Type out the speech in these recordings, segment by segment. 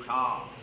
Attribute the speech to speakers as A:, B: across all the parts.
A: ಅವಿದುಷಾ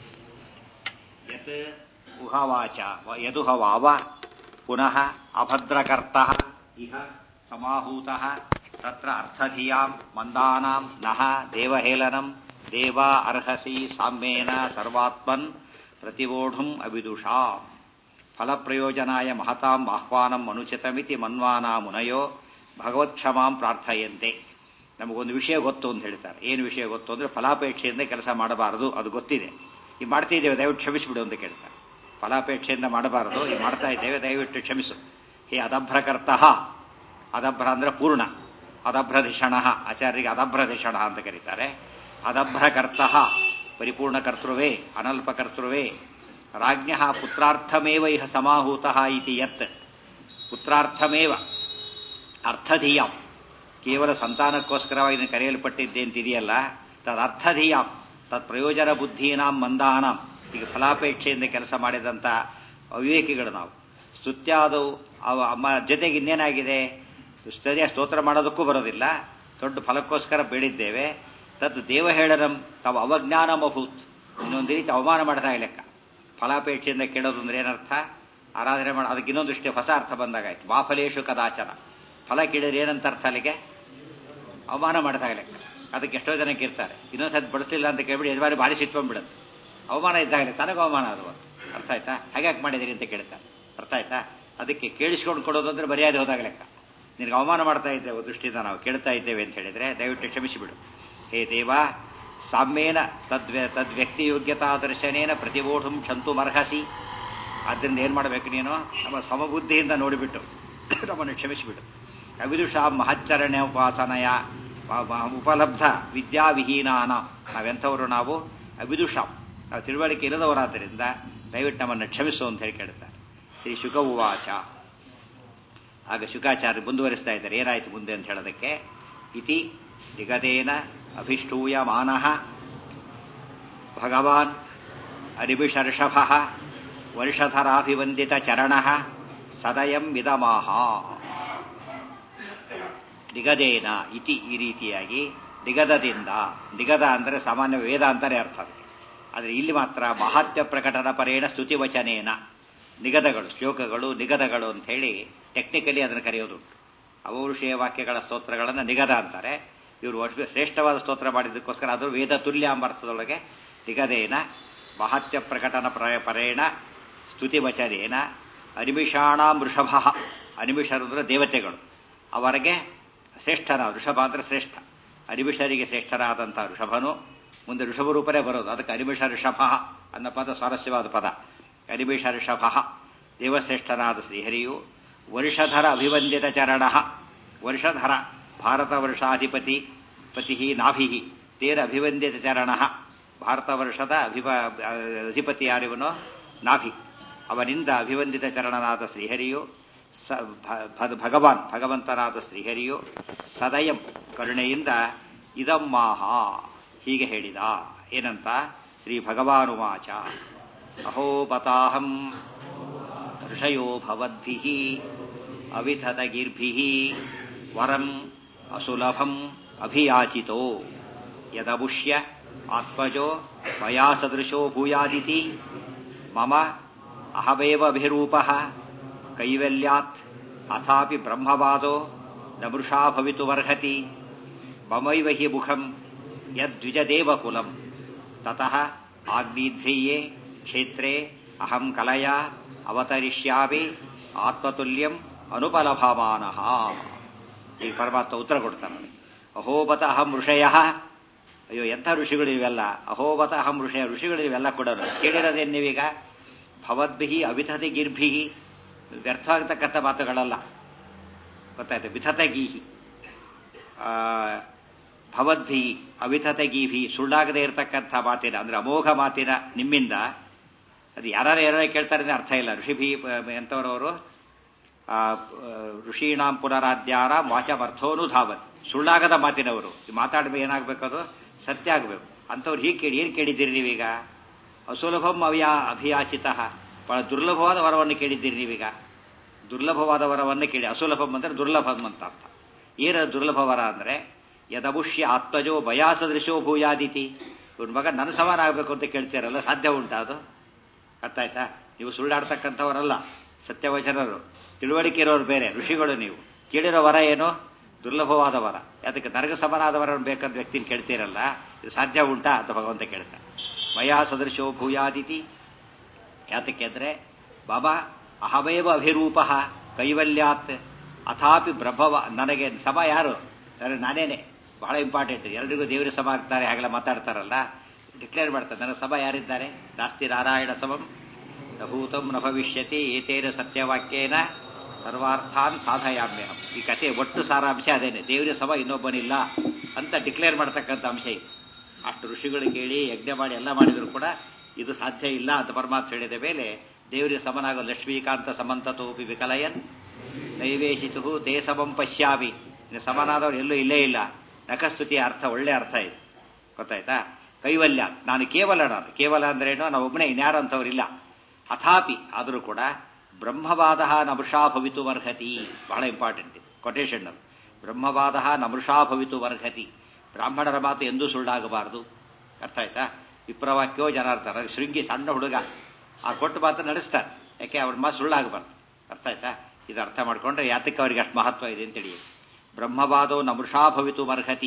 A: ಯತ್ ಉಹವಾಚ ಯದುಹ ವಾವ ಪುನಃ ಅಭದ್ರಕರ್ತಃ ಇಹ ಸಮಾಹೂತಃ ತತ್ರ ಅರ್ಥಧಿಯಾಂ ಮಂದಾನಾಂ ನಃ ದೇವಹೇಳನಂ ದೇವಾ ಅರ್ಹಸಿ ಸಾಮ್ಯೇನ ಸರ್ವಾತ್ಮನ್ ಪ್ರತಿವೋಢುಂ ಅವಿದುಷಾಂ ಫಲಪ್ರಯೋಜನಾಯ ಮಹತಾಂ ಆಹ್ವಾನಂ ಅನುಚಿತಮಿತಿ ಮನ್ವಾನಾ ಮುನಯೋ ಭಗವತ್ಕ್ಷಮಾಂ ಪ್ರಾರ್ಥಯಂತೆ ನಮಗೊಂದು ವಿಷಯ ಗೊತ್ತು ಅಂತ ಹೇಳ್ತಾರೆ ಏನು ವಿಷಯ ಗೊತ್ತು ಅಂದರೆ ಫಲಾಪೇಕ್ಷೆಯಿಂದ ಕೆಲಸ ಮಾಡಬಾರದು ಅದು ಗೊತ್ತಿದೆ ಈ ಮಾಡ್ತಿದ್ದೇವೆ ದಯವಿಟ್ಟು ಕ್ಷಮಿಸಿಬಿಡು ಅಂತ ಕೇಳ್ತಾರೆ ಫಲಾಪೇಕ್ಷೆಯಿಂದ ಮಾಡಬಾರದು ಈ ಮಾಡ್ತಾ ಇದ್ದೇವೆ ದಯವಿಟ್ಟು ಕ್ಷಮಿಸು ಹೇ ಅದಭ್ರಕರ್ತಃ ಅದಭ್ರ ಅಂದ್ರೆ ಪೂರ್ಣ ಅದಭ್ರಧಿಷಣ ಆಚಾರ್ಯರಿಗೆ ಅದಭ್ರಧಿಷಣ ಅಂತ ಕರೀತಾರೆ ಅದಭ್ರಕರ್ತಃ ಪರಿಪೂರ್ಣ ಕರ್ತೃವೇ ಅನಲ್ಪ ಕರ್ತೃವೇ ರಾಜ್ಞ ಪುತ್ರಾರ್ಥಮೇವ ಇಹ ಸಮಾಹೂತಃ ಇತಿ ಯತ್ ಪುತ್ರಾರ್ಥಮೇವ ಅರ್ಥಧೀಯಾಂ ಕೇವಲ ಸಂತಾನಕ್ಕೋಸ್ಕರವಾಗಿ ಇದನ್ನು ಕರೆಯಲ್ಪಟ್ಟಿದ್ದೆ ಅಂತಿದೆಯಲ್ಲ ತದರ್ಥಧೀಯಾಂ ತತ್ ಪ್ರಯೋಜನ ಬುದ್ಧೀನಾಂ ಮಂದಾನಾಂ ಈಗ ಫಲಾಪೇಕ್ಷೆಯಿಂದ ಕೆಲಸ ಮಾಡಿದಂಥ ಅವಿವೇಕಿಗಳು ನಾವು ಸ್ತುತ್ಯಾದವು ಅವ ಅಮ್ಮ ಜೊತೆಗೆ ಇನ್ನೇನಾಗಿದೆ ಸರಿಯಾಗಿ ಸ್ತೋತ್ರ ಮಾಡೋದಕ್ಕೂ ಬರೋದಿಲ್ಲ ದೊಡ್ಡ ಫಲಕ್ಕೋಸ್ಕರ ಬೇಡಿದ್ದೇವೆ ತದ್ ದೇವ ಹೇಳರಂ ತಾವು ಅವಜ್ಞಾನಮಭೂತ್ ಇನ್ನೊಂದು ರೀತಿ ಅವಮಾನ ಮಾಡ್ತಾ ಲೆಕ್ಕ ಫಲಾಪೇಕ್ಷೆಯಿಂದ ಕೇಳೋದು ಅಂದ್ರೆ ಏನರ್ಥ ಆರಾಧನೆ ಮಾಡಿ ಅದಕ್ಕೆ ಇನ್ನೊಂದಷ್ಟೇ ಹೊಸ ಅರ್ಥ ಬಂದಾಗಾಯ್ತು ಮಾಫಲೇಶು ಕದಾಚನ ಫಲ ಕೇಳಿದ್ರೆ ಏನಂತ ಅರ್ಥ ಅಲ್ಲಿಗೆ ಅವಮಾನ ಮಾಡ್ತಾ ಲೆಕ್ಕ ಅದಕ್ಕೆ ಎಷ್ಟೋ ಜನಕ್ಕೆ ಇರ್ತಾರೆ ಇನ್ನೊಂದ್ಸತಿ ಬಡಿಸಲಿಲ್ಲ ಅಂತ ಕೇಳ್ಬಿಡಿ ಯಜಮಾನಿ ಭಾರಿ ಸಿಟ್ಕೊಂಡ್ಬಿಡುತ್ತೆ ಅವಮಾನ ಇದ್ದಾಗಲೇ ತನಗೂ ಅವಮಾನ ಅದು ಅರ್ಥ ಆಯ್ತಾ ಹಾಗ್ಯಾಕೆ ಮಾಡಿದಿರಿ ಅಂತ ಕೇಳ್ತಾರೆ ಅರ್ಥ ಆಯ್ತಾ ಅದಕ್ಕೆ ಕೇಳಿಸ್ಕೊಂಡು ಕೊಡೋದು ಅಂದ್ರೆ ಮರ್ಯಾದೆ ಹೋದಾಗ ಲೆಕ್ಕ ನಿನಗೆ ಅವಮಾನ ಮಾಡ್ತಾ ಇದ್ದೇವೆ ದೃಷ್ಟಿಯಿಂದ ನಾವು ಕೇಳ್ತಾ ಇದ್ದೇವೆ ಅಂತ ಹೇಳಿದ್ರೆ ದಯವಿಟ್ಟು ಕ್ಷಮಿಸಿಬಿಡು ಹೇ ದೇವ ಸಾಮ್ಯೇನ ತದ್ವ್ಯ ತದ್ವ್ಯಕ್ತಿ ಯೋಗ್ಯತಾ ದರ್ಶನೇನ ಪ್ರತಿಬೋಢುಂ ಕ್ಷಂತುಮರ್ಹಸಿ ಆದ್ದರಿಂದ ಏನು ಮಾಡಬೇಕು ನೀನು ನಮ್ಮ ಸಮಬುದ್ಧಿಯಿಂದ ನೋಡಿಬಿಟ್ಟು ನಮ್ಮನ್ನು ಕ್ಷಮಿಸಿಬಿಡು ಅವಿದುಷಾ ಮಹಚ್ಚರಣೆ ಉಪಾಸನೆಯ ಉಪಲಬ್ಧ ವಿದ್ಯಾವಿಹೀನಾನ ನಾವೆಂಥವರು ನಾವು ಅವಿದುಷಾಂ ನಾವು ತಿಳುವಳಿಕೆ ಇಲ್ಲದವರಾದ್ದರಿಂದ ದಯವಿಟ್ಟು ನಮ್ಮನ್ನು ಕ್ಷಮಿಸು ಅಂತ ಹೇಳಿ ಕೇಳ್ತಾರೆ ಶ್ರೀ ಶುಕ ಉವಾಚ ಆಗ ಶುಕಾಚಾರ್ಯ ಮುಂದುವರಿಸ್ತಾ ಇದ್ದಾರೆ ಏನಾಯ್ತು ಮುಂದೆ ಅಂತ ಹೇಳೋದಕ್ಕೆ ಇತಿ ನಿಗದೇನ ಅಭಿಷ್ಟೂಯ ಮಾನಃ ಭಗವಾನ್ ಅರಿಭಿಷರ್ಷಭ ವರ್ಷಧರಾಭಿವಂದಿತ ಚರಣ ಸದಯಂ ವಿದಮಾಹ ನಿಗದೇನ ಇತಿ ಈ ರೀತಿಯಾಗಿ ನಿಗದದಿಂದ ನಿಗದ ಅಂದರೆ ಸಾಮಾನ್ಯ ವೇದ ಅಂತಾನೆ ಅರ್ಥ ಆದರೆ ಇಲ್ಲಿ ಮಾತ್ರ ಮಹಾತ್ಯ ಪ್ರಕಟನ ಪರೇಣ ಸ್ತುತಿವಚನೇನ ನಿಗದಗಳು ಶ್ಲೋಕಗಳು ನಿಗದಗಳು ಅಂತ ಹೇಳಿ ಟೆಕ್ನಿಕಲಿ ಅದನ್ನು ಕರೆಯೋದುಂಟು ಅವಋಷಿಯ ವಾಕ್ಯಗಳ ಸ್ತೋತ್ರಗಳನ್ನು ನಿಗದ ಅಂತಾರೆ ಇವರು ವರ್ಷ ಶ್ರೇಷ್ಠವಾದ ಸ್ತೋತ್ರ ಮಾಡಿದ್ದಕ್ಕೋಸ್ಕರ ಅದು ವೇದ ತುಲ್ಯ ಎಂಬ ಅರ್ಥದೊಳಗೆ ನಿಗದೇನ ಮಹಾತ್ಯ ಪ್ರಕಟನ ಪರೇಣ ಸ್ತುತಿವಚನೇನ ಅನಿಮಿಷಾಣ ವೃಷಭ ಅನಿಮಿಷರು ಅಂದರೆ ದೇವತೆಗಳು ಅವರಿಗೆ ಶ್ರೇಷ್ಠನ ವೃಷಭ ಅಂದರೆ ಶ್ರೇಷ್ಠ ಅನಿಮಿಷರಿಗೆ ಶ್ರೇಷ್ಠರಾದಂಥ ಋಷಭನು ಮುಂದೆ ಋಷಭ ರೂಪನೇ ಬರೋದು ಅದಕ್ಕೆ ಅನಿಮಿಷ ಋಷಭ ಅನ್ನೋ ಪದ ಸ್ವಾರಸ್ಯವಾದ ಪದ ಅನಿಮಿಷ ಋಷಭ ದೇವಶ್ರೇಷ್ಠನಾದ ಶ್ರೀಹರಿಯು ವರ್ಷಧರ ಅಭಿವಂದಿತ ಚರಣ ವರ್ಷಧರ ಭಾರತ ವರ್ಷಾಧಿಪತಿ ಪತಿ ನಾಭಿ ತೇರ ಅಭಿವಂದಿತ ಚರಣ ಭಾರತ ವರ್ಷದ ಅಭಿಪ ಅಧಿಪತಿ ಯಾರಿವನೋ ನಾಭಿ ಅವನಿಂದ ಅಭಿವಂದಿತ ಚರಣನಾದ ಶ್ರೀಹರಿಯು ಸ ಭಗವಾನ್ ಭಗವಂತನಾದ ಶ್ರೀಹರಿಯು ಸದಯಂ ಕರುಣೆಯಿಂದ ಇದಮ್ಮಾಹ ಹೀಗೆ ಹೇಳಿದ ಏನಂತ ಶ್ರೀ ಭಗವಾನುವಾಚ ಅಹೋಪತಾಹಂ ಋಷಯೋ ಭವದ್ಭಿ ಅವಿಧತಗಿರ್ಭಿ ವರಂ ಅಸುಲಭಂ ಅಭಿಯಾಚಿತೋ ಯದಬುಷ್ಯ ಆತ್ಮಜೋ ಮಯಾ ಸದೃಶೋ ಭೂಯಾದಿತಿ ಮಮ ಅಹಮೇವಭಿರೂಪ ಕೈವಲ್ಯಾತ್ ಅಥಾಪಿ ಬ್ರಹ್ಮವಾದೋ ನಮೃಷಾ ಭವಿತುಮರ್ಹತಿ ಮಮೈವ ಹಿ ಮುಖಂ ಯದ್ವಿಜದೇವಕುಲಂ ತತಃ ಆಗ್ನೇಧ್ರಿಯೇ ಕ್ಷೇತ್ರೇ ಅಹಂ ಕಲಯಾ ಅವತರಿಷ್ಯಾಮಿ ಆತ್ಮತುಲ್ಯಂ ಅನುಪಲಭಮಾನಃ ಈ ಪರಮಾತ್ಮ ಉತ್ತರ ಕೊಡ್ತಾನೆ ಅಹೋಬತ ಅಹಂ ಋಷಯ ಅಯ್ಯೋ ಎಂಥ ಋಷಿಗಳು ಇವೆಲ್ಲ ಅಹೋಬತ ಅಹಂ ಋಷಯ ಋಷಿಗಳು ಇವೆಲ್ಲ ಕೊಡೋರು ಕೇಳಿರೋದೇನು ನೀವೀಗ ಭವದ್ಭಿ ಅವಿಥತಿ ಗಿರ್ಭಿ ವ್ಯರ್ಥ ಆಗ್ತಕ್ಕಂಥ ಮಾತುಗಳಲ್ಲ ಗೊತ್ತಾಯ್ತು ವಿಥತ ಗೀಹಿ ಭವದ್ಭಿ ಅವಿಥತ ಗೀಭಿ ಸುಳ್ಳಾಗದೆ ಇರತಕ್ಕಂಥ ಮಾತಿನ ಅಂದ್ರೆ ಅಮೋಘ ಮಾತಿನ ನಿಮ್ಮಿಂದ ಅದು ಯಾರು ಯಾರು ಕೇಳ್ತಾರೆ ಅಂದ್ರೆ ಅರ್ಥ ಇಲ್ಲ ಋಷಿಭಿ ಎಂಥವರವರು ಋಷೀಣಾಂ ಪುನರಾದ್ಯಾರ ವಾಚಮರ್ಥೋನು ಧಾವತ್ ಸುಳ್ಳಾಗದ ಮಾತಿನವರು ಮಾತಾಡಿದ್ರೆ ಏನಾಗಬೇಕದು ಸತ್ಯ ಆಗಬೇಕು ಅಂಥವ್ರು ಹೀಗೆ ಕೇಳಿ ಏನು ಕೇಳಿದ್ದೀರಿ ನೀವೀಗ ಅಸುಲಭಂ ಅವ್ಯಾ ಅಭಿಯಾಚಿತ ಬಹಳ ದುರ್ಲಭವಾದ ವರವನ್ನು ಕೇಳಿದ್ದೀರಿ ನೀವೀಗ ದುರ್ಲಭವಾದ ವರವನ್ನು ಕೇಳಿ ಅಸುಲಭಂ ಅಂದರೆ ದುರ್ಲಭಂ ಅಂತ ಅರ್ಥ ಏನ ದುರ್ಲಭ ವರ ಅಂದರೆ ಯದಬುಷ್ಯ ಆತ್ಮಜೋ ಭಯಾಸದೃಶೋ ಭೂಯಾದಿತಿ ಇವ್ರ ಮಗ ನನ್ನ ಸಮಾನ ಆಗಬೇಕು ಅಂತ ಕೇಳ್ತೀರಲ್ಲ ಸಾಧ್ಯ ಉಂಟಾ ಅದು ಅರ್ಥ ಆಯ್ತಾ ನೀವು ಸುಳ್ಳಾಡ್ತಕ್ಕಂಥವರಲ್ಲ ಸತ್ಯವಚನರು ತಿಳುವಳಿಕೆ ಇರೋರು ಬೇರೆ ಋಷಿಗಳು ನೀವು ಕೇಳಿರೋ ವರ ಏನು ದುರ್ಲಭವಾದ ವರ ಅದಕ್ಕೆ ನರಗ ಸಮಾನಾದ ವರ ಬೇಕಂತ ವ್ಯಕ್ತಿನ ಕೇಳ್ತೀರಲ್ಲ ಇದು ಸಾಧ್ಯ ಉಂಟಾ ಅಂತ ಭಗವಂತ ಕೇಳ್ತಾನೆ ಮಯಾ ಸದೃಶೋ ಭೂಯಾದಿತಿ ಯಾತಕ್ಕೆ ಅಂದ್ರೆ ಬಾಬಾ ಅಹಮೇವ ಅಭಿರೂಪ ಕೈವಲ್ಯಾತ್ ಅಥಾಪಿ ಬ್ರಹ್ಮವ ನನಗೆ ಸಮ ಯಾರು ನನಗೆ ನಾನೇನೆ ಬಹಳ ಇಂಪಾರ್ಟೆಂಟ್ ಎಲ್ರಿಗೂ ದೇವರ ಸಮ ಆಗ್ತಾರೆ ಹಾಗೆಲ್ಲ ಮಾತಾಡ್ತಾರಲ್ಲ ಡಿಕ್ಲೇರ್ ಮಾಡ್ತಾರೆ ನನ್ನ ಸಭ ಯಾರಿದ್ದಾರೆ ನಾಸ್ತಿ ನಾರಾಯಣ ಸಮಂ ನಭೂತಂ ನ ಭವಿಷ್ಯತಿ ಏತೇನ ಸತ್ಯವಾಕ್ಯೇನ ಸರ್ವಾರ್ಥಾನ್ ಸಾಧಯಾಮ್ಯಹಂ ಈ ಕಥೆ ಒಟ್ಟು ಸಾರಾಂಶ ಅದೇನೆ ದೇವರ ಸಭ ಇನ್ನೊಬ್ಬನಿಲ್ಲ ಅಂತ ಡಿಕ್ಲೇರ್ ಮಾಡ್ತಕ್ಕಂಥ ಅಂಶ ಇದು ಅಷ್ಟು ಋಷಿಗಳು ಕೇಳಿ ಯಜ್ಞ ಮಾಡಿ ಎಲ್ಲ ಮಾಡಿದ್ರು ಕೂಡ ಇದು ಸಾಧ್ಯ ಇಲ್ಲ ಅಂತ ಪರಮಾತ್ಮ ಹೇಳಿದ ಮೇಲೆ ದೇವರಿಗೆ ಸಮನಾಗೋ ಲಕ್ಷ್ಮೀಕಾಂತ ಸಮಂತತೋಪಿ ವಿಕಲಯನ್ ನೈವೇಶಿತು ತೇ ಸಮಂ ಪಶ್ಯಾಮಿ ಇನ್ನು ಸಮನಾದವ್ರು ಎಲ್ಲೂ ಇಲ್ಲೇ ಇಲ್ಲ ನಖಸ್ತುತಿಯ ಅರ್ಥ ಒಳ್ಳೆ ಅರ್ಥ ಇದೆ ಗೊತ್ತಾಯ್ತಾ ಕೈವಲ್ಯ ನಾನು ಕೇವಲ ನಾನು ಕೇವಲ ಅಂದ್ರೇನು ನಾವು ಒಬ್ಬನೇ ಇನ್ಯಾರು ಅಂತವ್ರಿಲ್ಲ ಅಥಾಪಿ ಆದರೂ ಕೂಡ ಬ್ರಹ್ಮವಾದ ನಮೃಷಾ ಭವಿತು ವರ್ಹತಿ ಬಹಳ ಇಂಪಾರ್ಟೆಂಟ್ ಇದು ಕೊಟೇಶನ್ ಅದು ಬ್ರಹ್ಮವಾದ ನಮೃಷಾ ಭವಿತು ವರ್ಹತಿ ಬ್ರಾಹ್ಮಣರ ಮಾತು ಎಂದೂ ಸುಳ್ಳಾಗಬಾರದು ಅರ್ಥ ಆಯ್ತಾ ವಿಪ್ರವಾಕ್ಯೋ ಜನಾರ್ದನ ಶೃಂಗಿ ಸಣ್ಣ ಹುಡುಗ ಆ ಕೊಟ್ಟು ಮಾತು ನಡೆಸ್ತಾರೆ ಯಾಕೆ ಅವ್ರ ಮಾತು ಸುಳ್ಳಾಗಬಾರ್ದು ಅರ್ಥ ಆಯ್ತಾ ಇದು ಅರ್ಥ ಮಾಡ್ಕೊಂಡ್ರೆ ಯಾತಕ್ಕೆ ಅವ್ರಿಗೆ ಅಷ್ಟು ಮಹತ್ವ ಇದೆ ಅಂತ ತಿಳಿಯುತ್ತೆ ಬ್ರಹ್ಮವಾದೋ ನಮೃಷಾ ಭವಿತು ಮರ್ಹತಿ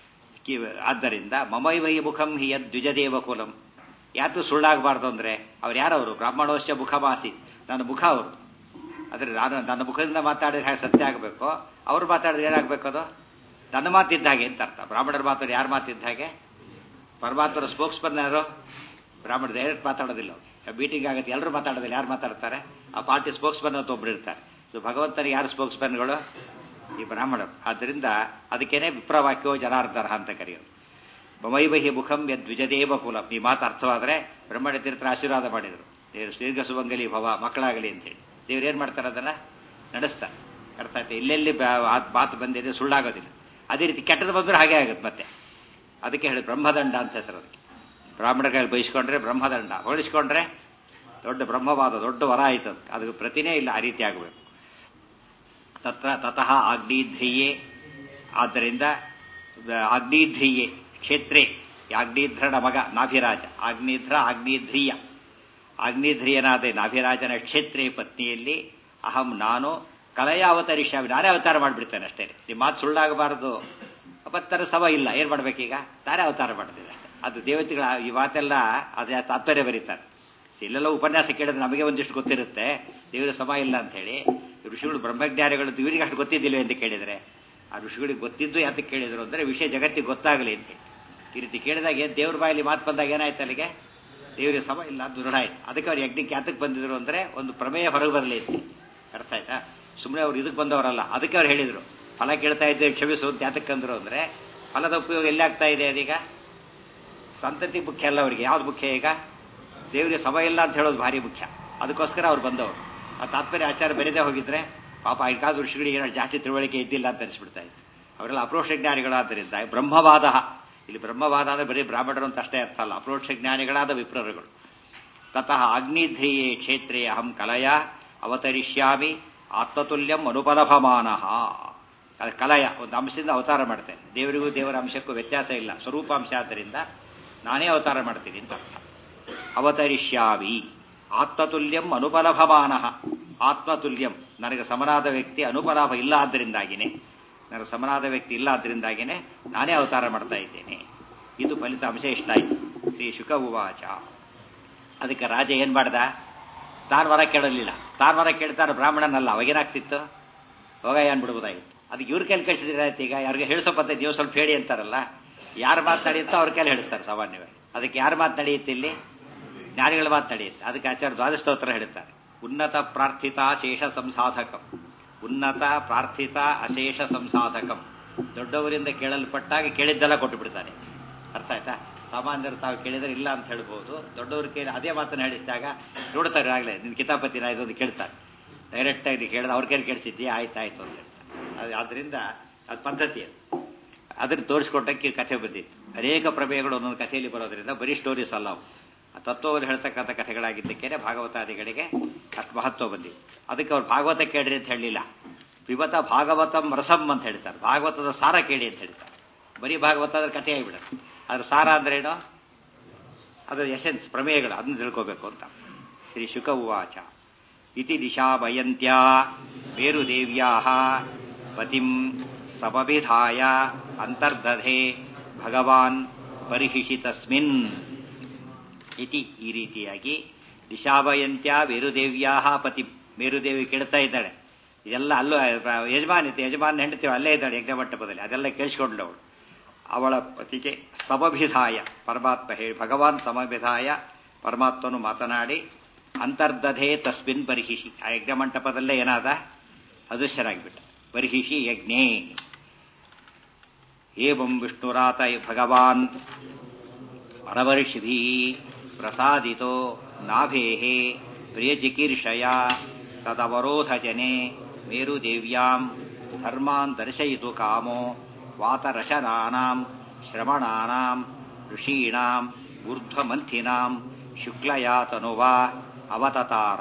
A: ಆದ್ದರಿಂದ ಮಮೈವೈ ಮುಖಂ ಹಿ ಯದ್ ದ್ವಿಜದೇವ ಕುಲಂ ಯಾತು ಸುಳ್ಳಾಗಬಾರ್ದು ಅಂದ್ರೆ ಅವ್ರು ಯಾರವರು ಬ್ರಾಹ್ಮಣೋಶ್ಚ ಮುಖಮಾಸಿ ನನ್ನ ಮುಖ ಅವರು ಆದ್ರೆ ನಾನು ನನ್ನ ಮುಖದಿಂದ ಮಾತಾಡಿದ್ರೆ ಹೇಗೆ ಸತ್ಯ ಆಗಬೇಕು ಅವ್ರು ಮಾತಾಡಿದ್ರೆ ಏನಾಗಬೇಕು ಅದು ನನ್ನ ಮಾತಿದ್ದ ಹಾಗೆ ಅಂತ ಅರ್ಥ ಬ್ರಾಹ್ಮಣರ ಮಾತಾಡಿ ಯಾರು ಮಾತಿದ್ದ ಹಾಗೆ ಪರಮಾತ್ಮರ ಸ್ಪೋಕ್ಸ್ ಪರ್ಸನ್ ಯಾರು ಬ್ರಾಹ್ಮಣ ಡೈರೆಕ್ಟ್ ಮಾತಾಡೋದಿಲ್ಲ ಮೀಟಿಂಗ್ ಆಗುತ್ತೆ ಎಲ್ಲರೂ ಮಾತಾಡೋದಿಲ್ಲ ಯಾರು ಮಾತಾಡ್ತಾರೆ ಆ ಪಾರ್ಟಿ ಸ್ಪೋಕ್ಸ್ ಪರ್ಸನ್ ಅಂತ ಒಬ್ರು ಇರ್ತಾರೆ ಸೊ ಭಗವಂತನಿಗೆ ಯಾರು ಸ್ಪೋಕ್ಸ್ ಪರ್ಸನ್ಗಳು ಈ ಬ್ರಾಹ್ಮಣರು ಆದ್ದರಿಂದ ಅದಕ್ಕೇನೆ ವಿಪ್ರವಾಕ್ಯೋ ಜನಾರ್ದರ ಅಂತ ಕರೆಯೋದು ಮಮೈವಹಿ ಮುಖಂ ಯದ್ವಿಜದೇವ ಕುಲಂ ಈ ಮಾತು ಅರ್ಥವಾದರೆ ಬ್ರಹ್ಮಣ ತೀರ್ಥರ ಆಶೀರ್ವಾದ ಮಾಡಿದರು ದೇವರು ದೀರ್ಘ ಸುಮಂಗಲಿ ಭವ ಮಕ್ಕಳಾಗಲಿ ಅಂತೇಳಿ ದೇವ್ರು ಏನು ಮಾಡ್ತಾರೆ ಅದನ್ನ ನಡೆಸ್ತಾರೆ ಅರ್ಥ ಆಯ್ತು ಎಲ್ಲೆಲ್ಲಿ ಮಾತು ಬಂದಿದೆ ಸುಳ್ಳಾಗೋದಿಲ್ಲ ಅದೇ ರೀತಿ ಕೆಟ್ಟದ್ದು ಬಂದ್ರೆ ಹಾಗೆ ಆಗುತ್ತೆ ಮತ್ತೆ ಅದಕ್ಕೆ ಹೇಳಿ ಬ್ರಹ್ಮದಂಡ ಅಂತ ಹೆಸರು ಅದಕ್ಕೆ ಬ್ರಾಹ್ಮಣರ ಕೈಯಲ್ಲಿ ಬಯಸ್ಕೊಂಡ್ರೆ ಬ್ರಹ್ಮದಂಡ ಹೋಲಿಸ್ಕೊಂಡ್ರೆ ದೊಡ್ಡ ಬ್ರಹ್ಮವಾದ ದೊಡ್ಡ ವರ ಆಯ್ತು ಅದಕ್ಕೆ ಅದಕ್ಕೆ ಪ್ರತಿನೇ ಇಲ್ಲ ಆ ರೀತಿ ಆಗಬೇಕು ತತ್ರ ತತಃ ಆಗ್ನೇಧ್ರಿಯೇ ಆದ್ದರಿಂದ ಆಗ್ನೇಧ್ರಿಯೇ ಕ್ಷೇತ್ರೇ ಆಗ್ನೇಧ್ರನ ಮಗ ನಾಭಿರಾಜ ಆಗ್ನೇಧ್ರ ಆಗ್ನೇಧ್ರಿಯ ಆಗ್ನೇಧ್ರಿಯನಾದ ನಾಭಿರಾಜನ ಕ್ಷೇತ್ರೇ ಪತ್ನಿಯಲ್ಲಿ ಅಹಂ ನಾನು ಕಲೆಯ ಅವತರಿಷ್ಯಾಮಿ ನಾನೇ ಅವತಾರ ಮಾಡಿಬಿಡ್ತೇನೆ ಅಷ್ಟೇ ನಿಮ್ಮ ಮಾತು ಸುಳ್ಳಾಗಬಾರದು ಅಪತ್ತರ ಸವ ಇಲ್ಲ ಏನ್ ಮಾಡ್ಬೇಕೀಗ ನಾನೇ ಅವತಾರ ಮಾಡ್ತಿದ್ದೆ ಅದು ದೇವತೆಗಳ ಈ ಮಾತೆಲ್ಲ ಅದೇ ತಾತ್ಪರ್ಯ ಬರೀತಾರೆ ಇಲ್ಲೆಲ್ಲ ಉಪನ್ಯಾಸ ಕೇಳಿದ್ರೆ ನಮಗೆ ಒಂದಿಷ್ಟು ಗೊತ್ತಿರುತ್ತೆ ದೇವರ ಸಮ ಇಲ್ಲ ಅಂತ ಹೇಳಿ ಋಷಿಗಳು ಬ್ರಹ್ಮಜ್ಞಾನಿಗಳು ಇವರಿಗೆ ಅಷ್ಟು ಗೊತ್ತಿದ್ದಿಲ್ಲ ಅಂತ ಕೇಳಿದರೆ ಆ ಋಷಿಗಳಿಗೆ ಗೊತ್ತಿದ್ದು ಯಾತಕ್ಕೆ ಕೇಳಿದ್ರು ಅಂದರೆ ವಿಷಯ ಜಗತ್ತಿಗೆ ಗೊತ್ತಾಗಲಿ ಅಂತ ಹೇಳಿ ಈ ರೀತಿ ಕೇಳಿದಾಗ ಏನು ದೇವ್ರ ಬಾಯಲ್ಲಿ ಮಾತು ಬಂದಾಗ ಏನಾಯ್ತು ಅಲ್ಲಿಗೆ ದೇವರಿಗೆ ಸಮ ಇಲ್ಲ ಅಂತ ದೃಢ ಆಯ್ತು ಅದಕ್ಕೆ ಅವ್ರು ಯಜ್ಞಕ್ಕೆ ಯಾತಕ್ಕೆ ಬಂದಿದ್ರು ಅಂದರೆ ಒಂದು ಪ್ರಮೇಯ ಹೊರಗೆ ಬರಲಿ ಅಂತ ಅರ್ಥ ಆಯ್ತಾ ಸುಮ್ಮನೆ ಅವ್ರು ಇದಕ್ಕೆ ಬಂದವರಲ್ಲ ಅದಕ್ಕೆ ಅವ್ರು ಹೇಳಿದರು ಫಲ ಕೇಳ್ತಾ ಇದ್ದೇವೆ ಕ್ಷಮಿಸು ಅಂತ ಯಾತಕ್ಕಂದ್ರು ಅಂದರೆ ಫಲದ ಉಪಯೋಗ ಎಲ್ಲಿ ಆಗ್ತಾ ಇದೆ ಅದೀಗ ಸಂತತಿ ಮುಖ್ಯ ಅಲ್ಲ ಅವರಿಗೆ ಯಾವ್ದು ಮುಖ್ಯ ಈಗ ದೇವರಿಗೆ ಸಮ ಇಲ್ಲ ಅಂತ ಹೇಳೋದು ಭಾರಿ ಮುಖ್ಯ ಅದಕ್ಕೋಸ್ಕರ ಅವ್ರು ಬಂದವರು ಆ ತಾತ್ಪರ್ಯ ಆಚಾರ ಬೆರೆದೇ ಹೋಗಿದ್ರೆ ಪಾಪ ಐಕಾದ ಋಷಿಗಳಿಗೆ ಏನೋ ಜಾಸ್ತಿ ತಿಳುವಳಿಕೆ ಇದ್ದಿಲ್ಲ ಅಂತ ಅನಿಸ್ಬಿಡ್ತಾ ಇತ್ತು ಅವರೆಲ್ಲ ಅಪ್ರೋಕ್ಷ ಜ್ಞಾನಿಗಳಾದ್ದರಿಂದ ಬ್ರಹ್ಮವಾದ ಇಲ್ಲಿ ಬ್ರಹ್ಮವಾದ ಅಂದ್ರೆ ಬರೀ ಬ್ರಾಹ್ಮಣರು ಅಂತ ಅಷ್ಟೇ ಅರ್ಥ ಅಲ್ಲ ಅಪ್ರೋಕ್ಷ ಜ್ಞಾನಿಗಳಾದ ವಿಪ್ರರುಗಳು ತತಃ ಅಗ್ನಿಧ್ರಿಯೇ ಕ್ಷೇತ್ರೇ ಅಹಂ ಕಲಯ ಅವತರಿಷ್ಯಾಮಿ ಆತ್ಮತುಲ್ಯಂ ಅನುಪಲಭಮಾನ ಅದು ಕಲಯ ಒಂದು ಅಂಶದಿಂದ ಅವತಾರ ಮಾಡ್ತೇನೆ ದೇವರಿಗೂ ದೇವರ ಅಂಶಕ್ಕೂ ವ್ಯತ್ಯಾಸ ಇಲ್ಲ ಸ್ವರೂಪಾಂಶ ಆದ್ದರಿಂದ ನಾನೇ ಅವತಾರ ಮಾಡ್ತೀನಿ ಅಂತ ಅರ್ಥ ಅವತರಿಷ್ಯಾಮಿ ಆತ್ಮತುಲ್ಯಂ ಅನುಪಲಭಮಾನ ಆತ್ಮತುಲ್ಯಂ ನನಗೆ ಸಮನಾದ ವ್ಯಕ್ತಿ ಅನುಪಲಾಭ ಇಲ್ಲ ಆದ್ದರಿಂದಾಗಿನೇ ನನಗೆ ಸಮನಾದ ವ್ಯಕ್ತಿ ಇಲ್ಲ ಆದ್ದರಿಂದಾಗಿನೇ ನಾನೇ ಅವತಾರ ಮಾಡ್ತಾ ಇದ್ದೇನೆ ಇದು ಫಲಿತಾಂಶ ಇಷ್ಟ ಆಯ್ತು ಶ್ರೀ ಶುಕ ಉವಾಚ ಅದಕ್ಕೆ ರಾಜ ಏನ್ ಮಾಡ್ದ ತಾನು ವರ ಕೇಳಲಿಲ್ಲ ತಾನು ವರ ಕೇಳ್ತಾನೆ ಬ್ರಾಹ್ಮಣನಲ್ಲ ಅವಾಗೇನಾಗ್ತಿತ್ತು ಹೋಗಯ್ಯ ಅನ್ಬಿಡ್ಬೋದಾಗಿತ್ತು ಅದಕ್ಕೆ ಇವ್ರ ಕೈಲಿ ಕಳಿಸಿದ್ರೆ ಆಯ್ತು ಈಗ ಯಾರಿಗೆ ಹೇಳಿಸೋ ಪದ್ಧತಿ ನೀವು ಸ್ವಲ್ಪ ಹೇಳಿ ಅಂತಾರಲ್ಲ ಯಾರು ಮಾತನಾಡಿಯುತ್ತೋ ಅವ್ರ ಕೈಲಿ ಹೇಳಿಸ್ತಾರೆ ಸಾಮಾನ್ಯವಾಗಿ ಅದಕ್ಕೆ ಯಾರು ಮಾತನಾಡಿಯುತ್ತೆ ಇಲ್ಲಿ ಜ್ಞಾನಿಗಳ ಮಾತು ನಡೆಯುತ್ತೆ ಅದಕ್ಕೆ ಆಚಾರ್ಯ ದ್ವಾದಸ್ತೋತ್ರ ಹೇಳ್ತಾರೆ ಉನ್ನತ ಪ್ರಾರ್ಥಿತ ಶೇಷ ಸಂಸಾಧಕಂ ಉನ್ನತ ಪ್ರಾರ್ಥಿತ ಅಶೇಷ ಸಂಸಾಧಕಂ ದೊಡ್ಡವರಿಂದ ಕೇಳಲ್ಪಟ್ಟಾಗ ಕೇಳಿದ್ದೆಲ್ಲ ಕೊಟ್ಟು ಬಿಡ್ತಾನೆ ಅರ್ಥ ಆಯ್ತಾ ಸಾಮಾನ್ಯರು ತಾವು ಕೇಳಿದ್ರೆ ಇಲ್ಲ ಅಂತ ಹೇಳ್ಬೋದು ದೊಡ್ಡವ್ರ ಕೇಳಿ ಅದೇ ಮಾತನ್ನು ಹೇಳಿಸಿದಾಗ ನೋಡ್ತಾರೆ ಆಗಲೇ ನಿನ್ನ ಕಿತಾಪತಿನ ಇದೊಂದು ಕೇಳ್ತಾರೆ ಡೈರೆಕ್ಟಾಗಿ ಕೇಳಿದ ಅವ್ರ ಕೈಲಿ ಕೇಳಿಸಿದ್ದೆ ಆಯ್ತು ಆಯ್ತು ಅಂತ ಹೇಳ್ತಾರೆ ಅದು ಆದ್ದರಿಂದ ಅದು ಪದ್ಧತಿ ಅದು ಅದನ್ನು ತೋರಿಸ್ಕೊಟ್ಟಕ್ಕೆ ಕಥೆ ಬಂದಿತ್ತು ಅನೇಕ ಪ್ರಮೇಯಗಳು ಒಂದೊಂದು ಕಥೆಯಲ್ಲಿ ಬರೋದ್ರಿಂದ ಬರೀ ಸ್ಟೋರೀಸ್ ಅಲ್ಲ ಅವು ಆ ತತ್ವವನ್ನು ಹೇಳ್ತಕ್ಕಂಥ ಕಥೆಗಳಾಗಿದ್ದಕ್ಕೇನೆ ಭಾಗವತಾದಿಗಳಿಗೆ ಅಷ್ಟು ಮಹತ್ವ ಬಂದಿದೆ ಅದಕ್ಕೆ ಅವ್ರು ಭಾಗವತ ಕೇಳ್ರಿ ಅಂತ ಹೇಳಲಿಲ್ಲ ಪಿಬತ ಭಾಗವತಂ ರಸಂ ಅಂತ ಹೇಳ್ತಾರೆ ಭಾಗವತದ ಸಾರ ಕೇಳಿ ಅಂತ ಹೇಳ್ತಾರೆ ಬರೀ ಭಾಗವತ ಅದ್ರ ಕಥೆ ಆಗಿಬಿಡುತ್ತೆ ಅದ್ರ ಸಾರ ಅಂದ್ರೇನು ಅದು ಎಸೆನ್ಸ್ ಪ್ರಮೇಯಗಳು ಅದನ್ನು ತಿಳ್ಕೋಬೇಕು ಅಂತ ಶ್ರೀ ಶುಕ ಉವಾಚ ಇತಿ ದಿಶಾಭಯಂತ್ಯ ಮೇರುದೇವ್ಯಾ ಪತಿಂ ಸಮಭಿಧಾಯ ಅಂತರ್ದಧೆ ಭಗವಾನ್ ಪರಿಹಿಷಿ ತಸ್ಮಿನ್ ಇತಿ ಈ ರೀತಿಯಾಗಿ ದಿಶಾಭಯಂತ್ಯ ಮೇರುದೇವ್ಯಾ ಪತಿ ಮೇರುದೇವಿ ಕೇಳ್ತಾ ಇದ್ದಾಳೆ ಇದೆಲ್ಲ ಅಲ್ಲೂ ಯಜಮಾನ್ ಇತ್ತು ಯಜಮಾನ್ ಹೆಂಡತಿ ಅಲ್ಲೇ ಇದ್ದಾಳೆ ಯಜ್ಞಮಂಟಪದಲ್ಲಿ ಅದೆಲ್ಲ ಕೇಳಿಸ್ಕೊಂಡ್ಳು ಅವಳು ಅವಳ ಪತಿಗೆ ಸಮಭಿಧಾಯ ಪರಮಾತ್ಮ ಹೇಳಿ ಭಗವಾನ್ ಸಮಭಿಧಾಯ ಪರಮಾತ್ಮನು ಮಾತನಾಡಿ ಅಂತರ್ದಧೆ ತಸ್ಮಿನ್ ಪರಿಹಿಷಿ ಆ ಯಜ್ಞಮಂಟಪದಲ್ಲೇ ಏನಾದ ಅದೃಶ್ಯರಾಗಿಬಿಟ್ಟ ಪರಿಹಿಷಿ ಯಜ್ಞೇ ಏವಂ ವಿಷ್ಣುರಾತ ಭಗವಾನ್ ಪರವರ್ಷಿಭಿ ಪ್ರಸಾದಿತೋ ನಾಭೇಃ ಪ್ರಿಯಚಿಕೀರ್ಷಯ ತದವರೋಧಜನೆ ಮೇರುದೇವ್ಯಾಂ ಧರ್ಮಾನ್ ದರ್ಶಯಿತು ಕಾಮೋ ವಾತರಶನಾನಾಂ ಶ್ರಮಣಾನಾಂ ಋಷೀಣಾಂ ಊರ್ಧ್ವಮಂಥಿನಾಂ ಶುಕ್ಲಯಾ ತನುವಾ ಅವತತಾರ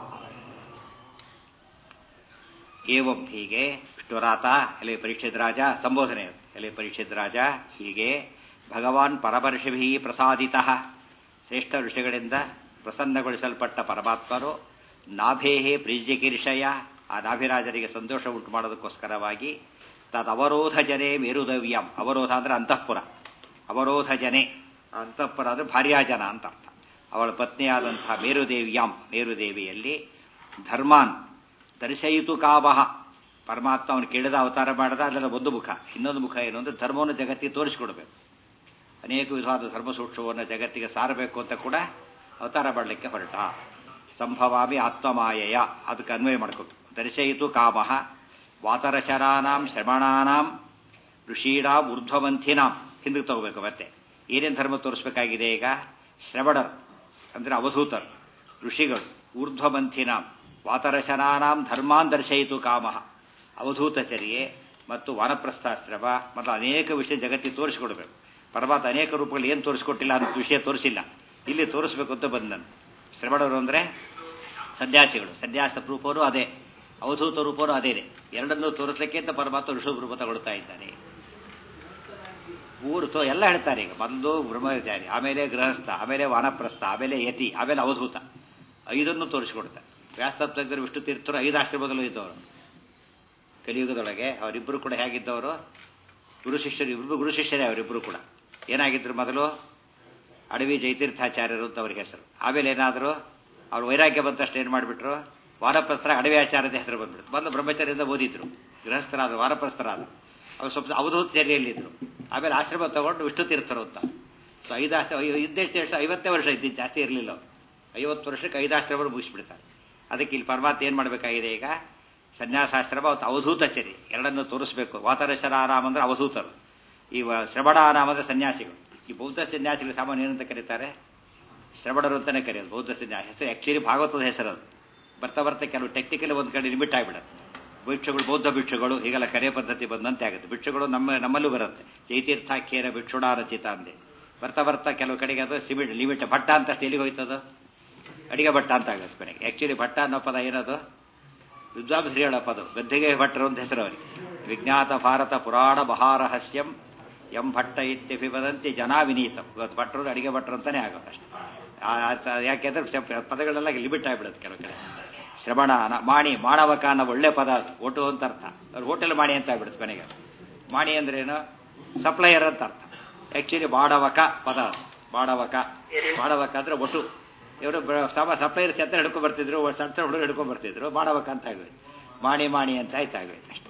A: ಏವಂ ಹೀಗೆ ವಿಷ್ಣುರಾತ ಎಲೆ ಪರೀಕ್ಷಿತ್ ರಾಜ ಸಂಬೋಧನೆ ಎಲೆ ಪರೀಕ್ಷಿತ್ ರಾಜ ಹೀಗೆ ಭಗವಾನ್ ಪರಮರ್ಷಿಭಿ ಪ್ರಸಾದಿತ ಶ್ರೇಷ್ಠ ಋಷಿಗಳಿಂದ ಪ್ರಸನ್ನಗೊಳಿಸಲ್ಪಟ್ಟ ಪರಮಾತ್ಮರು ನಾಭೇಹೇ ಪ್ರೀಜ್ಯಕೀರ್ಷಯ ಆ ನಾಭಿರಾಜರಿಗೆ ಸಂತೋಷ ಉಂಟು ಮಾಡೋದಕ್ಕೋಸ್ಕರವಾಗಿ ತದವರೋಧ ಜನೆ ಮೇರುದವ್ಯಂ ಅವರೋಧ ಅಂದ್ರೆ ಅಂತಃಪುರ ಅವರೋಧ ಜನೆ ಅಂತಃಪುರ ಅಂದ್ರೆ ಭಾರ್ಯಾಜನ ಅಂತ ಅರ್ಥ ಅವಳ ಪತ್ನಿಯಾದಂತಹ ಮೇರುದೇವ್ಯಾಂ ಮೇರುದೇವಿಯಲ್ಲಿ ಧರ್ಮಾನ್ ದರ್ಶಯಿತು ಕಾಮಹ ಪರಮಾತ್ಮ ಅವನು ಕೇಳಿದ ಅವತಾರ ಮಾಡದ ಅದರ ಒಂದು ಮುಖ ಇನ್ನೊಂದು ಮುಖ ಏನು ಅಂದ್ರೆ ಧರ್ಮವನ್ನು ಜಗತ್ತಿಗೆ ತೋರಿಸಿಕೊಡ್ಬೇಕು ಅನೇಕ ವಿಧವಾದ ಧರ್ಮ ಸೂಕ್ಷ್ಮವನ್ನು ಜಗತ್ತಿಗೆ ಸಾರಬೇಕು ಅಂತ ಕೂಡ ಅವತಾರ ಮಾಡಲಿಕ್ಕೆ ಹೊರಟ ಸಂಭವಾಮಿ ಆತ್ಮಮಾಯಯ ಅದಕ್ಕೆ ಅನ್ವಯ ಮಾಡ್ಕೋಬೇಕು ದರ್ಶಯಿತು ಕಾಮಃ ವಾತರಶರಾನಾಂ ಶ್ರಮಣಾನಾಂ ಋಷೀಣಾಂ ಊರ್ಧ್ವಮಂಥಿನಾಂ ಹಿಂದಕ್ಕೆ ತಗೋಬೇಕು ಮತ್ತೆ ಏನೇನು ಧರ್ಮ ತೋರಿಸ್ಬೇಕಾಗಿದೆ ಈಗ ಶ್ರವಣರು ಅಂದ್ರೆ ಅವಧೂತರು ಋಷಿಗಳು ಊರ್ಧ್ವಮಂಥಿನಾಂ ವಾತರಶನಾನಾಂ ಧರ್ಮಾನ್ ದರ್ಶಯಿತು ಕಾಮಃ ಅವಧೂತಚರ್ಯೆ ಮತ್ತು ವಾನಪ್ರಸ್ಥಾಶ್ರಮ ಮತ್ತು ಅನೇಕ ವಿಷಯ ಜಗತ್ತಿಗೆ ತೋರಿಸಿಕೊಡ್ಬೇಕು ಪರಮಾತ್ಮ ಅನೇಕ ರೂಪಗಳು ಏನು ತೋರಿಸ್ಕೊಟ್ಟಿಲ್ಲ ಅಂತ ವಿಷಯ ತೋರಿಸಿಲ್ಲ ಇಲ್ಲಿ ತೋರಿಸ್ಬೇಕು ಅಂತ ಬಂದನು ಶ್ರವಣರು ಅಂದರೆ ಸನ್ಯಾಸಿಗಳು ಸನ್ಯಾಸ ರೂಪವೂ ಅದೇ ಅವಧೂತ ರೂಪವೂ ಅದೇನೆ ಎರಡನ್ನೂ ತೋರಿಸ್ಲಿಕ್ಕೆ ಅಂತ ಪರಮಾತ್ಮ ಋಷಭ ರೂಪ ತಗೊಳ್ತಾ ಇದ್ದಾನೆ ಊರು ತೋ ಎಲ್ಲ ಹೇಳ್ತಾರೆ ಈಗ ಮೊದಲು ಬ್ರಹ್ಮಚಾರಿ ಆಮೇಲೆ ಗೃಹಸ್ಥ ಆಮೇಲೆ ವಾನಪ್ರಸ್ಥ ಆಮೇಲೆ ಯತಿ ಆಮೇಲೆ ಅವಧೂತ ಐದನ್ನು ತೋರಿಸಿಕೊಡ್ತಾರೆ ವ್ಯಾಸ್ತತ್ವಜ್ಞರು ವಿಷ್ಣು ತೀರ್ಥರು ಐದು ಆಶ್ರಮದಲ್ಲೂ ಇದ್ದವರು ಕಲಿಯುಗದೊಳಗೆ ಅವರಿಬ್ಬರು ಕೂಡ ಹೇಗಿದ್ದವರು ಗುರು ಶಿಷ್ಯರು ಇಬ್ಬರು ಗುರು ಶಿಷ್ಯರೇ ಅವರಿಬ್ಬರು ಕೂಡ ಏನಾಗಿದ್ರು ಮೊದಲು ಅಡವಿ ಜಯತೀರ್ಥಾಚಾರ್ಯರು ಅಂತ ಅವ್ರಿಗೆ ಹೆಸರು ಆಮೇಲೆ ಏನಾದರೂ ಅವ್ರು ವೈರಾಗ್ಯ ಬಂದ ತಕ್ಷಣ ಏನು ಮಾಡಿಬಿಟ್ರು ವಾರಪ್ರಸ್ಥರ ಅಡವಿ ಆಚಾರ್ಯದ ಹೆಸರು ಬಂದ್ಬಿಟ್ಟು ಮೊದಲು ಬ್ರಹ್ಮಚಾರ್ಯದಿಂದ ಓದಿದ್ರು ಗೃಹಸ್ಥರಾದ ವಾರಪ್ರಸ್ಥರಾದ ಅವ್ರು ಸ್ವಲ್ಪ ಅವಧೂತಚರ್ಯಲ್ಲಿದ್ದರು ಆಮೇಲೆ ಆಶ್ರಮ ತಗೊಂಡು ವಿಷ್ಣು ತೀರ್ಥರು ಅಂತ ಸೊ ಐದು ಆಶ್ರಮ ಇದ್ದೆಷ್ಟು ಎಷ್ಟು ಐವತ್ತೇ ವರ್ಷ ಇದ್ದಿದ್ದು ಜಾಸ್ತಿ ಇರಲಿಲ್ಲ ಅವರು ಐವತ್ತು ವರ್ಷಕ್ಕೆ ಐದು ಆಶ್ರಮ ಮುಗಿಸ್ಬಿಡ್ತಾರೆ ಅದಕ್ಕೆ ಇಲ್ಲಿ ಪರಮಾತ್ಮ ಏನು ಮಾಡಬೇಕಾಗಿದೆ ಈಗ ಸನ್ಯಾಸಾಶ್ರಮ ಮತ್ತು ಅವಧೂತಚರಿ ಎರಡನ್ನು ತೋರಿಸ್ಬೇಕು ವಾತರಶರಾರಾಮ ಅಂದ್ರೆ ಅವಧೂತರು ಈ ಶ್ರವಣಾರಾಮ ಅಂದ್ರೆ ಸನ್ಯಾಸಿಗಳು ಈ ಬೌದ್ಧ ಸನ್ಯಾಸಿಗಳು ಸಾಮಾನ್ಯ ಏನಂತ ಕರೀತಾರೆ ಶ್ರವಣರು ಅಂತಾನೆ ಕರೆಯೋದು ಬೌದ್ಧ ಸನ್ಯಾಸ ಹೆಸರು ಆಕ್ಚುಲಿ ಭಾಗವತದ ಹೆಸರು ಅದು ಬರ್ತಾ ಬರ್ತಾ ಕೆಲವು ಟೆಕ್ನಿಕಲಿ ಒಂದು ಕಡೆ ಲಿಮಿಟ್ ಆಗಿಬಿಡುತ್ತೆ ಭಿಕ್ಷುಗಳು ಬೌದ್ಧ ಭಿಕ್ಷುಗಳು ಹೀಗೆಲ್ಲ ಕರೆಯ ಪದ್ಧತಿ ಬಂದಂತೆ ಆಗುತ್ತೆ ಭಿಕ್ಷುಗಳು ನಮ್ಮ ನಮ್ಮಲ್ಲೂ ಬರುತ್ತೆ ಜೈತೀರ್ಥಾಖ್ಯೇನ ಭಿಕ್ಷುಡಾ ರಚಿತ ಅಂದೆ ಬರ್ತಾ ಬರ್ತಾ ಕೆಲವು ಕಡೆಗೆ ಅದು ಸಿಮಿಟ್ ಲಿಮಿಟ್ ಭಟ್ಟ ಅಂತ ಅಷ್ಟು ಎಲ್ಲಿಗೆ ಹೋಯ್ತದು ಅಡಿಗೆ ಭಟ್ಟ ಅಂತ ಆಗುತ್ತೆ ಕೊನೆಗೆ ಆಕ್ಚುಲಿ ಭಟ್ಟ ಅನ್ನೋ ಪದ ಏನದು ವಿದ್ವಾಂಸರಿ ಹೇಳೋ ಪದ ಗದ್ದಿಗೆ ಭಟ್ರು ಅಂತ ಹೆಸರು ಅವರಿಗೆ ವಿಜ್ಞಾತ ಭಾರತ ಪುರಾಣ ಮಹಾರಹಸ್ಯಂ ಎಂ ಭಟ್ಟ ಇತ್ಯಭಿವದಂತಿ ಜನಾ ವಿನೀತಂ ಇವತ್ತು ಭಟ್ರು ಅಡಿಗೆ ಭಟ್ರು ಅಂತಾನೆ ಆಗುತ್ತೆ ಅಷ್ಟೇ ಯಾಕೆಂದ್ರೆ ಪದಗಳೆಲ್ಲ ಲಿಮಿಟ್ ಆಗಿಬಿಡುತ್ತೆ ಕೆಲವು ಕಡೆ ಶ್ರವಣ ಮಾಣಿ ಮಾಣವಕ ಅನ್ನೋ ಒಳ್ಳೆ ಪದ ಅದು ಒಟ್ಟು ಅಂತ ಅರ್ಥ ಅವ್ರು ಹೋಟೆಲ್ ಮಾಣಿ ಅಂತ ಆಗ್ಬಿಡುತ್ತೆ ಕೊನೆಗೆ ಮಾಣಿ ಅಂದ್ರೇನು ಸಪ್ಲೈಯರ್ ಅಂತ ಅರ್ಥ ಆಕ್ಚುಲಿ ಬಾಡವಕ ಪದ ಅದು ಬಾಡವಕ ಬಾಡವಕ ಅಂದ್ರೆ ಒಟ್ಟು ಇವರು ಸಪ್ಲೈಯರ್ಸ್ ಅಂತ ಹಿಡ್ಕೊಂಡ್ ಬರ್ತಿದ್ರು ಸಣ್ಣ ಸಣ್ಣ ಹುಡುಗರು ಹಿಡ್ಕೊಂಡ್ ಬರ್ತಿದ್ರು ಬಾಡವಕ ಅಂತ ಆಗೋಯ್ತು ಮಾಣಿ ಮಾಣಿ ಅಂತ ಆಯ್ತು ಆಗೋಯ್ತು ಅಷ್ಟೇ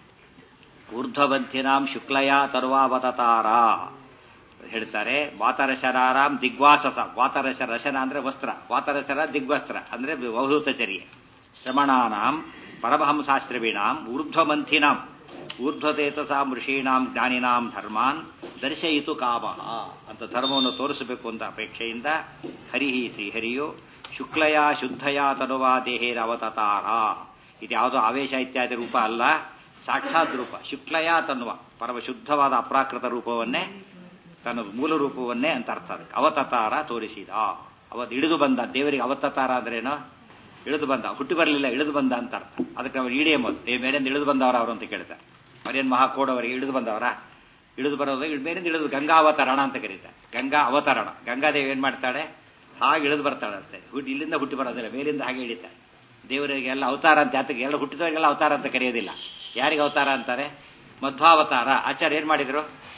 A: ಊರ್ಧ್ವವಂತಿನಾಂ ಶುಕ್ಲಯ ತರ್ವಾವತಾರ ಹೇಳ್ತಾರೆ ವಾತರಶರಾರಾಮ್ ದಿಗ್ವಾಸಸ ವಾತರಶ ರಶನ ಅಂದ್ರೆ ವಸ್ತ್ರ ವಾತರಶರ ದಿಗ್ವಸ್ತ್ರ ಅಂದ್ರೆ ಅವಧೂತಚರ್ಯ ಶ್ರಮಣಾನಾಂ ಪರಮಹಂಸಾಶ್ರವೀಣಾಂ ಊರ್ಧ್ವಮಂಥಿನಾಂ ಊರ್ಧ್ವತೇತಸಾಂ ಋಷೀಣಾಂ ಜ್ಞಾನಿನಾಂ ಧರ್ಮಾನ್ ದರ್ಶಯಿತು ಕಾಮ ಅಂತ ಧರ್ಮವನ್ನು ತೋರಿಸಬೇಕು ಅಂತ ಅಪೇಕ್ಷೆಯಿಂದ ಹರಿಹಿ ಶ್ರೀಹರಿಯು ಶುಕ್ಲಯ ಶುದ್ಧಯ ತನುವಾ ದೇಹೇರ ಅವತಾರ ಇದು ಯಾವುದೋ ಆವೇಶ ಇತ್ಯಾದಿ ರೂಪ ಅಲ್ಲ ಸಾಕ್ಷಾತ್ ರೂಪ ಶುಕ್ಲಯ ತನ್ನುವ ಪರಮ ಶುದ್ಧವಾದ ಅಪ್ರಾಕೃತ ರೂಪವನ್ನೇ ತನ್ನ ಮೂಲ ರೂಪವನ್ನೇ ಅಂತ ಅರ್ಥ ಅದಕ್ಕೆ ಅವತಾರ ತೋರಿಸಿದ ಅವತ್ತು ಇಳಿದು ಬಂದ ದೇವರಿಗೆ ಅವತಾರ ಅಂದ್ರೇನು ಇಳಿದು ಬಂದ ಹುಟ್ಟಿ ಬರಲಿಲ್ಲ ಇಳಿದು ಬಂದ ಅಂತ ಅರ್ಥ ಅದಕ್ಕೆ ಅವ್ರು ಇಡೀ ಎಂಬುದು ದೇವ ಮೇಲಿಂದ ಇಳಿದು ಬಂದವರ ಅವರು ಅಂತ ಕೇಳ್ತಾರೆ ಅವರೇನು ಮಹಾಕೋಡ್ ಅವರಿಗೆ ಇಳಿದು ಬಂದವರ ಇಳಿದು ಬರೋದು ಇಳ್- ಮೇಲಿಂದ ಇಳಿದು ಗಂಗಾವತರಣ ಅಂತ ಕರೀತಾರೆ ಗಂಗಾ ಅವತರಣ ಗಂಗಾದೇವಿ ಏನ್ ಮಾಡ್ತಾಳೆ ಹಾಗೆ ಇಳಿದು ಬರ್ತಾಳೆ ಅಷ್ಟೇ ಹುಟ್ಟಿ ಇಲ್ಲಿಂದ ಹುಟ್ಟಿ ಬರೋದಿಲ್ಲ ಮೇಲಿಂದ ಹಾಗೆ ಇಳಿತಾಳೆ ದೇವರಿಗೆಲ್ಲ ಅವತಾರ ಅಂತ ಯಾತಕ್ಕೆ ಎಲ್ಲ ಹುಟ್ಟಿದವರಿಗೆಲ್ಲ ಅವತಾರ ಅಂತ ಕರೆಯೋದಿಲ್ಲ ಯಾರಿಗೆ ಅವತಾರ ಅಂತಾರೆ ಮಧ್ವಾವತಾರ ಆಚಾರ್ಯ ಏನ್ ಮಾಡಿದ್ರು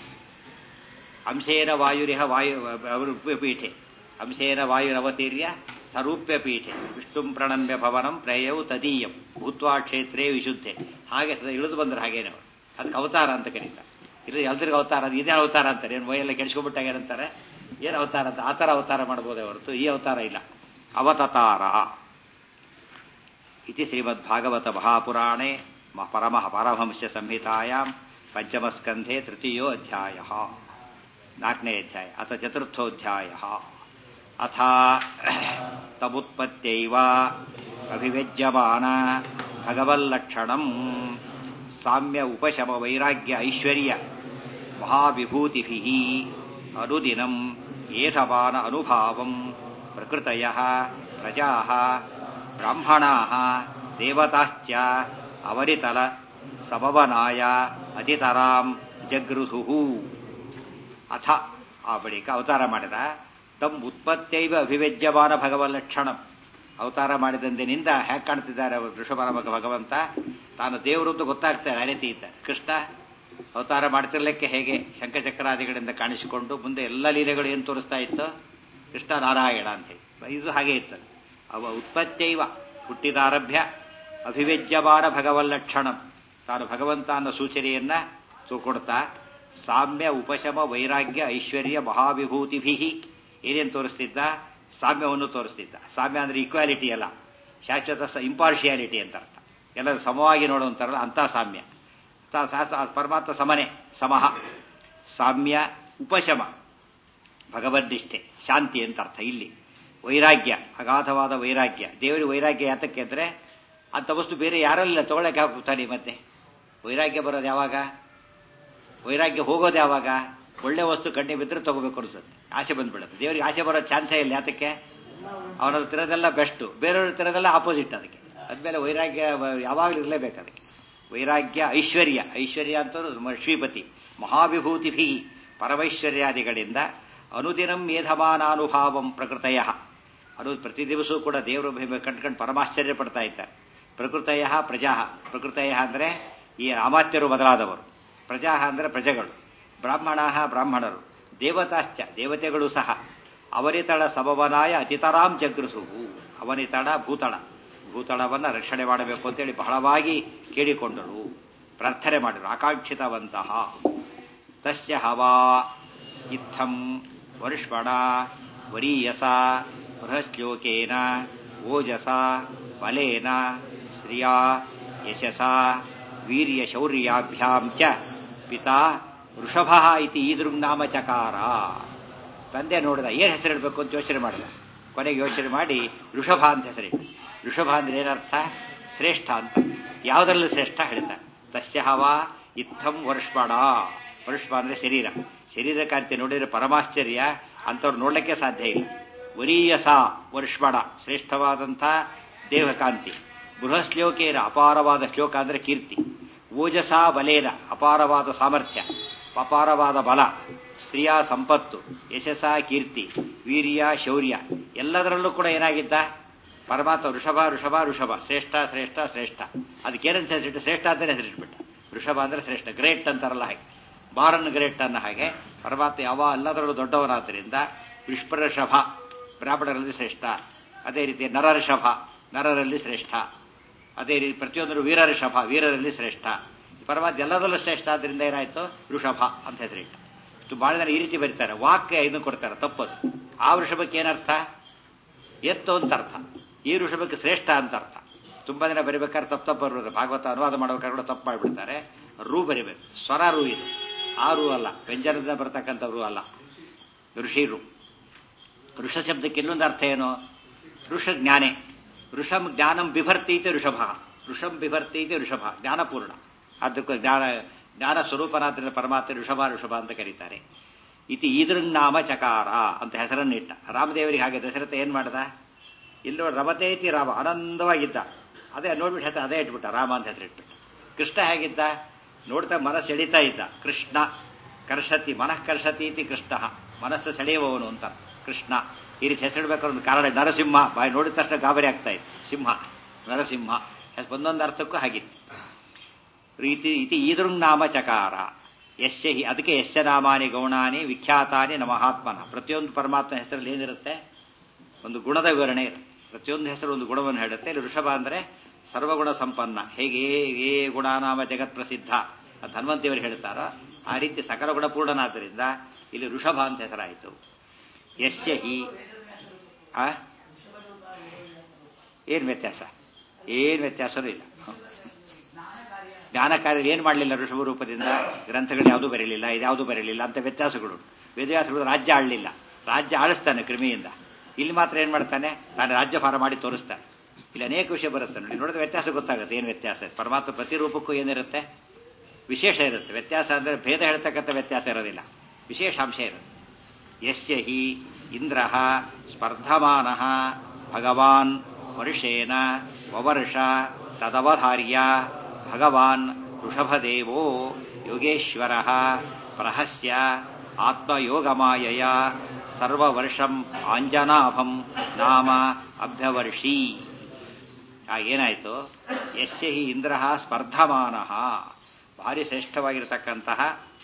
A: ಅಂಶೇನ ವಾಯುರಿಹ ವಾಯು ಅವರು ಪೀಠೆ ಅಂಶೇನ ವಾಯುರವತೀರ್ಯ ಸರೂಪ್ಯ ಪೀಠೆ ವಿಷ್ಣುಂ ಪ್ರಣಮ್ಯ ಭವನಂ ಪ್ರಯವು ತದೀಯಂ ಭೂತ್ವಾ ಕ್ಷೇತ್ರೇ ವಿಶುದ್ಧೆ ಹಾಗೆ ಸದಾ ಇಳಿದು ಬಂದ್ರು ಹಾಗೇನೆ ಅವರು ಅದಕ್ಕೆ ಅವತಾರ ಅಂತ ಕರೀತಾರೆ ಇಲ್ಲ ಎಲ್ರಿಗೂ ಅವತಾರ ಅದು ಇದೇ ಅವತಾರ ಅಂತಾರೆ ಏನು ಮೈಯೆಲ್ಲ ಕೆಡಿಸ್ಕೊಂಡ್ಬಿಟ್ಟಾಗ ಏನಂತಾರೆ ಏನು ಅವತಾರ ಅಂತ ಆ ಥರ ಅವತಾರ ಮಾಡ್ಬೋದೇ ಹೊರತು ಈ ಅವತಾರ ಇಲ್ಲ ಅವತತಾರ ಇತಿ ಶ್ರೀಮದ್ಭಾಗವತ ಮಹಾಪುರಾಣೆ ಮ- ಪರಮಃ ಪರಮಹಂಸ ಸಂಹಿತಾಯಾಂ ಪಂಚಮಸ್ಕಂಧೆ ತೃತೀಯೋ ಅಧ್ಯಾಯ ನಾಲ್ಕನೇ ಅಧ್ಯಾಯ ಅಥ ಚತುರ್ಥೋಧ್ಯಾಯ ಅಥ ತಮುತ್ಪತ್ತೈವ ಅಭಿವ್ಯಜ್ಯಮಾನ ಭಗವಲ್ಲಕ್ಷಣಂ ಸಾಮ್ಯ ಉಪಶಮ ವೈರಾಗ್ಯ ಐಶ್ವರ್ಯ ಮಹಾವಿಭೂತಿಭಿ ಅನುದಿನಂ ಏಷಮಾನ ಅನುಭಾವಂ ಪ್ರಕೃತಯ ಪ್ರಜಾ ಬ್ರಾಹ್ಮಣಾ ದೇವತಾಶ್ಚ ಅವರಿತಲ ಸಮವನಾಯ ಅತಿತರಾಂ ಜಗೃಧು ಅಥ ಆ ಬಳಿಕ ಅವತಾರ ಮಾಡಿದ ತಮ್ ಉತ್ಪತ್ತೈವ ಅಭಿವ್ಯಜ್ಯಮಾನ ಭಗವಲ್ಲಕ್ಷಣಂ ಅವತಾರ ಮಾಡಿದಂದಿನಿಂದ ಹೇಗೆ ಕಾಣ್ತಿದ್ದಾರೆ ಅವರು ವೃಷಭರ ಮಗ ಭಗವಂತ ತಾನು ದೇವರು ಅಂತ ಗೊತ್ತಾಗ್ತಾರೆ ಆ ರೀತಿ ಇದ್ದಾರೆ ಕೃಷ್ಣ ಅವತಾರ ಮಾಡ್ತಿರ್ಲಿಕ್ಕೆ ಹೇಗೆ ಶಂಖಚಕ್ರಾದಿಗಳಿಂದ ಕಾಣಿಸಿಕೊಂಡು ಮುಂದೆ ಎಲ್ಲ ಲೀಲೆಗಳು ಏನು ತೋರಿಸ್ತಾ ಇತ್ತು ಕೃಷ್ಣ ನಾರಾಯಣ ಅಂತ ಹೇಳಿ ಇದು ಹಾಗೆ ಇತ್ತು ಅವ ಉತ್ಪತ್ತೈವ ಹುಟ್ಟಿದಾರಭ್ಯ ಅಭಿವ್ಯಜ್ಯಮಾನ ಭಗವಲ್ಲಕ್ಷಣಂ ತಾನು ಭಗವಂತ ಅನ್ನೋ ಸೂಚನೆಯನ್ನ ಕೊಡ್ತಾ ಸಾಮ್ಯ ಉಪಶಮ ವೈರಾಗ್ಯ ಐಶ್ವರ್ಯ ಮಹಾವಿಭೂತಿಭಿ ಏನೇನು ತೋರಿಸ್ತಿದ್ದ ಸಾಮ್ಯವನ್ನು ತೋರಿಸ್ತಿದ್ದ ಸಾಮ್ಯ ಅಂದ್ರೆ ಈಕ್ವಾಲಿಟಿ ಅಲ್ಲ ಶಾಶ್ವತ ಇಂಪಾರ್ಷಿಯಾಲಿಟಿ ಅಂತ ಅರ್ಥ ಎಲ್ಲರೂ ಸಮವಾಗಿ ನೋಡುವಂತಾರಲ್ಲ ಅಂತ ಸಾಮ್ಯ ತ- ಸ- ಸ- ಪರಮಾತ್ಮ ಸಮನೆ ಸಮಹ ಸಾಮ್ಯ ಉಪಶಮ ಭಗವದ್ನಿಷ್ಠೆ ಶಾಂತಿ ಅಂತ ಅರ್ಥ ಇಲ್ಲಿ ವೈರಾಗ್ಯ ಅಗಾಧವಾದ ವೈರಾಗ್ಯ ದೇವರಿಗೆ ವೈರಾಗ್ಯ ಯಾತಕ್ಕೆ ಅಂದ್ರೆ ಅಂಥ ವಸ್ತು ಬೇರೆ ಯಾರಲ್ಲ ತಗೊಳಕ್ಕೆ ಹೋಗ್ತಾನೆ ಮತ್ತೆ ವೈರಾಗ್ಯ ಬರೋದು ಯಾವಾಗ ವೈರಾಗ್ಯ ಹೋಗೋದು ಯಾವಾಗ ಒಳ್ಳೆ ವಸ್ತು ಕಣ್ಣಿ ಬಿದ್ದರೆ ತಗೋಬೇಕು ಅನ್ಸುತ್ತೆ ಆಸೆ ಬಂದ್ಬಿಡುತ್ತೆ ದೇವರಿಗೆ ಆಸೆ ಬರೋ ಚಾನ್ಸೇ ಇಲ್ಲ ಯಾತಕ್ಕೆ ಅವನ ತಿರೋದೆಲ್ಲ ಬೆಸ್ಟು ಬೇರೆಯವ್ರ ತಿರೋದೆಲ್ಲ ಆಪೋಸಿಟ್ ಅದಕ್ಕೆ ಅದ್ಮೇಲೆ ವೈರಾಗ್ಯ ವ- ಯಾವಾಗಲೂ ಇರಲೇಬೇಕು ಅದಕ್ಕೆ ವೈರಾಗ್ಯ ಐಶ್ವರ್ಯ ಐಶ್ವರ್ಯ ಅಂತಂದ್ರು ಶ್ರೀಪತಿ ಮಹಾವಿಭೂತಿಭಿ ಪರಮೈಶ್ವರ್ಯಾದಿಗಳಿಂದ ಅನುದಿನಂ ಮೇಧಮಾನಾನುಭಾವಂ ಪ್ರಕೃತಯ ಅನು ಪ್ರತಿ ದಿವಸವೂ ಕೂಡ ದೇವರು ಕಂಡ್ಕೊಂಡು ಪರಮಾಶ್ಚರ್ಯ ಪಡ್ತಾ ಇದ್ದಾರೆ ಪ್ರಕೃತಯ ಪ್ರಜಾ ಪ್ರಕೃತಯ ಅಂದರೆ ಈ ಅಮಾತ್ಯರು ಮೊದಲಾದವರು ಪ್ರಜಾ ಅಂದರೆ ಪ್ರಜೆಗಳು ಬ್ರಾಹ್ಮಣ ಬ್ರಾಹ್ಮಣರು ದೇವತಾಶ್ಚ ದೇವತೆಗಳು ಸಹ ಅವನಿತಳ ಸಮವನಾಯ ಅತಿತರಾಂ ಜಗೃಸು ಅವನಿತಳ ಭೂತಳ ಭೂತಳವನ್ನು ರಕ್ಷಣೆ ಮಾಡಬೇಕು ಅಂತೇಳಿ ಬಹಳವಾಗಿ ಕೇಳಿಕೊಂಡರು ಪ್ರಾರ್ಥನೆ ಮಾಡಿದರು ಆಕಾಂಕ್ಷಿತವಂತಹ ತಸ್ಯ ಹವಾ ಇತ್ತಂ ವರ್ಷಣ ವರೀಯಸ ಬೃಹಶ್ಲೋಕೇನ ಓಜಸ ಬಲೇನ ಶ್ರಿಯಾ ಯಶಸ ವೀರ್ಯಶೌರ್ಯಾಭ್ಯಾಂ ಚ ಪಿತಾ ವೃಷಭ ಇತಿ ಈದೃಂಗ್ನಾಮ ಚಕಾರ ತಂದೆ ನೋಡಿದ ಏನು ಹೆಸರಿಡಬೇಕು ಅಂತ ಯೋಚನೆ ಮಾಡಿದ ಕೊನೆಗೆ ಯೋಚನೆ ಮಾಡಿ ವೃಷಭ ಅಂತ ಹೆಸರಿಟ್ಟ ವೃಷಭ ಅಂದ್ರೆ ಏನರ್ಥ ಶ್ರೇಷ್ಠ ಅಂತ ಯಾವುದರಲ್ಲಿ ಶ್ರೇಷ್ಠ ಹೇಳ್ತಾರೆ ತಸ್ಯ ಹವ ಇತ್ತಂ ವರ್ಷಣ ವರ್ಷ ಅಂದ್ರೆ ಶರೀರ ಶರೀರ ಕಾಂತಿ ನೋಡಿದ್ರೆ ಪರಮಾಶ್ಚರ್ಯ ಅಂಥವ್ರು ನೋಡ್ಲಿಕ್ಕೆ ಸಾಧ್ಯ ಇಲ್ಲ ವರೀಯಸ ವರ್ಷಣ ಶ್ರೇಷ್ಠವಾದಂಥ ದೇಹಕಾಂತಿ ಬೃಹಶ್ಲೋಕೇನ ಅಪಾರವಾದ ಶ್ಲೋಕ ಅಂದ್ರೆ ಕೀರ್ತಿ ಓಜಸ ಬಲೇನ ಅಪಾರವಾದ ಸಾಮರ್ಥ್ಯ ಅಪಾರವಾದ ಬಲ ಶ್ರೀಯ ಸಂಪತ್ತು ಯಶಸ್ಸ ಕೀರ್ತಿ ವೀರ್ಯ ಶೌರ್ಯ ಎಲ್ಲದರಲ್ಲೂ ಕೂಡ ಏನಾಗಿದ್ದ ಪರಮಾತ್ಮ ವೃಷಭ ವೃಷಭ ವೃಷಭ ಶ್ರೇಷ್ಠ ಶ್ರೇಷ್ಠ ಶ್ರೇಷ್ಠ ಅದಕ್ಕೇನಂತ ಹೆಸರಿಟ್ಟು ಶ್ರೇಷ್ಠ ಅಂತಾನೆ ಹೆಸರಿಟ್ಬಿಟ್ಟ ವೃಷಭ ಅಂದ್ರೆ ಶ್ರೇಷ್ಠ ಗ್ರೇಟ್ ಅಂತಾರಲ್ಲ ಹಾಗೆ ಬಾರನ್ ಗ್ರೇಟ್ ಅನ್ನೋ ಹಾಗೆ ಪರಮಾತ್ಮ ಯಾವ ಎಲ್ಲದರಲ್ಲೂ ದೊಡ್ಡವನಾದ್ದರಿಂದ ವಿಷ್ಪರಷಭ ಬ್ರಾಹ್ಮಣರಲ್ಲಿ ಶ್ರೇಷ್ಠ ಅದೇ ರೀತಿ ನರಋಷಭ ನರರಲ್ಲಿ ಶ್ರೇಷ್ಠ ಅದೇ ರೀತಿ ಪ್ರತಿಯೊಂದರು ವೀರಋಷಭ ವೀರರಲ್ಲಿ ಶ್ರೇಷ್ಠ ಪರಮಾತ್ಮ ಎಲ್ಲದರಲ್ಲೂ ಶ್ರೇಷ್ಠ ಆದ್ರಿಂದ ಏನಾಯ್ತು ವೃಷಭ ಅಂತ ಹೆಸರಿಟ್ಟು ಇದು ಬಹಳ ಜನ ಈ ರೀತಿ ಬರೀತಾರೆ ವಾಕ್ಯ ಇದನ್ನು ಕೊಡ್ತಾರೆ ತಪ್ಪದು ಆ ವೃಷಭಕ್ಕೆ ಏನರ್ಥ ಎತ್ತು ಅಂತ ಅರ್ಥ ಈ ವೃಷಭಕ್ಕೆ ಶ್ರೇಷ್ಠ ಅಂತ ಅರ್ಥ ತುಂಬಾ ಜನ ಬರಿಬೇಕಾದ್ರೆ ತಪ್ಪು ತಪ್ಪು ಬರೋದು ಭಾಗವತ ಅನುವಾದ ಮಾಡ್ಬೇಕಾದ್ರೆ ಕೂಡ ತಪ್ಪು ಮಾಡಿಬಿಡ್ತಾರೆ ರೂ ಬರಿಬೇಕು ಸ್ವರ ರೂ ಇದು ಆ ರೂ ಅಲ್ಲ ವ್ಯಂಜನದಿಂದ ಬರ್ತಕ್ಕಂಥ ರೂ ಅಲ್ಲ ಋಷಿ ರು ಋಷ ಶಬ್ದಕ್ಕೆ ಇನ್ನೊಂದು ಅರ್ಥ ಏನು ಋಷ ಜ್ಞಾನೇ ಋಷಂ ಜ್ಞಾನಂ ಬಿಭರ್ತೀತೆ ಋಷಭ ಋಷಂ ಬಿಭರ್ತೀತೆ ಋಷಭ ಜ್ಞಾನಪೂರ್ಣ ಅದಕ್ಕೆ ಜ್ಞಾನ ಜ್ಞಾನ ಸ್ವರೂಪನಾದ್ರಿಂದ ಪರಮಾತ್ಮ ಋಷಭ ಋಷಭ ಅಂತ ಕರೀತಾರೆ ಇತಿ ಈದೃಂಗ್ನಾಮ ಚಕಾರ ಅಂತ ಹೆಸರನ್ನಿಟ್ಟ ರಾಮದೇವರಿಗೆ ಹಾಗೆ ದಶರಥ ಏನ್ ಮಾಡ್ದ ಇಲ್ಲೋ ರಮತೇತಿ ರಾಮ ಆನಂದವಾಗಿದ್ದ ಅದೇ ನೋಡ್ಬಿಟ್ಟು ಹೆಸರು ಅದೇ ಇಟ್ಬಿಟ್ಟ ರಾಮ ಅಂತ ಹೆಸರಿಟ್ಟು ಕೃಷ್ಣ ಹೇಗಿದ್ದ ನೋಡ್ತಾ ಮನಸ್ಸು ಎಳಿತಾ ಇದ್ದ ಕೃಷ್ಣ ಕರ್ಷತಿ ಮನಃ ಕರ್ಷತಿ ಇತಿ ಕೃಷ್ಣ ಮನಸ್ಸು ಸೆಳೆಯುವವನು ಅಂತ ಕೃಷ್ಣ ಈ ರೀತಿ ಹೆಸರಿಡ್ಬೇಕಾದ್ರೆ ಒಂದು ಕಾರಣ ನರಸಿಂಹ ಬಾಯಿ ನೋಡಿದ ತಕ್ಷಣ ಗಾಬರಿ ಆಗ್ತಾ ಇತ್ತು ಸಿಂಹ ನರಸಿಂಹ ಒಂದೊಂದು ಅರ್ಥಕ್ಕೂ ಹಾಗಿತ್ತು ರೀತಿ ಇತಿ ಈದೃಂಗ್ ನಾಮ ಚಕಾರ ಯಶ್ಯ ಹಿ ಅದಕ್ಕೆ ಯಶ್ಯ ನಾಮಾನಿ ಗೌಣಾನಿ ವಿಖ್ಯಾತಾನಿ ನಮಹಾತ್ಮನ ಪ್ರತಿಯೊಂದು ಪರಮಾತ್ಮ ಹೆಸರಲ್ಲಿ ಏನಿರುತ್ತೆ ಒಂದು ಗುಣದ ವಿವರಣೆ ಇರುತ್ತೆ ಪ್ರತಿಯೊಂದು ಹೆಸರು ಒಂದು ಗುಣವನ್ನು ಹೇಳುತ್ತೆ ಇಲ್ಲಿ ಋಷಭ ಅಂದರೆ ಸರ್ವಗುಣ ಸಂಪನ್ನ ಹೇಗೆ ಏ ಗುಣನಾಮ ಜಗತ್ ಪ್ರಸಿದ್ಧ ಅಂತ ಹನುಮಂತಿಯವರು ಹೇಳ್ತಾರೋ ಆ ರೀತಿ ಸಕಲ ಗುಣಪೂರ್ಣನಾದ್ದರಿಂದ ಇಲ್ಲಿ ಋಷಭ ಅಂತ ಹೆಸರಾಯಿತು ಯಶ್ಯ ಹಿ ಆ ಏನು ವ್ಯತ್ಯಾಸ ಏನು ವ್ಯತ್ಯಾಸನೂ ಇಲ್ಲ ಜ್ಞಾನ ಕಾರ್ಯ ಏನು ಮಾಡಲಿಲ್ಲ ಋಷಭ ರೂಪದಿಂದ ಗ್ರಂಥಗಳು ಯಾವುದೂ ಬರಲಿಲ್ಲ ಇದ್ಯಾವುದೂ ಬರಲಿಲ್ಲ ಅಂತ ವ್ಯತ್ಯಾಸಗಳು ವೇದವ್ಯಾಸಗಳು ರಾಜ್ಯ ಆಳಲಿಲ್ಲ ರಾಜ್ಯ ಆಳಿಸ್ತಾನೆ ಕ್ರಿಮಿಯಿಂದ ಇಲ್ಲಿ ಮಾತ್ರ ಏನು ಮಾಡ್ತಾನೆ ನಾನು ರಾಜ್ಯಭಾರ ಮಾಡಿ ತೋರಿಸ್ತಾನೆ ಇಲ್ಲಿ ಅನೇಕ ವಿಷಯ ಬರುತ್ತೆ ನೋಡಿ ನೋಡಿದ್ರೆ ವ್ಯತ್ಯಾಸ ಗೊತ್ತಾಗುತ್ತೆ ಏನು ವ್ಯತ್ಯಾಸ ಪರಮಾತ್ಮ ಪ್ರತಿರೂಪಕ್ಕೂ ಏನಿರುತ್ತೆ ವಿಶೇಷ ಇರುತ್ತೆ ವ್ಯತ್ಯಾಸ ಅಂದರೆ ಭೇದ ಹೇಳ್ತಕ್ಕಂಥ ವ್ಯತ್ಯಾಸ ಇರೋದಿಲ್ಲ ವಿಶೇಷಾಂಶ ಇರುತ್ತೆ ಯಸ್ಯ ಹಿ ಇಂದ್ರ ಸ್ಪರ್ಧಮಾನ ಭಗವಾನ್ ವರ್ಷೇನ ವವರ್ಷ ತದವಧಾರ್ಯ ಭಗವಾನ್ ಋಷಭದೇವೋ ಯೋಗೇಶ್ವರ ಪ್ರಹಸ್ಯ ಆತ್ಮಯೋಗಮಾಯಯ ಸರ್ವವರ್ಷಂ ಆಂಜನಾಭಂ ನಾಮ ಅಭ್ಯವರ್ಷಿ ಏನಾಯಿತು ಯಸ್ಯ ಹಿ ಇಂದ್ರ ಸ್ಪರ್ಧಮಾನ ಭಾರಿ ಶ್ರೇಷ್ಠವಾಗಿರತಕ್ಕಂತಹ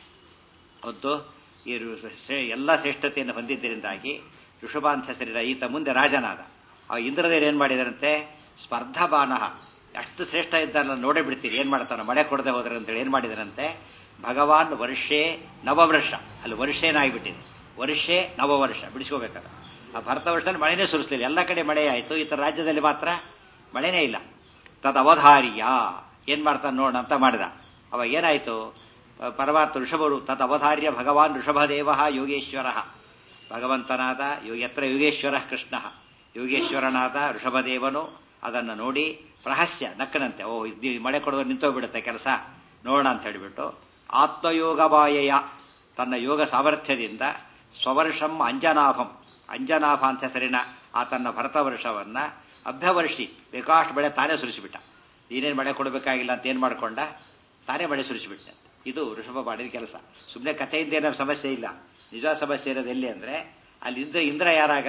A: ಒಂದು ಈ ಎಲ್ಲ ಶ್ರೇಷ್ಠತೆಯನ್ನು ಹೊಂದಿದ್ದರಿಂದಾಗಿ ಋಷಭಾಂತ ಹೆಸರಿದ ಈತ ಮುಂದೆ ರಾಜನಾದ ಆ ಇಂದ್ರದೇವರು ಏನು ಮಾಡಿದಾರಂತೆ ಸ್ಪರ್ಧಬಾನ ಅಷ್ಟು ಶ್ರೇಷ್ಠ ಇದ್ದಾನ ನೋಡೇ ಬಿಡ್ತೀರಿ ಏನು ಮಾಡ್ತಾನೆ ಮಳೆ ಕೊಡದೆ ಹೋದ್ರೆ ಅಂತೇಳಿ ಏನು ಮಾಡಿದರಂತೆ ಭಗವಾನ್ ವರ್ಷೇ ನವವರ್ಷ ಅಲ್ಲಿ ವರ್ಷೇನಾಗಿಬಿಟ್ಟಿದೆ ವರ್ಷೇ ನವವರ್ಷ ಬಿಡಿಸ್ಕೋಬೇಕಾದ ಆ ಭರತ ವರ್ಷ ಮಳೆನೇ ಸುರಿಸಲಿಲ್ಲ ಎಲ್ಲ ಕಡೆ ಮಳೆ ಆಯಿತು ಈ ರಾಜ್ಯದಲ್ಲಿ ಮಾತ್ರ ಮಳೆನೇ ಇಲ್ಲ ತದ್ ಅವಧಾರ್ಯ ಏನ್ ಮಾಡ್ತಾನೆ ನೋಡ ಅಂತ ಮಾಡಿದ ಅವಾಗ ಏನಾಯಿತು ಪರಮಾರ್ಥ ಋಷಭರು ತದ್ ಅವಧಾರ್ಯ ಭಗವಾನ್ ಋಷಭದೇವ ಯೋಗೇಶ್ವರ ಭಗವಂತನಾದ ಯತ್ರ ಯೋಗೇಶ್ವರ ಕೃಷ್ಣ ಯೋಗೇಶ್ವರನಾದ ಋಷಭದೇವನು ಅದನ್ನು ನೋಡಿ ಪ್ರಹಸ್ಯ ನಕ್ಕನಂತೆ ಓ ಇದು ಮಳೆ ಕೊಡೋದು ನಿಂತೋಗ್ಬಿಡುತ್ತೆ ಕೆಲಸ ನೋಡೋಣ ಅಂತ ಹೇಳಿಬಿಟ್ಟು ಆತ್ಮಯೋಗವಾಯಯ ತನ್ನ ಯೋಗ ಸಾಮರ್ಥ್ಯದಿಂದ ಸ್ವವರ್ಷಂ ಅಂಜನಾಭಂ ಅಂಜನಾಭ ಅಂತ ಹೆಸರಿನ ಆ ತನ್ನ ಭರತ ವರ್ಷವನ್ನ ಅಭ್ಯವರ್ಷಿ ಬೇಕಾಷ್ಟು ಬೆಳೆ ತಾನೇ ಸುರಿಸಿಬಿಟ್ಟ ನೀನೇನು ಮಳೆ ಕೊಡಬೇಕಾಗಿಲ್ಲ ಅಂತ ಏನು ಮಾಡ್ಕೊಂಡ ತಾನೇ ಮಳೆ ಸುರಿಸಿಬಿಟ್ಟ ಇದು ಋಷಭ ಮಾಡಿದ ಕೆಲಸ ಸುಮ್ಮನೆ ಕಥೆಯಿಂದ ಏನೋ ಸಮಸ್ಯೆ ಇಲ್ಲ ನಿಜ ಸಮಸ್ಯೆ ಇರೋದು ಎಲ್ಲಿ ಅಂದ್ರೆ ಅಲ್ಲಿ ಇಂದ್ರ ಇಂದ್ರ ಯಾರಾಗ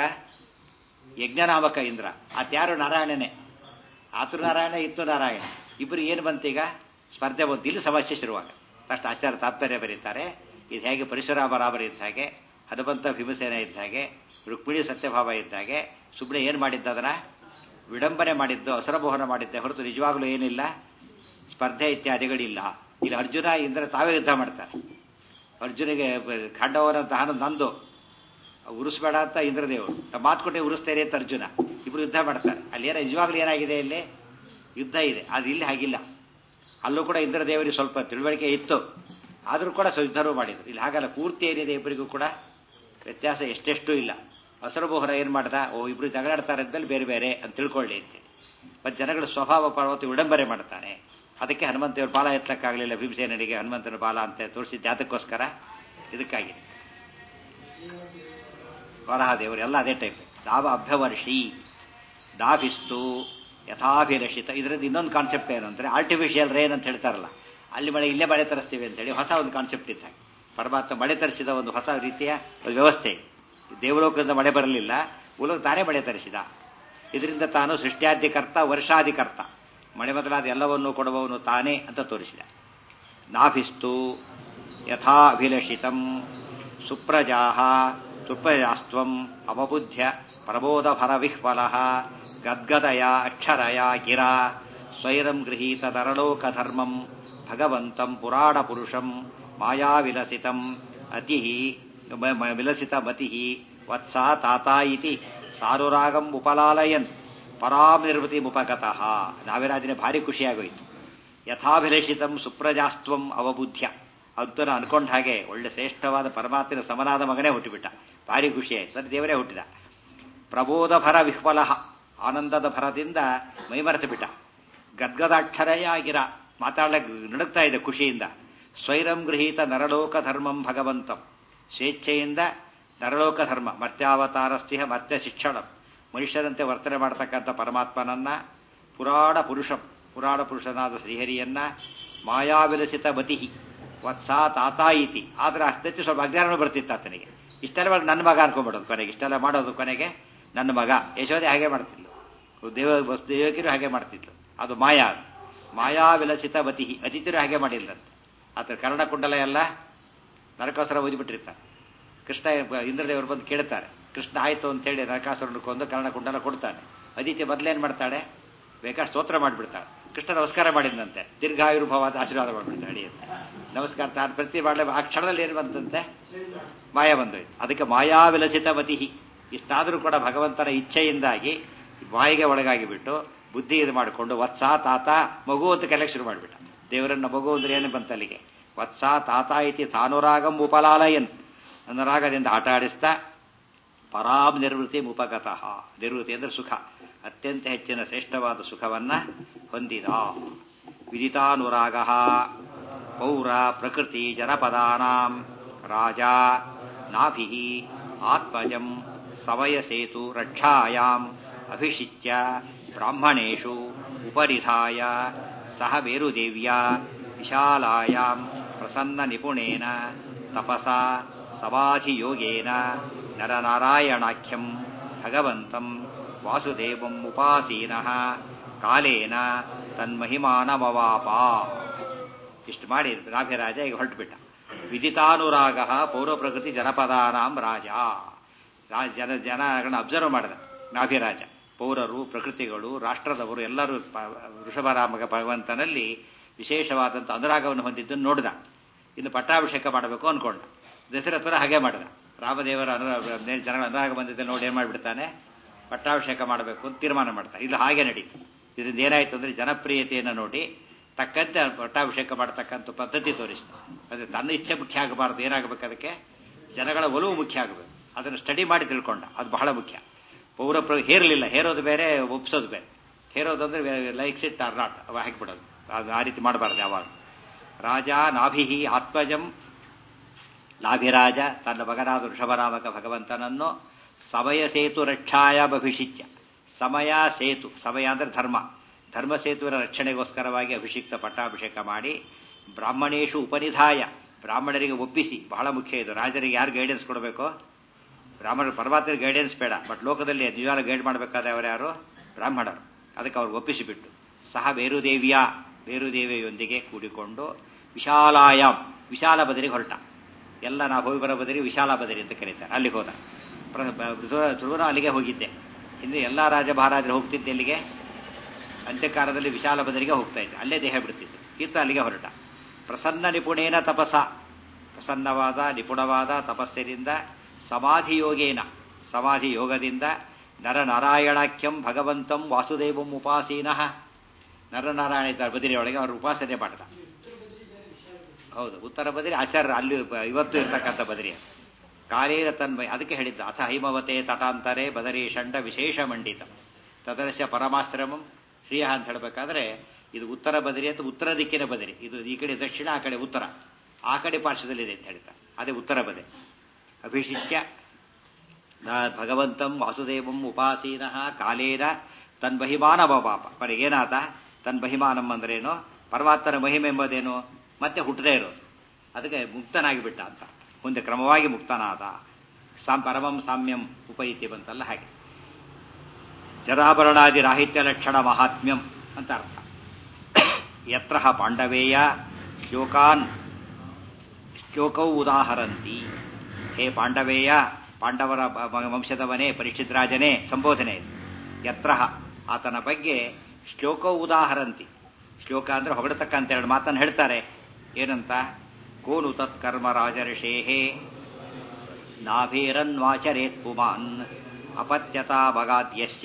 A: ಯಜ್ಞನಾಮಕ ಇಂದ್ರ ಆತ್ಯಾರು ನಾರಾಯಣನೇ ಆತೃ ನಾರಾಯಣ ಇತ್ತು ನಾರಾಯಣ ಇಬ್ಬರು ಏನು ಬಂತೀಗ ಸ್ಪರ್ಧೆ ಬಂತು ಇಲ್ಲಿ ಸಮಸ್ಯೆ ಶುರುವಾಗ ಫಸ್ಟ್ ಆಚಾರ ತಾತ್ಪರ್ಯ ಬರೀತಾರೆ ಇದು ಹೇಗೆ ಪರಶುರಾಮ ರಾಮರ ಇದ್ದ ಹಾಗೆ ಹನುಮಂತ ಭೀಮಸೇನ ಇದ್ದ ಹಾಗೆ ರುಕ್ಮಿಣಿ ಸತ್ಯಭಾವ ಇದ್ದ ಹಾಗೆ ಸುಮ್ಮನೆ ಏನು ಮಾಡಿದ್ದ ಅದನ್ನ ವಿಡಂಬನೆ ಮಾಡಿದ್ದು ಅಸರಮೋಹನ ಮಾಡಿದ್ದೆ ಹೊರತು ನಿಜವಾಗ್ಲೂ ಏನಿಲ್ಲ ಸ್ಪರ್ಧೆ ಇತ್ಯಾದಿಗಳಿಲ್ಲ ಇಲ್ಲಿ ಅರ್ಜುನ ಇಂದ್ರ ತಾವೇ ಯುದ್ಧ ಮಾಡ್ತಾರೆ ಅರ್ಜುನಿಗೆ ಖಂಡವನಂತ ಹಣ ನಂದು ಉರಿಸ್ಬೇಡ ಅಂತ ಇಂದ್ರದೇವರು ಮಾತು ಕೊಟ್ಟೆ ಉರಿಸ್ತೇನೆ ಅಂತ ಅರ್ಜುನ ಇಬ್ರು ಯುದ್ಧ ಮಾಡ್ತಾರೆ ಅಲ್ಲಿ ಏನೋ ನಿಜವಾಗ್ಲೂ ಏನಾಗಿದೆ ಇಲ್ಲಿ ಯುದ್ಧ ಇದೆ ಅದು ಇಲ್ಲಿ ಹಾಗಿಲ್ಲ ಅಲ್ಲೂ ಕೂಡ ಇಂದ್ರದೇವರಿಗೆ ಸ್ವಲ್ಪ ತಿಳುವಳಿಕೆ ಇತ್ತು ಆದರೂ ಕೂಡ ಯುದ್ಧನೂ ಮಾಡಿದ್ರು ಇಲ್ಲಿ ಹಾಗಲ್ಲ ಪೂರ್ತಿ ಏನಿದೆ ಇಬ್ಬರಿಗೂ ಕೂಡ ವ್ಯತ್ಯಾಸ ಎಷ್ಟೆಷ್ಟು ಇಲ್ಲ ಹಸರುಬೋಹರ ಏನು ಮಾಡ್ದ ಓ ಇಬ್ರು ಜಗಳಾಡ್ತಾರೆ ಅಂದ್ಮೇಲೆ ಬೇರೆ ಬೇರೆ ಅಂತ ತಿಳ್ಕೊಳ್ಳಿ ಅಂತೇಳಿ ಮತ್ತು ಜನಗಳ ಸ್ವಭಾವ ಪರ್ವತ ವಿಡಂಬನೆ ಮಾಡ್ತಾನೆ ಅದಕ್ಕೆ ಹನುಮಂತೇವ್ರ ಬಾಲ ಎತ್ತಕ್ಕಾಗಲಿಲ್ಲ ಭೀಮಸೇನಿಗೆ ಹನುಮಂತನ ಬಾಲ ಅಂತ ತೋರಿಸಿದ್ದು ಯಾತಕ್ಕೋಸ್ಕರ ಇದಕ್ಕಾಗಿ ವರಹದೇವರು ಎಲ್ಲ ಅದೇ ಟೈಪ್ ದಾವ ಅಭ್ಯವರ್ಷಿ ದಾಭಿಸ್ತು ಯಥಾಭಿಲಷಿತ ಇದರಿಂದ ಇನ್ನೊಂದು ಕಾನ್ಸೆಪ್ಟ್ ಏನು ಅಂದರೆ ಆರ್ಟಿಫಿಷಿಯಲ್ ರೇನ್ ಅಂತ ಹೇಳ್ತಾರಲ್ಲ ಅಲ್ಲಿ ಮಳೆ ಇಲ್ಲೇ ಮಳೆ ತರಿಸ್ತೀವಿ ಅಂತೇಳಿ ಹೊಸ ಒಂದು ಕಾನ್ಸೆಪ್ಟ್ ಇದ್ದಾಗ ಪರಮಾತ್ಮ ಮಳೆ ತರಿಸಿದ ಒಂದು ಹೊಸ ರೀತಿಯ ಒಂದು ವ್ಯವಸ್ಥೆ ದೇವಲೋಕದಿಂದ ಮಳೆ ಬರಲಿಲ್ಲ ಮೂಲಕ ತಾನೇ ಮಳೆ ತರಿಸಿದ ಇದರಿಂದ ತಾನು ಸೃಷ್ಟ್ಯಾಧಿಕರ್ತ ವರ್ಷಾಧಿಕರ್ತ ಮಳೆ ಮೊದಲಾದ ಎಲ್ಲವನ್ನೂ ಕೊಡುವವನು ತಾನೇ ಅಂತ ತೋರಿಸಿದ ನಾಭಿಸ್ತು ಯಥಾಭಿಲಷಿತಂ ಸುಪ್ರಜಾಹ ಸುಪ್ರಜಾಸ್ತ್ವಂ ಅವಬುದ್ಧ್ಯ ಪ್ರಬೋಧಫಲವಿಹ್ವಲ ಗದ್ಗದಯ ಅಕ್ಷರಯ ಗಿರ ಸ್ವೈರಂ ಗೃಹೀತ ತರಲೋಕಧರ್ಮಂ ಭಗವಂತಂ ಪುರಾಣಪುರುಷಂ ಮಾಯಾವಿಲಸಿತಂ ಅತಿ ವಿಲಸಿತ ಮತಿ ವತ್ಸ ತಾತ ಇತಿ ಸಾರುರಾಗಂ ಉಪಲಾಲಯನ್ ಪರಾಂ ನಿರ್ವೃತಿ ಮುಪಗತಃ ನಾವಿರಾಜನೇ ಭಾರಿ ಖುಷಿಯಾಗೋಯ್ತು ಯಥಾಭಿಲಷಿತಂ ಸುಪ್ರಜಾಸ್ತ್ವಂ ಅವಬುದ್ಧ್ಯ ಅಂತೂ ಅನ್ಕೊಂಡ ಹಾಗೆ ಒಳ್ಳೆ ಶ್ರೇಷ್ಠವಾದ ಪರಮಾತ್ಮನ ಸಮನಾದ ಮಗನೇ ಹುಟ್ಟಿಬಿಟ್ಟ ಭಾರಿ ಖುಷಿಯಾಯಿತು ಅದು ದೇವರೇ ಹುಟ್ಟಿದ ಪ್ರಬೋಧ ಭರ ವಿಹ್ವಲ ಆನಂದದ ಭರದಿಂದ ಮೈಮರೆತು ಬಿಟ್ಟ ಗದ್ಗದಾಕ್ಷರಯಾಗಿರ ಮಾತಾಡಲಿಕ್ಕೆ ನಡುಕ್ತಾ ಇದೆ ಖುಷಿಯಿಂದ ಸ್ವೈರಂ ಗೃಹೀತ ನರಲೋಕ ಧರ್ಮಂ ಭಗವಂತಂ ಸ್ವೇಚ್ಛೆಯಿಂದ ನರಲೋಕ ಧರ್ಮ ಮರ್ತ್ಯಾವತಾರಸ್ತಿಹ ಮರ್ತ್ಯ ಶಿಕ್ಷಣಂ ಮನುಷ್ಯರಂತೆ ವರ್ತನೆ ಮಾಡತಕ್ಕಂಥ ಪರಮಾತ್ಮನನ್ನ ಪುರಾಣ ಪುರುಷಂ ಪುರಾಣ ಪುರುಷನಾದ ಶ್ರೀಹರಿಯನ್ನ ಮಾಯಾವಿಲಸಿತ ಮತಿ ವತ್ಸ ತಾತ ಇತಿ ಆದ್ರೆ ಅಷ್ಟೊತ್ತಿ ಸ್ವಲ್ಪ ಅಜ್ಞಾನ ಬರ್ತಿತ್ತು ಆತನಿಗೆ ಇಷ್ಟೆಲ್ಲ ಮಾಡಿ ನನ್ನ ಮಗ ಅನ್ಕೊಂಡ್ಬಿಡೋದು ಕೊನೆಗೆ ಇಷ್ಟೆಲ್ಲ ಮಾಡೋದು ಕೊನೆಗೆ ನನ್ನ ಮಗ ಯಶೋದೆ ಹಾಗೆ ಮಾಡ್ತಿದ್ಲು ದೇವ ವಸ್ ದೇವಕಿರು ಹಾಗೆ ಮಾಡ್ತಿದ್ಲು ಅದು ಮಾಯಾ ಅದು. ಮಾಯಾ ವಿಲಸಿತ ವತಿ ಅತಿಥಿರು ಹಾಗೆ ಮಾಡಿಲ್ಲಂತೆ ಆತ ಕರ್ಣಕುಂಡಲ ಎಲ್ಲ ನರಕಾಸುರ ಓದಿಬಿಟ್ಟಿರ್ತಾರೆ ಕೃಷ್ಣ ಇಂದ್ರದೇವರು ಬಂದು ಕೇಳ್ತಾರೆ ಕೃಷ್ಣ ಆಯ್ತು ಅಂತ ಹೇಳಿ ನರಕಾಸುರನ ಕೊಂದು ಕರ್ಣಕುಂಡಲ ಕೊಡ್ತಾನೆ ಅದಿತಿ ಮೊದಲೇನ್ ಮಾಡ್ತಾಳೆ ಬೇಕಾ ಸ್ತೋತ್ರ ಮಾಡಿಬಿಡ್ತಾಳೆ ಕೃಷ್ಣ ನಮಸ್ಕಾರ ಮಾಡಿದಂತೆ ದೀರ್ಘಾಯುರ್ಭವಾದ ಆಶೀರ್ವಾದ ಮಾಡಿಬಿಡ್ತಾಳೆ ಅಂತ ನಮಸ್ಕಾರ ತಾನು ಪ್ರತಿ ಮಾಡಲೇ ಆ ಕ್ಷಣದಲ್ಲಿ ಏನು ಬಂತಂತೆ ಮಾಯ ಬಂದೋಯ್ತು ಅದಕ್ಕೆ ಮಾಯಾ ವಿಲಸಿತ ಮತಿ ಇಷ್ಟಾದರೂ ಕೂಡ ಭಗವಂತನ ಇಚ್ಛೆಯಿಂದಾಗಿ ಮಾಯಿಗೆ ಒಳಗಾಗಿ ಬಿಟ್ಟು ಬುದ್ಧಿ ಇದು ಮಾಡಿಕೊಂಡು ವತ್ಸ ತಾತ ಮಗು ಅಂತ ಕಲೆಕ್ಟ್ ಶುರು ಮಾಡಿಬಿಟ್ಟ ದೇವರನ್ನ ಮಗು ಅಂದ್ರೆ ಏನು ಬಂತ ಅಲ್ಲಿಗೆ ವತ್ಸ ತಾತ ಇತಿ ತಾನುರಾಗಂ ಉಪಲಾಲಯನ್ ಅನುರಾಗದಿಂದ ಆಟ ಆಡಿಸ್ತಾ ಪರಾಮ್ ನಿರ್ವೃತಿ ಉಪಗತಃ ನಿರ್ವೃತಿ ಅಂದ್ರೆ ಸುಖ ಅತ್ಯಂತ ಹೆಚ್ಚಿನ ಶ್ರೇಷ್ಠವಾದ ಸುಖವನ್ನ ಹೊಂದಿದ ವಿದಿತಾನುರಾಗ ಪೌರ ಪ್ರಕೃತಿ ಜನಪದಾನಾಂ ರಾಜ ನಾಭಿ ಆತ್ಮಜಂ ಸಮಯಸೇತು ರಕ್ಷಾಯಾಂ ಅಭಿಷಿಚ್ಯ ಬ್ರಾಹ್ಮಣೇಶು ಉಪರಿಧಾಯ ಸಹ ವೇರುದೇವ್ಯ ವಿಶಾಲಾಯಾಂ ಪ್ರಸನ್ನ ನಿಪುಣೇನ ತಪಸಾ ಸಮಾಧಿಯೋಗೇನ ನರನಾರಾಯಣಾಖ್ಯಂ ಭಗವಂತಂ ವಾಸುದೇವಂ ಉಪಾಸೀನಃ ಕಾಲೇನ ತನ್ಮಹಿಮಾನಮವಾಪ ಇಷ್ಟು ಮಾಡಿ ನಾಭಿರಾಜ ಈಗ ಹೊರಟುಬಿಟ್ಟ ವಿದಿತಾನುರಾಗ ಪೌರ ಪ್ರಕೃತಿ ಜನಪದಾನಾಂ ರಾಜ ರಾ- ಜನ ಜನಗಳನ್ನ ಅಬ್ಸರ್ವ್ ಮಾಡಿದ ನಾಭಿರಾಜ ಪೌರರು ಪ್ರಕೃತಿಗಳು ರಾಷ್ಟ್ರದವರು ಎಲ್ಲರೂ ಪ- ವೃಷಭರಾಮಗ ಭಗವಂತನಲ್ಲಿ ವಿಶೇಷವಾದಂಥ ಅನುರಾಗವನ್ನು ಹೊಂದಿದ್ದನ್ನು ನೋಡಿದ ಇನ್ನು ಪಟ್ಟಾಭಿಷೇಕ ಮಾಡಬೇಕು ಅನ್ಕೊಂಡ ದಶರಥರ ಹಾಗೆ ಮಾಡಿದ ರಾಮದೇವರ ಅನುರಾಗ ಜನಗಳ ಅನುರಾಗ ಬಂದಿದ್ದ ನೋಡಿ ಏನ್ ಮಾಡಿಬಿಡ್ತಾನೆ ಪಟ್ಟಾಭಿಷೇಕ ಮಾಡಬೇಕು ಅಂತ ತೀರ್ಮಾನ ಮಾಡ್ತಾನೆ ಇದು ಹಾಗೆ ನಡೀತು ಇದರಿಂದ ಏನಾಯ್ತು ಅಂದ್ರೆ ಜನಪ್ರಿಯತೆಯನ್ನು ನೋಡಿ ತಕ್ಕಂತೆ ಪಟ್ಟಾಭಿಷೇಕ ಮಾಡತಕ್ಕಂಥ ಪದ್ಧತಿ ತೋರಿಸ್ತಾರೆ ಅದೇ ತನ್ನ ಇಚ್ಛೆ ಮುಖ್ಯ ಆಗಬಾರ್ದು ಏನಾಗಬೇಕು ಅದಕ್ಕೆ ಜನಗಳ ಒಲವು ಮುಖ್ಯ ಆಗಬೇಕು ಅದನ್ನು ಸ್ಟಡಿ ಮಾಡಿ ತಿಳ್ಕೊಂಡ ಅದು ಬಹಳ ಮುಖ್ಯ ಪೌರ ಪ್ರ ಹೇರಲಿಲ್ಲ ಹೇರೋದು ಬೇರೆ ಒಪ್ಸೋದು ಬೇರೆ ಹೇರೋದು ಅಂದ್ರೆ ಲೈಕ್ಸ್ ಇಟ್ ಆರ್ ನಾಟ್ ಅವ ಹಾಕಿಬಿಡೋದು ಅದು ಆ ರೀತಿ ಮಾಡಬಾರ್ದು ಯಾವಾಗ ರಾಜ ನಾಭಿಹಿ ಆತ್ಮಜಂ ನಾಭಿರಾಜ ತನ್ನ ಮಗನಾದ ವೃಷಭರಾಮಕ ಭಗವಂತನನ್ನು ಸಮಯ ಸೇತು ರಕ್ಷಾಯ ಭವಿಷ್ಯ ಸಮಯ ಸೇತು ಸಮಯ ಅಂದ್ರೆ ಧರ್ಮ ಧರ್ಮ ಸೇತುವಿನ ರಕ್ಷಣೆಗೋಸ್ಕರವಾಗಿ ಅಭಿಷಿಕ್ತ ಪಟ್ಟಾಭಿಷೇಕ ಮಾಡಿ ಬ್ರಾಹ್ಮಣೇಶು ಉಪನಿಧಾಯ ಬ್ರಾಹ್ಮಣರಿಗೆ ಒಪ್ಪಿಸಿ ಬಹಳ ಮುಖ್ಯ ಇದು ರಾಜರಿಗೆ ಯಾರು ಗೈಡೆನ್ಸ್ ಕೊಡಬೇಕು ಬ್ರಾಹ್ಮಣರು ಪರಮಾತ್ಮ ಗೈಡೆನ್ಸ್ ಬೇಡ ಬಟ್ ಲೋಕದಲ್ಲಿ ನಿಜವಾದ ಗೈಡ್ ಮಾಡಬೇಕಾದ್ರೆ ಅವರು ಯಾರು ಬ್ರಾಹ್ಮಣರು ಅದಕ್ಕೆ ಅವ್ರು ಒಪ್ಪಿಸಿಬಿಟ್ಟು ಸಹ ಬೇರುದೇವಿಯ ಬೇರುದೇವಿಯೊಂದಿಗೆ ಕೂಡಿಕೊಂಡು ವಿಶಾಲಾಯಾಮ್ ವಿಶಾಲ ಬದರಿಗೆ ಹೊರಟ ಎಲ್ಲ ನಾವು ಹೋಗಿ ಬರೋ ಬದರಿ ವಿಶಾಲ ಬದರಿ ಅಂತ ಕರೀತಾರೆ ಅಲ್ಲಿಗೆ ಹೋದ ಧ್ರುವನ ಅಲ್ಲಿಗೆ ಹೋಗಿದ್ದೆ ಹಿಂದೆ ಎಲ್ಲ ರಾಜ ಮಹಾರಾಜರು ಹೋಗ್ತಿದ್ದೆ ಅಲ್ಲಿಗೆ ಅಂತ್ಯಕಾಲದಲ್ಲಿ ವಿಶಾಲ ಬದರಿಗೆ ಹೋಗ್ತಾ ಇದ್ದೆ ಅಲ್ಲೇ ದೇಹ ಬಿಡ್ತಿದ್ದೆ ಈತ ಅಲ್ಲಿಗೆ ಹೊರಟ ಪ್ರಸನ್ನ ನಿಪುಣೇನ ತಪಸ ಪ್ರಸನ್ನವಾದ ನಿಪುಣವಾದ ತಪಸ್ಸಿನಿಂದ ಸಮಾಧಿ ಯೋಗೇನ ಸಮಾಧಿ ಯೋಗದಿಂದ ನರನಾರಾಯಣಾಖ್ಯಂ ಭಗವಂತಂ ವಾಸುದೇವಂ ಉಪಾಸೀನಃ ನರನಾರಾಯಣ ಇದ್ದಾರೆ ಬದಿರಿಯೊಳಗೆ ಅವರು ಉಪಾಸನೆ ಮಾಡ್ದ ಹೌದು ಉತ್ತರ ಬದರಿ ಆಚಾರ್ಯ ಅಲ್ಲಿ ಬ- ಇವತ್ತು ಇರ್ತಕ್ಕಂಥ ಬದರಿ ಕಾಲೇರ ತನ್ಮಯ ಅದಕ್ಕೆ ಹೇಳಿದ್ದ ಅಥ ಹೈಮವತೆ ತಟಾಂತರೆ ಬದರಿ ಷಂಡ ವಿಶೇಷ ಮಂಡಿತ ತದರ್ಶ ಪರಮಾಶ್ರಮಂ ಶ್ರೀಯ ಅಂತ ಹೇಳಬೇಕಾದ್ರೆ ಇದು ಉತ್ತರ ಬದರಿ ಅಂತ ಉತ್ತರ ದಿಕ್ಕಿನ ಬದರಿ ಇದು ಈ ಕಡೆ ದಕ್ಷಿಣ ಆ ಕಡೆ ಉತ್ತರ ಆ ಕಡೆ ಪಾರ್ಶ್ವದಲ್ಲಿದೆ ಅಂತ ಹೇಳ್ತಾ ಅದೇ ಉತ್ತರ ಬದೆ ಅಭಿಷಿಚ್ಯ ನ- ಭಗವಂತಂ ವಾಸುದೇವಂ ಉಪಾಸೀನಃ ಕಾಲೇನ ತನ್ಮಹಿಮಾನ ಪಾಪ ಕೊನೆಗೇನಾದ ತನ್ಮಹಿಮಾನಂ ಅಂದ್ರೇನು ಪರಮಾತ್ಮನ ಮಹಿಮೆ ಎಂಬುದೇನು ಮತ್ತೆ ಹುಟ್ಟದೇ ಇರೋದು ಅದಕ್ಕೆ ಮುಕ್ತನಾಗಿಬಿಟ್ಟ ಅಂತ ಮುಂದೆ ಕ್ರಮವಾಗಿ ಮುಕ್ತನಾದ ಸಾಂ ಪರಮಂ ಸಾಮ್ಯಂ ಉಪೈತಿ ಬಂತಲ್ಲ ಹಾಗೆ ಜರಾಭರಣಾದಿ ರಾಹಿತ್ಯ ಲಕ್ಷಣ ಮಹಾತ್ಮ್ಯಂ ಅಂತ ಅರ್ಥ ಯತ್ರ ಪಾಂಡವೇಯ ಶ್ಲೋಕಾನ್ ಶ್ಲೋಕೌ ಉದಾಹರಂತಿ ಹೇ ಪಾಂಡವೇಯ ಪಾಂಡವರ ಬ- ಬ- ವಂಶದವನೇ ಪರೀಕ್ಷಿತ್ ರಾಜನೇ ಸಂಬೋಧನೆ ಇದು ಯತ್ರ ಆತನ ಬಗ್ಗೆ ಶ್ಲೋಕೌ ಉದಾಹರಂತಿ ಶ್ಲೋಕ ಅಂದ್ರೆ ಹೊಗಡತಕ್ಕಂತ ಎರಡು ಮಾತನ್ನು ಹೇಳ್ತಾರೆ ಏನಂತ ಕೋನು ತತ್ಕರ್ಮ ರಾಜರ್ಷೇಹೇ ನಾಭೇರನ್ವಾಚರೇತ್ ಪುಮಾನ್ ಅಪತ್ಯತಾ ಬಗಾದ್ಯಸ್ಯ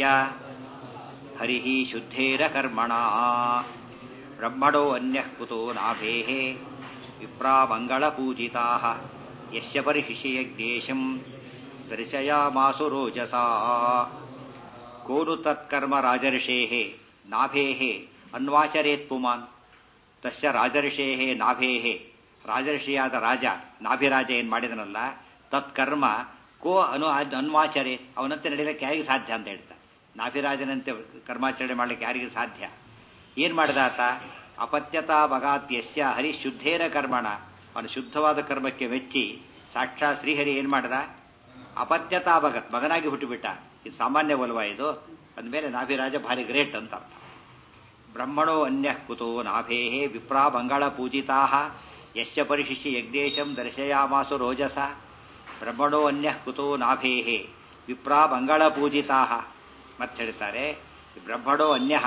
A: ಹರಿ ಶುದ್ಧೇರ ಕರ್ಮಣ ಬ್ರಹ್ಮಣೋ ಅನ್ಯಃ ಕುತೋ ನಾಭೇಃ ವಿಪ್ರಾ ಮಂಗಳಪೂಜಿತಾ ಯಸ್ಯ ಪರಿಶಿಷಯಜ್ಞೇಶಂ ದರ್ಶಯಾಮಾಸು ರೋಜಸಾ ಕೋನು ತತ್ಕರ್ಮ ರಾಜರ್ಷೇಃ ನಾಭೇಃ ಅನ್ವಾಚರೇತ್ ಪುಮಾನ್ ತಸ್ಯ ರಾಜರ್ಷೇಃ ನಾಭೇಃ ರಾಜರ್ಷಿಯಾದ ರಾಜ ನಾಭಿರಾಜ ಏನ್ ಮಾಡಿದನಲ್ಲ ತತ್ಕರ್ಮ ಕೋ ಅನು ಅನ್ವಾಚರೆ ಅವನಂತೆ ನಡೀಲಿಕ್ಕೆ ಯಾರಿಗೆ ಸಾಧ್ಯ ಅಂತ ಹೇಳ್ತಾ ನಾಭಿರಾಜನಂತೆ ಕರ್ಮಾಚರಣೆ ಮಾಡ್ಲಿಕ್ಕೆ ಯಾರಿಗೆ ಸಾಧ್ಯ ಏನ್ ಮಾಡಿದ ಆತ ಅಪತ್ಯತಾ ಬಗಾತ್ಯಸ್ಯ ಹರಿಶುದ್ಧೇನ ಕರ್ಮಣ ಅವನು ಶುದ್ಧವಾದ ಕರ್ಮಕ್ಕೆ ಮೆಚ್ಚಿ ಸಾಕ್ಷಾತ್ ಶ್ರೀಹರಿ ಏನ್ ಮಾಡ್ದ ಅಪತ್ಯತಾ ಭಗತ್ ಮಗನಾಗಿ ಹುಟ್ಟುಬಿಟ್ಟ ಇದು ಸಾಮಾನ್ಯ ಒಲವ ಇದು ಅಂದಮೇಲೆ ನಾಭಿರಾಜ ಭಾರಿ ಗ್ರೇಟ್ ಅಂತ ಅರ್ಥ ಬ್ರಹ್ಮಣೋ ಅನ್ಯ ಕುತೋ ನಾಭೇ ವಿಪ್ರಾ ಮಂಗಳ ಪೂಜಿತಾ ಯಶ್ಯ ಪರಿಶಿಷ್ಯ ಯಜ್ಞೇಶಂ ದರ್ಶಯಾಮಾಸು ರೋಜಸ ಬ್ರಹ್ಮಣೋ ಅನ್ಯ ಕುತೋ ನಾಭೇ ವಿಪ್ರಾ ಮಂಗಳ ಪೂಜಿತಾ ಮತ್ತೆ ಹೇಳ್ತಾರೆ ಬ್ರಹ್ಮಣೋ ಅನ್ಯ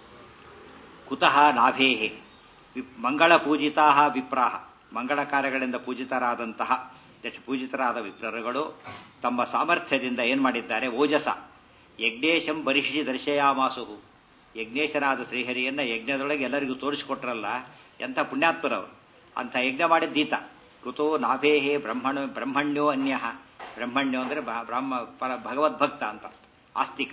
A: ಕುತಃ ನಾಭೇ ಮಂಗಳ ಪೂಜಿತಾ ವಿಪ್ರಾಹ ಮಂಗಳ ಕಾರ್ಯಗಳಿಂದ ಪೂಜಿತರಾದಂತಹ ಎಷ್ಟು ಪೂಜಿತರಾದ ವಿಪ್ರರುಗಳು ತಮ್ಮ ಸಾಮರ್ಥ್ಯದಿಂದ ಏನ್ ಮಾಡಿದ್ದಾರೆ ಓಜಸ ಯಜ್ಞೇಶಂ ಬರಿಷಿ ದರ್ಶಯಾಮಾಸುಹು ಯಜ್ಞೇಶನಾದ ಶ್ರೀಹರಿಯನ್ನ ಯಜ್ಞದೊಳಗೆ ಎಲ್ಲರಿಗೂ ತೋರಿಸಿಕೊಟ್ರಲ್ಲ ಎಂಥ ಪುಣ್ಯಾತ್ಮರವರು ಅಂತ ಯಜ್ಞ ಮಾಡಿದ್ದೀತ ಕುತೋ ನಾಭೇಹೇ ಬ್ರಹ್ಮಣ ಬ್ರಹ್ಮಣ್ಯೋ ಅನ್ಯ ಬ್ರಹ್ಮಣ್ಯೋ ಅಂದರೆ ಬ್ರಹ್ಮ ಪರ ಭಗವದ್ಭಕ್ತ ಅಂತ ಆಸ್ತಿಕ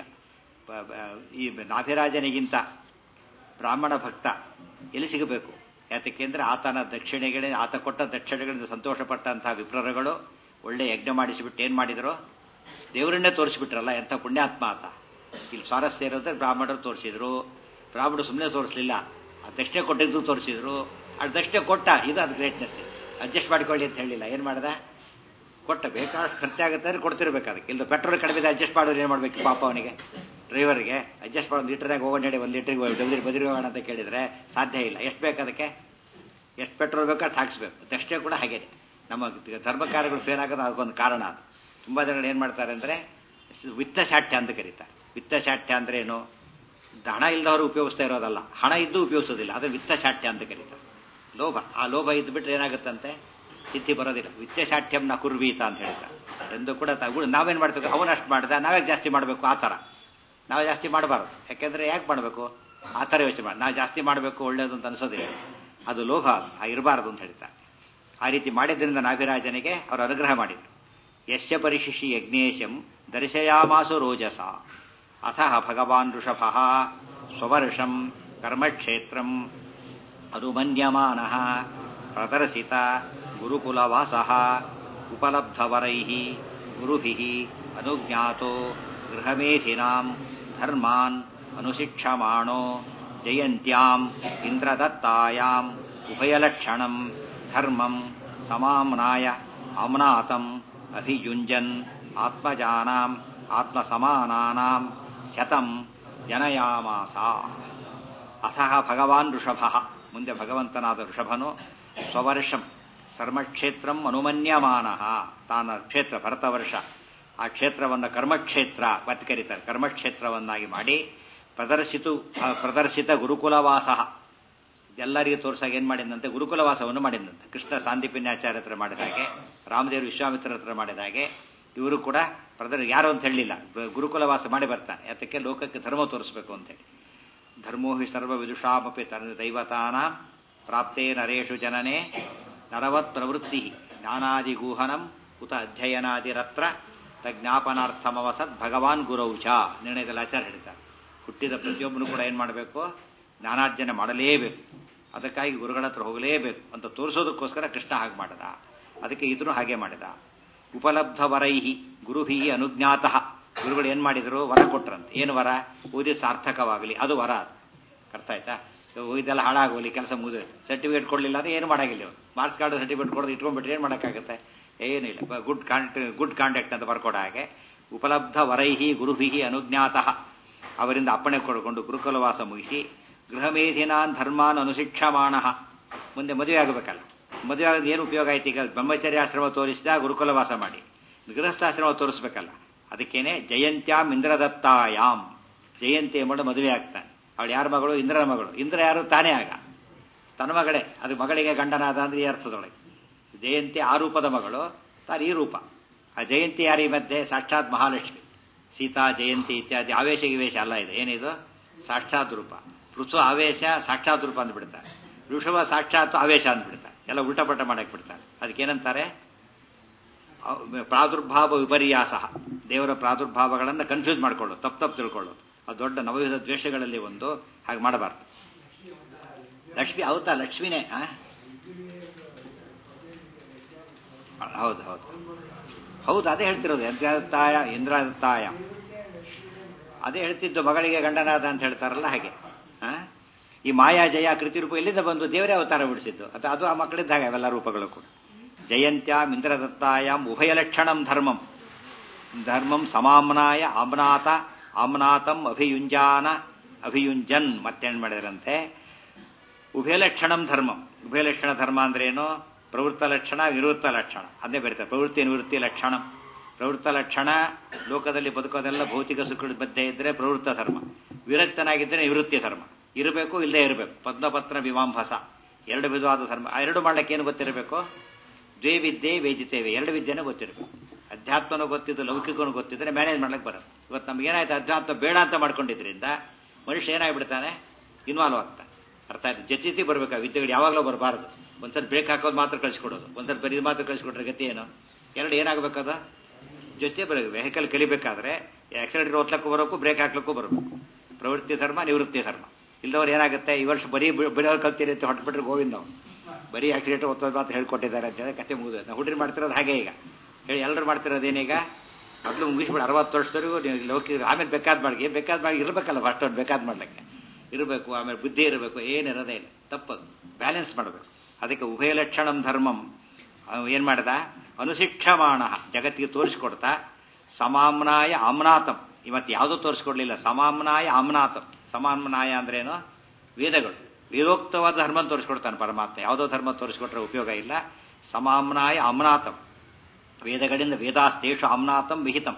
A: ಈ ನಾಭಿರಾಜನಿಗಿಂತ ಬ್ರಾಹ್ಮಣ ಭಕ್ತ ಎಲ್ಲಿ ಸಿಗಬೇಕು ಯಾತಕ್ಕೆಂದ್ರೆ ಆತನ ದಕ್ಷಿಣೆಗಳೇ ಆತ ಕೊಟ್ಟ ದಕ್ಷಿಣೆಗಳಿಂದ ಸಂತೋಷಪಟ್ಟಂತಹ ವಿಪ್ರರುಗಳು ಒಳ್ಳೆ ಯಜ್ಞ ಮಾಡಿಸಿಬಿಟ್ಟು ಏನ್ ಮಾಡಿದ್ರು ದೇವರನ್ನೇ ತೋರಿಸಿಬಿಟ್ರಲ್ಲ ಎಂಥ ಪುಣ್ಯಾತ್ಮ ಆತ ಇಲ್ಲಿ ಸ್ವಾರಸ್ಯ ಇರೋದ್ರೆ ಬ್ರಾಹ್ಮಣರು ತೋರಿಸಿದ್ರು ಬ್ರಾಹ್ಮಣರು ಸುಮ್ಮನೆ ತೋರಿಸಲಿಲ್ಲ ಆ ದಕ್ಷಿಣೆ ಕೊಟ್ಟಿದ್ದು ತೋರಿಸಿದ್ರು ಅದು ದಕ್ಷಿಣೆ ಕೊಟ್ಟ ಇದು ಅದು ಗ್ರೇಟ್ನೆಸ್ ಅಡ್ಜಸ್ಟ್ ಮಾಡಿಕೊಳ್ಳಿ ಅಂತ ಹೇಳಿಲ್ಲ ಏನ್ ಮಾಡ್ದ ಕೊಟ್ಟ ಬೇಕಾದಷ್ಟು ಖರ್ಚಾಗುತ್ತೆ ಅಂದ್ರೆ ಕೊಡ್ತಿರ್ಬೇಕು ಅದಕ್ಕೆ ಇಲ್ಲ ಪೆಟ್ರೋಲ್ ಕಡಿಮೆ ಅಡ್ಜಸ್ಟ್ ಮಾಡೋರು ಏನು ಮಾಡ್ಬೇಕು ಪಾಪ ಅವನಿಗೆ ಡ್ರೈವರ್ಗೆ ಅಡ್ಜಸ್ಟ್ ಮಾಡಿ ಒಂದು ಲೀಟರ್ನಾಗ ಹೋಗೋಣ ಹೇಳಿ ಒಂದು ಲೀಟರ್ಗೆ ಡಬ್ಲಿ ಬದಿರಿ ಹೋಗೋಣ ಅಂತ ಕೇಳಿದ್ರೆ ಸಾಧ್ಯ ಇಲ್ಲ ಎಷ್ಟು ಬೇಕು ಅದಕ್ಕೆ ಎಷ್ಟು ಪೆಟ್ರೋಲ್ ಬೇಕೋ ಅಷ್ಟು ಹಾಕ್ಸ್ಬೇಕು ದಕ್ಷಿಣೆ ಕೂಡ ಹಾಗೇನೆ ನಮ್ಮ ಧರ್ಮ ಕಾರ್ಯಗಳು ಫೇಲ್ ಆಗೋದು ಅದಕ್ಕೊಂದು ಕಾರಣ ಅದು ತುಂಬ ಜನಗಳು ಏನು ಮಾಡ್ತಾರೆ ಅಂದರೆ ವಿತ್ತಶಾಠ್ಯ ಅಂತ ಕರೀತಾರೆ ವಿತ್ತಶಾಠ್ಯ ಅಂದ್ರೆ ಏನು ಹಣ ಇಲ್ಲದವರು ಉಪಯೋಗಿಸ್ತಾ ಇರೋದಲ್ಲ ಹಣ ಇದ್ದು ಉಪಯೋಗಿಸೋದಿಲ್ಲ ಅದು ವಿತ್ತಶಾಠ್ಯ ಅಂತ ಕರೀತಾರೆ ಲೋಭ ಆ ಲೋಭ ಇದ್ದು ಬಿಟ್ರೆ ಏನಾಗುತ್ತಂತೆ ಸಿದ್ಧಿ ಬರೋದಿಲ್ಲ ವಿತ್ಯಶಾಠ್ಯಂ ನ ಕುರ್ವೀತ ಅಂತ ಹೇಳ್ತಾರೆ ಎಂದು ಕೂಡ ನಾವೇನ್ ಮಾಡ್ತೀವಿ ಅವನು ಅಷ್ಟು ಮಾಡ್ದ ನಾವೇ ಜಾಸ್ತಿ ಮಾಡಬೇಕು ಆ ಥರ ನಾವು ಜಾಸ್ತಿ ಮಾಡಬಾರ್ದು ಯಾಕೆಂದ್ರೆ ಯಾಕೆ ಮಾಡಬೇಕು ಆ ಥರ ಯೋಚನೆ ಮಾಡಿ ನಾವು ಜಾಸ್ತಿ ಮಾಡಬೇಕು ಒಳ್ಳೇದು ಅಂತ ಅನ್ಸೋದಿಲ್ಲ ಅದು ಲೋಭ ಇರಬಾರ್ದು ಅಂತ ಹೇಳ್ತಾರೆ ಆ ರೀತಿ ಮಾಡಿದ್ರಿಂದ ನಾಭಿರಾಜನಿಗೆ ಅವರು ಅನುಗ್ರಹ ಮಾಡಿದ್ರು ಯಶ್ಯ ಪರಿಶಿಷಿ ಯಜ್ಞೇಶಂ ದರ್ಶಯಾಮಾಸು ರೋಜಸ ಅಥ ಭಗವಾನ್ ಋಷಭ ಸ್ವವರ್ಷಂ ಕರ್ಮಕ್ಷೇತ್ರಂ ಅನುಮನ್ಯಮಾನ ಪ್ರದರ್ಶಿತ ಗುರುಕುಲವಾಸ ಉಪಲಬ್ಧವರೈ ಗುರುಭಿ ಅನುಜ್ಞಾತೋ ಗೃಹಮೇಧಿನಾಂ ಧರ್ಮಾನ್ ಅನುಶಿಕ್ಷಮಾಣೋ ಜಯಂತ್ಯಾಂ ಇಂದ್ರದತ್ತಾಯಾಂ ಉಭಯಲಕ್ಷಣಂ ಧರ್ಮಂ ಸಮಾಮ್ನಾಯ ಅಮ್ನಾತಂ ಅಭಿಯುಂಜನ್ ಆತ್ಮಜಾನಾಂ ಆತ್ಮಸಮಾನಾನಾಂ ಶತಂ ಜನಯಾಮಾಸ ಅಥ ಭಗವಾನ್ ಋಷಭ ಮುಂದೆ ಭಗವಂತನಾದ ಋಷಭನು ಸ್ವವರ್ಷಂ ಸರ್ಮಕ್ಷೇತ್ರಂ ಅನುಮನ್ಯಮಾನ ತಾನ ಕ್ಷೇತ್ರ ಭರತವರ್ಷ ಆ ಕ್ಷೇತ್ರವನ್ನು ಕರ್ಮಕ್ಷೇತ್ರ ಮತ್ತೆ ಕರೀತಾರೆ ಕರ್ಮಕ್ಷೇತ್ರವನ್ನಾಗಿ ಮಾಡಿ ಪ್ರದರ್ಶಿತು ಪ್ರದರ್ಶಿತ ಗುರುಕುಲವಾಸ ಎಲ್ಲರಿಗೂ ತೋರ್ಸಾಗ ಏನ್ ಮಾಡಿದಂತೆ ಗುರುಕುಲವಾಸವನ್ನು ಮಾಡಿದಂತೆ ಕೃಷ್ಣ ಸಾಂದೀಪಿನ್ಯಾಚಾರ್ಯ ಹತ್ರ ಮಾಡಿದ ಹಾಗೆ ರಾಮದೇವರು ವಿಶ್ವಾಮಿತ್ರ ಹತ್ರ ಮಾಡಿದ ಹಾಗೆ ಇವರು ಕೂಡ ಪ್ರದರ್ ಯಾರು ಅಂತ ಹೇಳಲಿಲ್ಲ ಗುರುಕುಲವಾಸ ಮಾಡಿ ಬರ್ತಾನೆ ಯಾತಕ್ಕೆ ಲೋಕಕ್ಕೆ ಧರ್ಮ ತೋರಿಸ್ಬೇಕು ಅಂತೇಳಿ ಧರ್ಮೋ ಹಿ ಸರ್ವ ವಿದುಷಾಮಪಿ ತನ್ನ ದೈವತಾನ ಪ್ರಾಪ್ತೇ ನರೇಶು ಜನನೇ ನರವತ್ ಪ್ರವೃತ್ತಿ ಜ್ಞಾನಾದಿಗೂಹನಂ ಉತ ಅಧ್ಯಯನಾದಿರತ್ರ ತಜ್ಞಾಪನಾರ್ಥಮವಸತ್ ಭಗವಾನ್ ಗುರೌಚ ನಿರ್ಣಯದಲ್ಲಿ ಆಚಾರ ಹೇಳ್ತಾರೆ ಹುಟ್ಟಿದ ಪ್ರತಿಯೊಬ್ಬನು ಕೂಡ ಏನು ಮಾಡಬೇಕು ಜ್ಞಾನಾರ್ಜನೆ ಮಾಡಲೇಬೇಕು ಅದಕ್ಕಾಗಿ ಗುರುಗಳ ಹತ್ರ ಹೋಗಲೇಬೇಕು ಅಂತ ತೋರಿಸೋದಕ್ಕೋಸ್ಕರ ಕೃಷ್ಣ ಹಾಗೆ ಮಾಡದ ಅದಕ್ಕೆ ಇದನ್ನು ಹಾಗೆ ಮಾಡಿದ ಉಪಲಬ್ಧ ವರೈಹಿ ಗುರುಭಿ ಅನುಜ್ಞಾತಃ ಗುರುಗಳು ಏನ್ ಮಾಡಿದ್ರು ವರ ಕೊಟ್ರಂತೆ ಏನು ವರ ಓದಿ ಸಾರ್ಥಕವಾಗಲಿ ಅದು ವರ ಅದು ಅರ್ಥ ಆಯ್ತಾ ಇದೆಲ್ಲ ಹಾಳಾಗೋಲಿ ಕೆಲಸ ಮುಗಿದು ಸರ್ಟಿಫಿಕೇಟ್ ಕೊಡಲಿಲ್ಲ ಅಂದ್ರೆ ಏನು ಮಾಡಾಗಿಲ್ಲ ಇವರು ಮಾರ್ಕ್ಸ್ ಕಾರ್ಡ್ ಸರ್ಟಿಫಿಕೇಟ್ ಕೊಡೋದು ಇಟ್ಕೊಂಡ್ಬಿಟ್ರೆ ಏನು ಮಾಡೋಕ್ಕಾಗುತ್ತೆ ಏನಿಲ್ಲ ಗುಡ್ ಕಾಂಟ್ ಗುಡ್ ಕಾಂಟ್ಯಾಕ್ಟ್ ಅಂತ ಬರ್ಕೊಡೋ ಹಾಗೆ ಉಪಲಬ್ಧ ವರೈಹಿ ಗುರುಭಿ ಅನುಜ್ಞಾತಃ ಅವರಿಂದ ಅಪ್ಪಣೆ ಕೊಡಿಕೊಂಡು ಗುರುಕುಲವಾಸ ಮುಗಿಸಿ ಗೃಹಮೇಧಿನಾನ್ ಧರ್ಮಾನ್ ಅನುಶಿಕ್ಷಮಾಣ ಮುಂದೆ ಮದುವೆ ಆಗಬೇಕಲ್ಲ ಮದುವೆ ಆಗೋದು ಏನು ಉಪಯೋಗ ಆಯ್ತು ಈಗ ಬ್ರಹ್ಮಚರ್ಯಾಶ್ರಮ ತೋರಿಸಿದ ಗುರುಕುಲವಾಸ ಮಾಡಿ ಗೃಹಸ್ಥಾಶ್ರಮ ತೋರಿಸ್ಬೇಕಲ್ಲ ಅದಕ್ಕೇನೆ ಜಯಂತ್ಯಾಂ ಇಂದ್ರದತ್ತಾಯಾಮ್ ಜಯಂತಿ ಎಂಬ ಮದುವೆ ಆಗ್ತಾನೆ ಅವಳು ಯಾರ ಮಗಳು ಇಂದ್ರನ ಮಗಳು ಇಂದ್ರ ಯಾರು ತಾನೇ ಆಗ ತನ್ನ ಮಗಳೇ ಅದು ಮಗಳಿಗೆ ಗಂಡನಾದ ಅಂದ್ರೆ ಈ ಅರ್ಥದೊಳಗೆ ಜಯಂತಿ ಆ ರೂಪದ ಮಗಳು ತಾನು ಈ ರೂಪ ಆ ಜಯಂತಿ ಯಾರಿ ಮಧ್ಯೆ ಸಾಕ್ಷಾತ್ ಮಹಾಲಕ್ಷ್ಮಿ ಸೀತಾ ಜಯಂತಿ ಇತ್ಯಾದಿ ಆವೇಶ ಗಿವೇಶ ಅಲ್ಲ ಇದೆ ಏನಿದು ಸಾಕ್ಷಾತ್ ರೂಪ ಪೃಥು ಆವೇಶ ಸಾಕ್ಷಾತ್ ರೂಪ ಅಂದ್ಬಿಡ್ತಾರೆ ಋಷಭ ಸಾಕ್ಷಾತ್ ಆವೇಶ ಅಂದ್ಬಿಡ್ತಾರೆ ಎಲ್ಲ ಉಲ್ಟಪಟ ಮಾಡಕ್ ಬಿಡ್ತಾರೆ ಅದಕ್ಕೇನಂತಾರೆ ಪ್ರಾದುರ್ಭಾವ ವಿಪರ್ಯಾಸ ದೇವರ ಪ್ರಾದುರ್ಭಾವಗಳನ್ನು ಕನ್ಫ್ಯೂಸ್ ಮಾಡ್ಕೊಳ್ಳೋದು ತಪ್ಪು ತಪ್ಪು ತಿಳ್ಕೊಳ್ಳೋದು ಅದು ದೊಡ್ಡ ನವವಿಧ ದ್ವೇಷಗಳಲ್ಲಿ ಒಂದು ಹಾಗೆ ಮಾಡಬಾರ್ದು ಲಕ್ಷ್ಮಿ ಹೌದಾ ಲಕ್ಷ್ಮಿನೇ ಹೌದು ಹೌದು ಹೌದು ಅದೇ ಹೇಳ್ತಿರೋದು ಯಜ್ಞದತ್ತಾಯ ಇಂದ್ರದತ್ತಾಯ ಅದೇ ಹೇಳ್ತಿದ್ದು ಮಗಳಿಗೆ ಗಂಡನಾದ ಅಂತ ಹೇಳ್ತಾರಲ್ಲ ಹಾಗೆ ಈ ಮಾಯಾ ಜಯ ಕೃತಿ ರೂಪ ಎಲ್ಲಿಂದ ಬಂದು ದೇವರೇ ಅವತಾರ ಬಿಡಿಸಿದ್ದು ಅದು ಅದು ಆ ಮಕ್ಕಳಿದ್ದಾಗ ಅವೆಲ್ಲ ರೂಪಗಳು ಕೂಡ ಜಯಂತ್ಯಾಂ ಇಂದ್ರದತ್ತಾಯಾಮ್ ಉಭಯಲಕ್ಷಣಂ ಧರ್ಮಂ ಧರ್ಮಂ ಸಮಾಮ್ನಾಯ ಆಮ್ನಾತ ಆಮ್ನಾತಂ ಅಭಿಯುಂಜಾನ ಅಭಿಯುಂಜನ್ ಮತ್ತೇನು ಮಾಡಿದ್ರಂತೆ ಉಭಯಲಕ್ಷಣಂ ಧರ್ಮಂ ಉಭಯಲಕ್ಷಣ ಧರ್ಮ ಅಂದ್ರೇನು ಪ್ರವೃತ್ತ ಲಕ್ಷಣ ನಿವೃತ್ತ ಲಕ್ಷಣ ಅದನ್ನೇ ಬರೀತಾರೆ ಪ್ರವೃತ್ತಿ ನಿವೃತ್ತಿ ಲಕ್ಷಣ ಪ್ರವೃತ್ತ ಲಕ್ಷಣ ಲೋಕದಲ್ಲಿ ಬದುಕೋದೆಲ್ಲ ಭೌತಿಕ ಸುಖ ಬದ್ಧೆ ಇದ್ರೆ ಪ್ರವೃತ್ತ ಧರ್ಮ ವಿರಕ್ತನಾಗಿದ್ದರೆ ನಿವೃತ್ತಿ ಧರ್ಮ ಇರಬೇಕು ಇಲ್ಲದೆ ಇರಬೇಕು ಪದ್ಮಪತ್ರ ಮೀಮಾಂಭಸ ಎರಡು ವಿಧವಾದ ಧರ್ಮ ಆ ಎರಡು ಮಾಡ್ಲಿಕ್ಕೆ ಏನು ಗೊತ್ತಿರಬೇಕು ದ್ವೇ ವಿದ್ಯೆ ವೇದಿತೇವೆ ಎರಡು ವಿದ್ಯೆನೂ ಗೊತ್ತಿರಬೇಕು ಅಧ್ಯಾತ್ಮನೂ ಗೊತ್ತಿದ್ದು ಲೌಕಿಕನೂ ಗೊತ್ತಿದ್ರೆ ಮ್ಯಾನೇಜ್ ಮಾಡ್ಲಿಕ್ಕೆ ಬರುತ್ತೆ ಇವತ್ತು ನಮ್ಗೆ ಏನಾಯ್ತು ಅಧ್ಯಾತ್ಮ ಬೇಡ ಅಂತ ಮಾಡ್ಕೊಂಡಿದ್ರಿಂದ ಮನುಷ್ಯ ಏನಾಗ್ಬಿಡ್ತಾನೆ ಇನ್ವಾಲ್ವ್ ಆಗ್ತಾನೆ ಅರ್ಥ ಆಯ್ತು ಜೊತೆ ಬರ್ಬೇಕು ಆ ವಿದ್ಯೆಗಳು ಯಾವಾಗಲೂ ಬರಬಾರದು ಒಂದ್ಸರಿ ಬ್ರೇಕ್ ಹಾಕೋದು ಮಾತ್ರ ಕಳಿಸ್ಕೊಡೋದು ಒಂದ್ಸರಿ ಬರೀ ಮಾತ್ರ ಕಳಿಸ್ಕೊಟ್ರೆ ಗತಿ ಏನು ಎರಡು ಏನಾಗಬೇಕದ ಜೊತೆ ಬರಬೇಕು ವೆಹಿಕಲ್ ಕಲಿಬೇಕಾದ್ರೆ ಆಕ್ಸಿಡೆಂಟ್ ಓದ್ಲಕ್ಕೂ ಬರಬೇಕು ಬ್ರೇಕ್ ಹಾಕ್ಲಿಕ್ಕೂ ಬರಬೇಕು ಪ್ರವೃತ್ತಿ ಧರ್ಮ ನಿವೃತ್ತಿ ಧರ್ಮ ಇಲ್ಲದವ್ರು ಏನಾಗುತ್ತೆ ಈ ವರ್ಷ ಬರೀ ಬರೆಯೋರು ಕಲ್ತೀರಿ ಅಂತ ಹೊಟ್ಬಿಟ್ರೆ ಗೋವಿಂದ ನಾವು ಬರೀ ಆಕ್ಸಿಡೆಂಟ್ ಓದ್ತೋದು ಮಾತ್ರ ಹೇಳ್ಕೊಟ್ಟಿದ್ದಾರೆ ಅಂತ ಹೇಳಿ ಕತೆ ಮುಗಿದು ನಾವು ಹುಡುಗರು ಮಾಡ್ತಿರೋದು ಹಾಗೆ ಈಗ ಹೇಳಿ ಎಲ್ಲರೂ ಮಾಡ್ತಿರೋದೇನೀಗ ಮೊದಲು ಮುಗಿಸ್ಬಿಡು ಅರವತ್ತು ವರ್ಷದವರೆಗೂ ನೀವು ಲೋಕ ಆಮೇಲೆ ಬೇಕಾದ್ ಮಾಡಿ ಏನ್ ಬೇಕಾದ್ ಮಾಡಿ ಇರಬೇಕಲ್ಲ ಫಸ್ಟ್ ಒಂದು ಬೇಕಾದ್ ಮಾಡ್ಲಿಕ್ಕೆ ಇರಬೇಕು ಆಮೇಲೆ ಬುದ್ಧಿ ಇರಬೇಕು ಏನಿರೋದೇ ಇಲ್ಲ ತಪ್ಪದು ಬ್ಯಾಲೆನ್ಸ್ ಮಾಡಬೇಕು ಅದಕ್ಕೆ ಉಭಯ ಲಕ್ಷಣಂ ಧರ್ಮಂ ಏನು ಮಾಡ್ದ ಅನುಶಿಕ್ಷಮಾಣ ಜಗತ್ತಿಗೆ ತೋರಿಸ್ಕೊಡ್ತಾ ಸಮಾಮ್ನಾಯ ಆಮ್ನಾತಂ ಇವತ್ತು ಯಾವುದೂ ತೋರಿಸ್ಕೊಡ್ಲಿಲ್ಲ ಸಮಾಮ್ನಾಯ ಆಮ್ನಾತಂ ಸಮಾಮ್ನಾಯ ಅಂದ್ರೇನು ವೇದಗಳು ವೇದೋಕ್ತವಾದ ಧರ್ಮ ತೋರಿಸ್ಕೊಡ್ತಾನೆ ಪರಮಾತ್ಮ ಯಾವುದೋ ಧರ್ಮ ತೋರಿಸ್ಕೊಟ್ರೆ ಉಪಯೋಗ ಇಲ್ಲ ಸಮಾಮ್ನಾಯ ಆಮ್ನಾತಂ ವೇದಗಳಿಂದ ವೇದಾಸ್ತೇಷು ಆಮ್ನಾತಂ ವಿಹಿತಂ